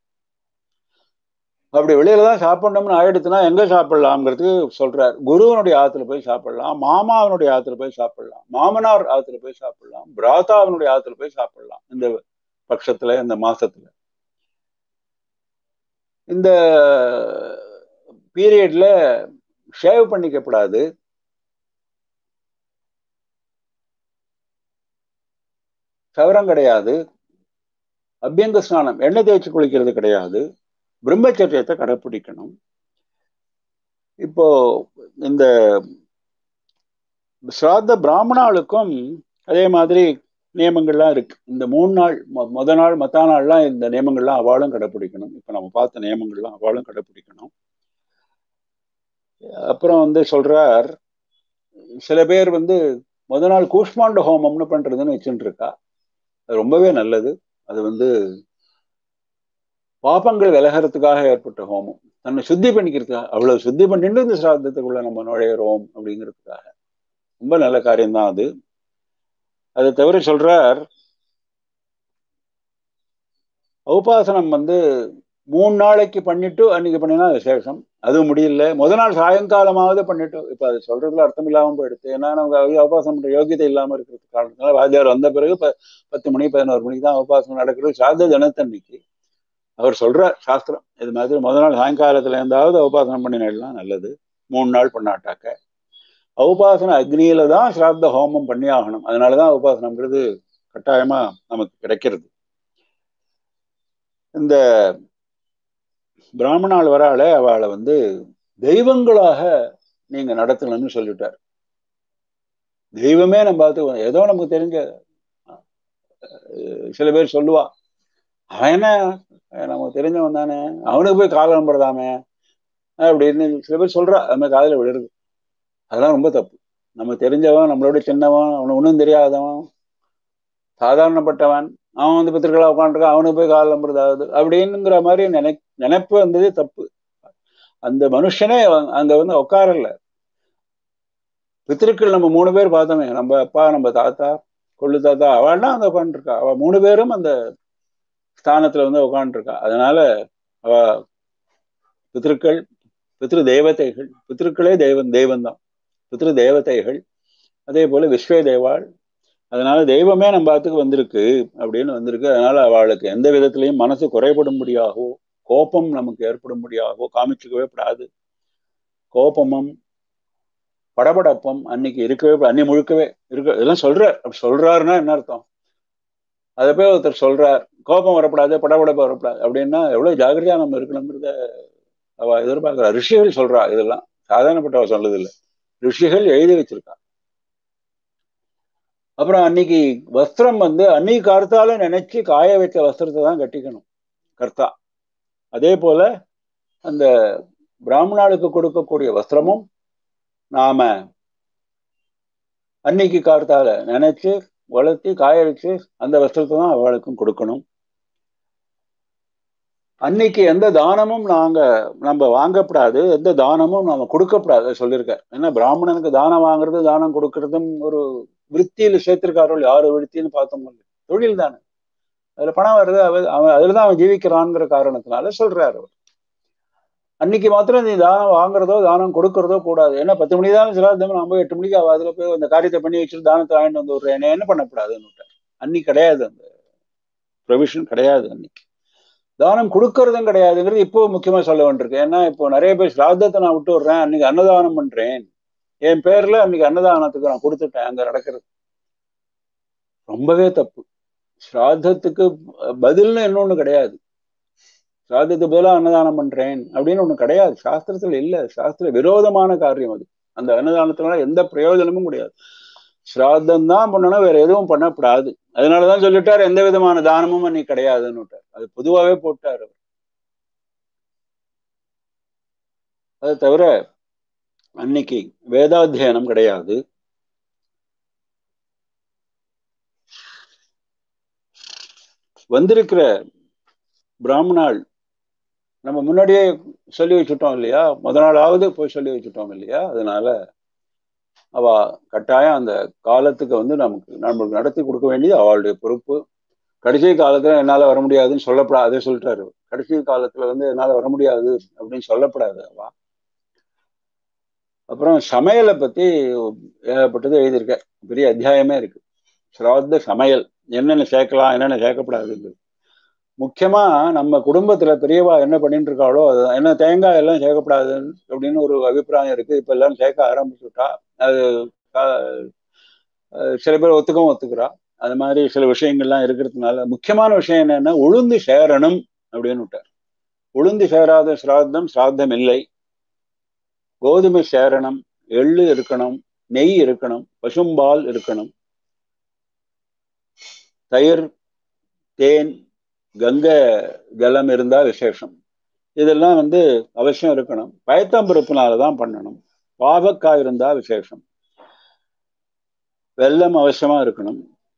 அப்படி வெளியில தான் சாப்பிடணும்னு ஆயிடுச்சுன்னா எங்க சாப்பிடலாம்ங்கிறதுக்கு சொல்றார் குருவனுடைய ஆத்துல போய் சாப்பிடலாம் மாமாவனுடைய ஆத்துல போய் சாப்பிடலாம் மாமனார் ஆத்துல போய் சாப்பிடலாம் பிராத்தாவனுடைய ஆத்துல போய் சாப்பிடலாம் இந்த பட்சத்துல இந்த மாசத்துல இந்த பீரியட்ல ஷேவ் பண்ணிக்கப்படாது சவரம் கிடையாது அபியங்க ஸ்நானம் எண்ணெய் தேய்ச்சி குளிக்கிறது கிடையாது பிரம்மச்சரியத்தை கடைப்பிடிக்கணும் இப்போ இந்த சிராத்த பிராமணாளுக்கும் அதே மாதிரி நியமங்கள்லாம் இருக்கு இந்த மூணு நாள் முத நாள் மத்தா நாள்லாம் இந்த நியமங்கள்லாம் அவளும் கடைப்பிடிக்கணும் இப்போ நம்ம பார்த்த நியமங்கள்லாம் அவளும் கடைப்பிடிக்கணும் அப்புறம் வந்து சொல்றார் சில பேர் வந்து முத நாள் கூஷ்மாண்ட ஹோமம்னு பண்றதுன்னு வச்சுட்டு இருக்கா அது ரொம்பவே நல்லது அது வந்து பாப்பங்கள் விலகிறதுக்காக ஏற்பட்ட ஹோமம் தன்னை சுத்தி பண்ணிக்கிறதுக்காக அவ்வளவு சுத்தி பண்ணிட்டு இந்த சிராதத்துக்குள்ள நம்ம நுழையிறோம் அப்படிங்கிறதுக்காக ரொம்ப நல்ல காரியம்தான் அது அதை தவிர சொல்றார் உபாசனம் வந்து மூணு நாளைக்கு பண்ணிட்டு அன்னைக்கு பண்ணினா விசேஷம் அது முடியல முத நாள் சாயங்காலமாவது பண்ணிட்டு இப்ப அது சொல்றதுல அர்த்தம் இல்லாம போயிடுது ஏன்னா நமக்கு அது உபாசனம் பண்ற யோகியதை இல்லாம இருக்கிறது காரணத்தினால வாத்தியார் வந்த பிறகு ப- பத்து மணி பதினோரு மணிக்கு தான் உபாசனம் நடக்கிறது சாத தினத்தன்னைக்கு அவர் சொல்றார் சாஸ்திரம் இது மாதிரி முத நாள் சாயங்காலத்துல இருந்தாவது உபாசனம் பண்ணினா நல்லது மூணு நாள் பண்ணாட்டாக்க உபாசன அக்னியில தான் சிராத்த ஹோமம் பண்ணி ஆகணும் அதனாலதான் உபாசனம்ங்கிறது கட்டாயமா நமக்கு கிடைக்கிறது இந்த பிராமணால் வராளே அவளை வந்து தெய்வங்களாக நீங்க நடத்தணும்னு சொல்லிட்டார் தெய்வமே நம்ம பார்த்து ஏதோ நமக்கு தெரிஞ்ச அஹ், சில பேர் சொல்லுவா அவன் என்ன அஹ், நமக்கு தெரிஞ்சவன் தானே அவனுக்கு போய் காலம் நம்புறதாமே அப்படின்னு சில பேர் சொல்றா அது மாதிரி காதுல விழுறது அதெல்லாம் ரொம்ப தப்பு நம்ம தெரிஞ்சவன் நம்மளோட சின்னவன் அவனுக்கு ஒன்றும் தெரியாதவன் சாதாரணப்பட்டவன் அவன் வந்து பித்திருக்களா உட்காந்துருக்கான் அவனுக்கு போய் கால் நம்புறதாவது அப்படின்னுங்கிற மாதிரி நினை நினைப்பு வந்தது தப்பு அந்த மனுஷனே அவன் அங்க வந்து உட்காரல பித்திருக்கள் நம்ம மூணு பேர் பார்த்தோமே நம்ம அப்பா நம்ம தாத்தா கொள்ளு தாத்தா அவள்னா அங்க உட்காந்துருக்கா அவ மூணு பேரும் அந்த ஸ்தானத்துல வந்து உட்காந்துருக்கா அதனால அவ பித்திருக்கள் பித்ரு தேவதைகள் பித்திருக்களே தெய்வம் தெய்வம்தான் பித்ரு தேவதைகள் அதே போல விஸ்வே தேவாள் அதனால தெய்வமே நம்ம பார்த்துக்கு வந்திருக்கு அப்படின்னு வந்திருக்கு அதனால அவளுக்கு எந்த விதத்திலையும் மனசு குறைபடும்படியாகவோ கோபம் நமக்கு ஏற்படும்படியாகவோ காமிச்சுக்கவே கூடாது கோபமும் படபடப்பும் அன்னைக்கு இருக்கவே கூடாது. அன்னி முழுக்கவே இருக்க இதெல்லாம் சொல்றார் அப்படி சொல்றாருன்னா என்ன அர்த்தம் அதை போய் ஒருத்தர் சொல்றார் கோபம் வரக்கூடாது படபடப்பு வரக்கூடாது அப்படின்னா எவ்வளவு ஜாகிரதையா நம்ம இருக்கணுங்கிறத அவ எதிர்பார்க்கிறா ரிஷிகள் சொல்றா இதெல்லாம் சாதாரணப்பட்டவ சொல்றது இல்லை ரிஷிகள் எழுதி வச்சிருக்கா அப்புறம் அன்னைக்கு வஸ்திரம் வந்து அன்னைக்கு கருத்தால நினைச்சு காய வச்ச வஸ்திரத்தை தான் கட்டிக்கணும் கர்த்தா அதே போல அந்த பிராமணாளுக்கு கொடுக்கக்கூடிய வஸ்திரமும் நாம அன்னைக்கு கார்த்தால நினைச்சு வளர்த்தி காய வச்சு அந்த வஸ்திரத்தை தான் அவளுக்கும் கொடுக்கணும் அன்னைக்கு எந்த தானமும் நாங்க நம்ம வாங்கப்படாது எந்த தானமும் நாம கொடுக்கப்படாது சொல்லியிருக்கார் ஏன்னா பிராமணனுக்கு தானம் வாங்குறது தானம் கொடுக்கறதும் ஒரு விற்த்தியில சேர்த்திருக்காரோ யாரு விருத்தின்னு பார்த்தோம் தொழில் தானே அதுல பணம் வருது அவ- அவன் அதுலதான் அவன் ஜீவிக்கிறான்ங்கிற காரணத்தினால சொல்றாரு அவர் அன்னைக்கு மாத்திரம் நீ தானம் வாங்குறதோ தானம் கொடுக்கறதோ கூடாது ஏன்னா பத்து மணி தான் சிலாதம் நம்ம எட்டு மணிக்கு அவ அதுல போய் அந்த காரியத்தை பண்ணி வச்சுட்டு தானத்தை வாங்கிட்டு வந்து விடுறேன் என்ன பண்ணக்கூடாதுன்னு விட்டார் அன்னைக்கு கிடையாது அந்த ப்ரொவிஷன் கிடையாது அன்னைக்கு தானம் கொடுக்கறதும் கிடையாதுங்கிறது இப்போ முக்கியமா சொல்ல வேண்டியிருக்கு ஏன்னா இப்போ நிறைய பேர் சிராதத்தை நான் விட்டு விடுறேன் அன்னைக்கு அன்னதானம் பண்றேன் என் பேர்ல அன்னைக்கு அன்னதானத்துக்கு நான் கொடுத்துட்டேன் அங்க நடக்கிறது ரொம்பவே தப்பு ஸ்ராத்தத்துக்கு பதில்னு இன்னொன்னு கிடையாது ஸ்ராத்தத்துக்கு பதிலாக அன்னதானம் பண்றேன் அப்படின்னு ஒண்ணு கிடையாது சாஸ்திரத்துல இல்ல சாஸ்திர விரோதமான காரியம் அது அந்த அன்னதானத்தினால எந்த பிரயோஜனமும் கிடையாது ஸ்ராத்தம் தான் பண்ணணும் வேற எதுவும் பண்ணக்கூடாது அதனாலதான் சொல்லிட்டார் எந்த விதமான தானமும் அன்னைக்கு கிடையாதுன்னு விட்டார் அது பொதுவாவே போட்டார் அவர் அது தவிர அன்னைக்கு வேதாத்தியனம் கிடையாது வந்திருக்கிற பிராமணாள் நம்ம முன்னாடியே சொல்லி வச்சுட்டோம் இல்லையா முத நாளாவது போய் சொல்லி வச்சுட்டோம் இல்லையா அதனால அவ கட்டாயம் அந்த காலத்துக்கு வந்து நமக்கு நம்மளுக்கு நடத்தி கொடுக்க வேண்டியது அவளுடைய பொறுப்பு கடைசி காலத்துல என்னால வர முடியாதுன்னு சொல்லப்படாது அதே சொல்லிட்டாரு கடைசி காலத்துல வந்து என்னால வர முடியாது அப்படின்னு சொல்லப்படாது அவ அப்புறம் சமையலை பத்தி ஏகப்பட்டது எழுதியிருக்க பெரிய அத்தியாயமே இருக்கு சிராத்த சமையல் என்னென்ன சேர்க்கலாம் என்னென்ன சேர்க்கப்படாதுங்கிறது முக்கியமா நம்ம குடும்பத்துல பெரியவா என்ன பண்ணிட்டு இருக்காளோ அது என்ன தேங்காய் எல்லாம் சேர்க்கப்படாது அப்படின்னு ஒரு அபிப்பிராயம் இருக்கு இப்ப எல்லாம் சேர்க்க ஆரம்பிச்சுட்டா அது அஹ், அஹ், சில பேர் ஒத்துக்கவும் ஒத்துக்கிறா அது மாதிரி சில விஷயங்கள்லாம் இருக்கிறதுனால முக்கியமான விஷயம் என்னன்னா உளுந்து சேரணும் அப்படின்னு விட்டார் உளுந்து சேராத சிராத்தம் சிராத்தம் இல்லை கோதுமை சேரணம் எள்ளு இருக்கணும் நெய் இருக்கணும் பசும்பால் இருக்கணும் தயிர் தேன் கங்கை ஜலம் இருந்தா விசேஷம் இதெல்லாம் வந்து அவசியம் இருக்கணும் பயத்தம்பருப்பினால தான் பண்ணணும் பாவக்காய் இருந்தா விசேஷம் வெல்லம் அவசியமா இருக்கணும்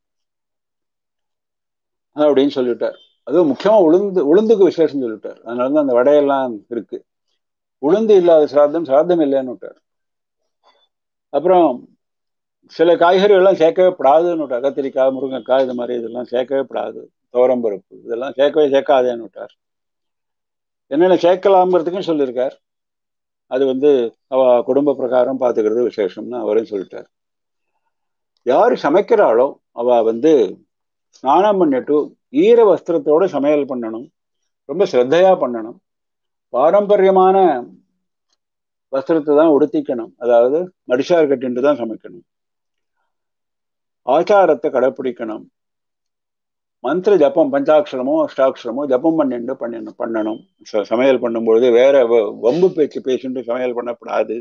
அப்படின்னு சொல்லிட்டார் அதுவும் முக்கியமா உளுந்து உளுந்துக்கு விசேஷம் சொல்லிட்டார் அதனால தான் அந்த வடையெல்லாம் இருக்கு உளுந்து இல்லாத சிராத்தம் சிராத்தம் இல்லைன்னு விட்டார் அப்புறம் சில காய்கறிகள் எல்லாம் சேர்க்கவே படாதுன்னு விட்டார் கத்திரிக்காய் முருங்கைக்காய் இது மாதிரி இதெல்லாம் சேர்க்கவே படாது துவரம்பருப்பு இதெல்லாம் சேர்க்கவே சேர்க்காதேன்னு விட்டார் என்னென்ன சேர்க்கலாம்ங்கிறதுக்கும் சொல்லியிருக்கார் அது வந்து அவ குடும்ப பிரகாரம் பார்த்துக்கிறது விசேஷம்னு அவரும் சொல்லிட்டார் யார் சமைக்கிறாளோ அவ வந்து ஸ்நானம் பண்ணிட்டு ஈர வஸ்திரத்தோட சமையல் பண்ணணும் ரொம்ப ஸ்ரத்தையா பண்ணணும் பாரம்பரியமான வஸ்திரத்தை தான் உடுத்திக்கணும் அதாவது மடிசார் கட்டிட்டு தான் சமைக்கணும் ஆச்சாரத்தை கடைப்பிடிக்கணும் மந்திர ஜப்பம் பஞ்சாட்சரமோ அஷ்டாட்சரமோ ஜப்பம் பண்ணிட்டு பண்ணணும் பண்ணணும் ச- சமையல் பண்ணும்பொழுது வேற வ- வம்பு பேச்சு பேசிட்டு சமையல் பண்ணக்கூடாது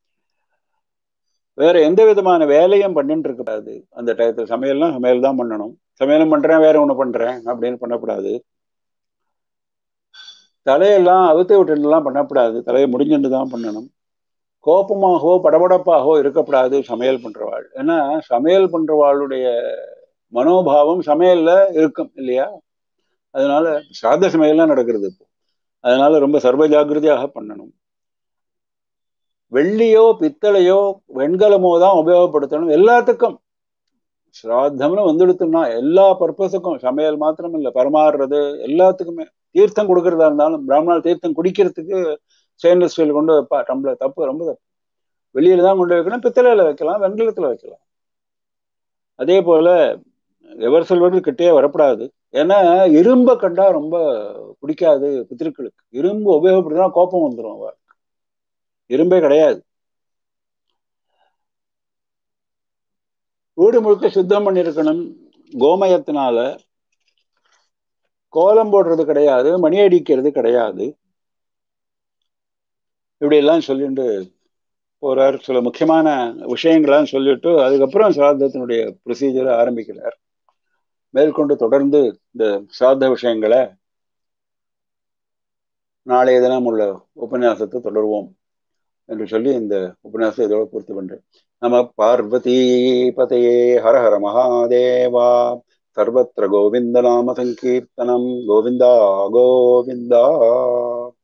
வேற எந்த விதமான வேலையும் பண்ணிட்டு இருக்கக்கூடாது அந்த டயத்துல சமையல்னா சமையல் தான் பண்ணணும் சமையலும் பண்றேன் வேற ஒண்ணு பண்றேன் அப்படின்னு பண்ணக்கூடாது தலையெல்லாம் அவுத்து விட்டுலாம் பண்ணக்கூடாது தலையை முடிஞ்சுட்டு தான் பண்ணணும் கோபமாகவோ படபடப்பாகவோ இருக்கக்கூடாது சமையல் பண்றவாள் ஏன்னா சமையல் பண்றவாளுடைய மனோபாவம் சமையல்ல இருக்கும் இல்லையா அதனால சாத சமையல்லாம் நடக்கிறது இப்போ அதனால ரொம்ப சர்வ ஜாக்கிரதையாக பண்ணணும் வெள்ளியோ பித்தளையோ வெண்கலமோ தான் உபயோகப்படுத்தணும் எல்லாத்துக்கும் ஸ்ராத்தம்னு வந்துடுத்துன்னா எல்லா பர்பஸுக்கும் சமையல் மாத்திரம் இல்லை பரமாறுறது எல்லாத்துக்குமே தீர்த்தம் கொடுக்கறதா இருந்தாலும் பிராமணால் தீர்த்தம் குடிக்கிறதுக்கு ஸ்டெயின்லெஸ் ஸ்டீல் கொண்டு வைப்பா டம்ளர் தப்பு ரொம்ப தப்பு வெளியில தான் கொண்டு வைக்கணும் பித்தளையில வைக்கலாம் வெண்கலத்துல வைக்கலாம் அதே போல எவர் சொல்வது கிட்டே வரப்படாது ஏன்னா இரும்பை கண்டா ரொம்ப பிடிக்காது பித்திருக்களுக்கு இரும்பு உபயோகப்படுத்தினா கோபம் வந்துடும் அவ இரும்பே கிடையாது வீடு முழுக்க சுத்தம் பண்ணியிருக்கணும் கோமயத்தினால கோலம் போடுறது கிடையாது மணி அடிக்கிறது கிடையாது இப்படி எல்லாம் சொல்லிட்டு போறார் சில முக்கியமான விஷயங்கள்லாம் சொல்லிட்டு அதுக்கப்புறம் சிராதத்தினுடைய ப்ரொசீஜரை ஆரம்பிக்கிறார் மேற்கொண்டு தொடர்ந்து இந்த சிராத விஷயங்களை நாளைய தினம் உள்ள உபன்யாசத்தை தொடர்வோம் என்று சொல்லி இந்த உபன்யாசத்தை இதோட பூர்த்தி பண்றேன் நம பார்வதி பதையே ஹர ஹர மகாதேவா சர்வத்திர கோவிந்த நாம சங்கீர்த்தனம் கோவிந்தா கோவிந்தா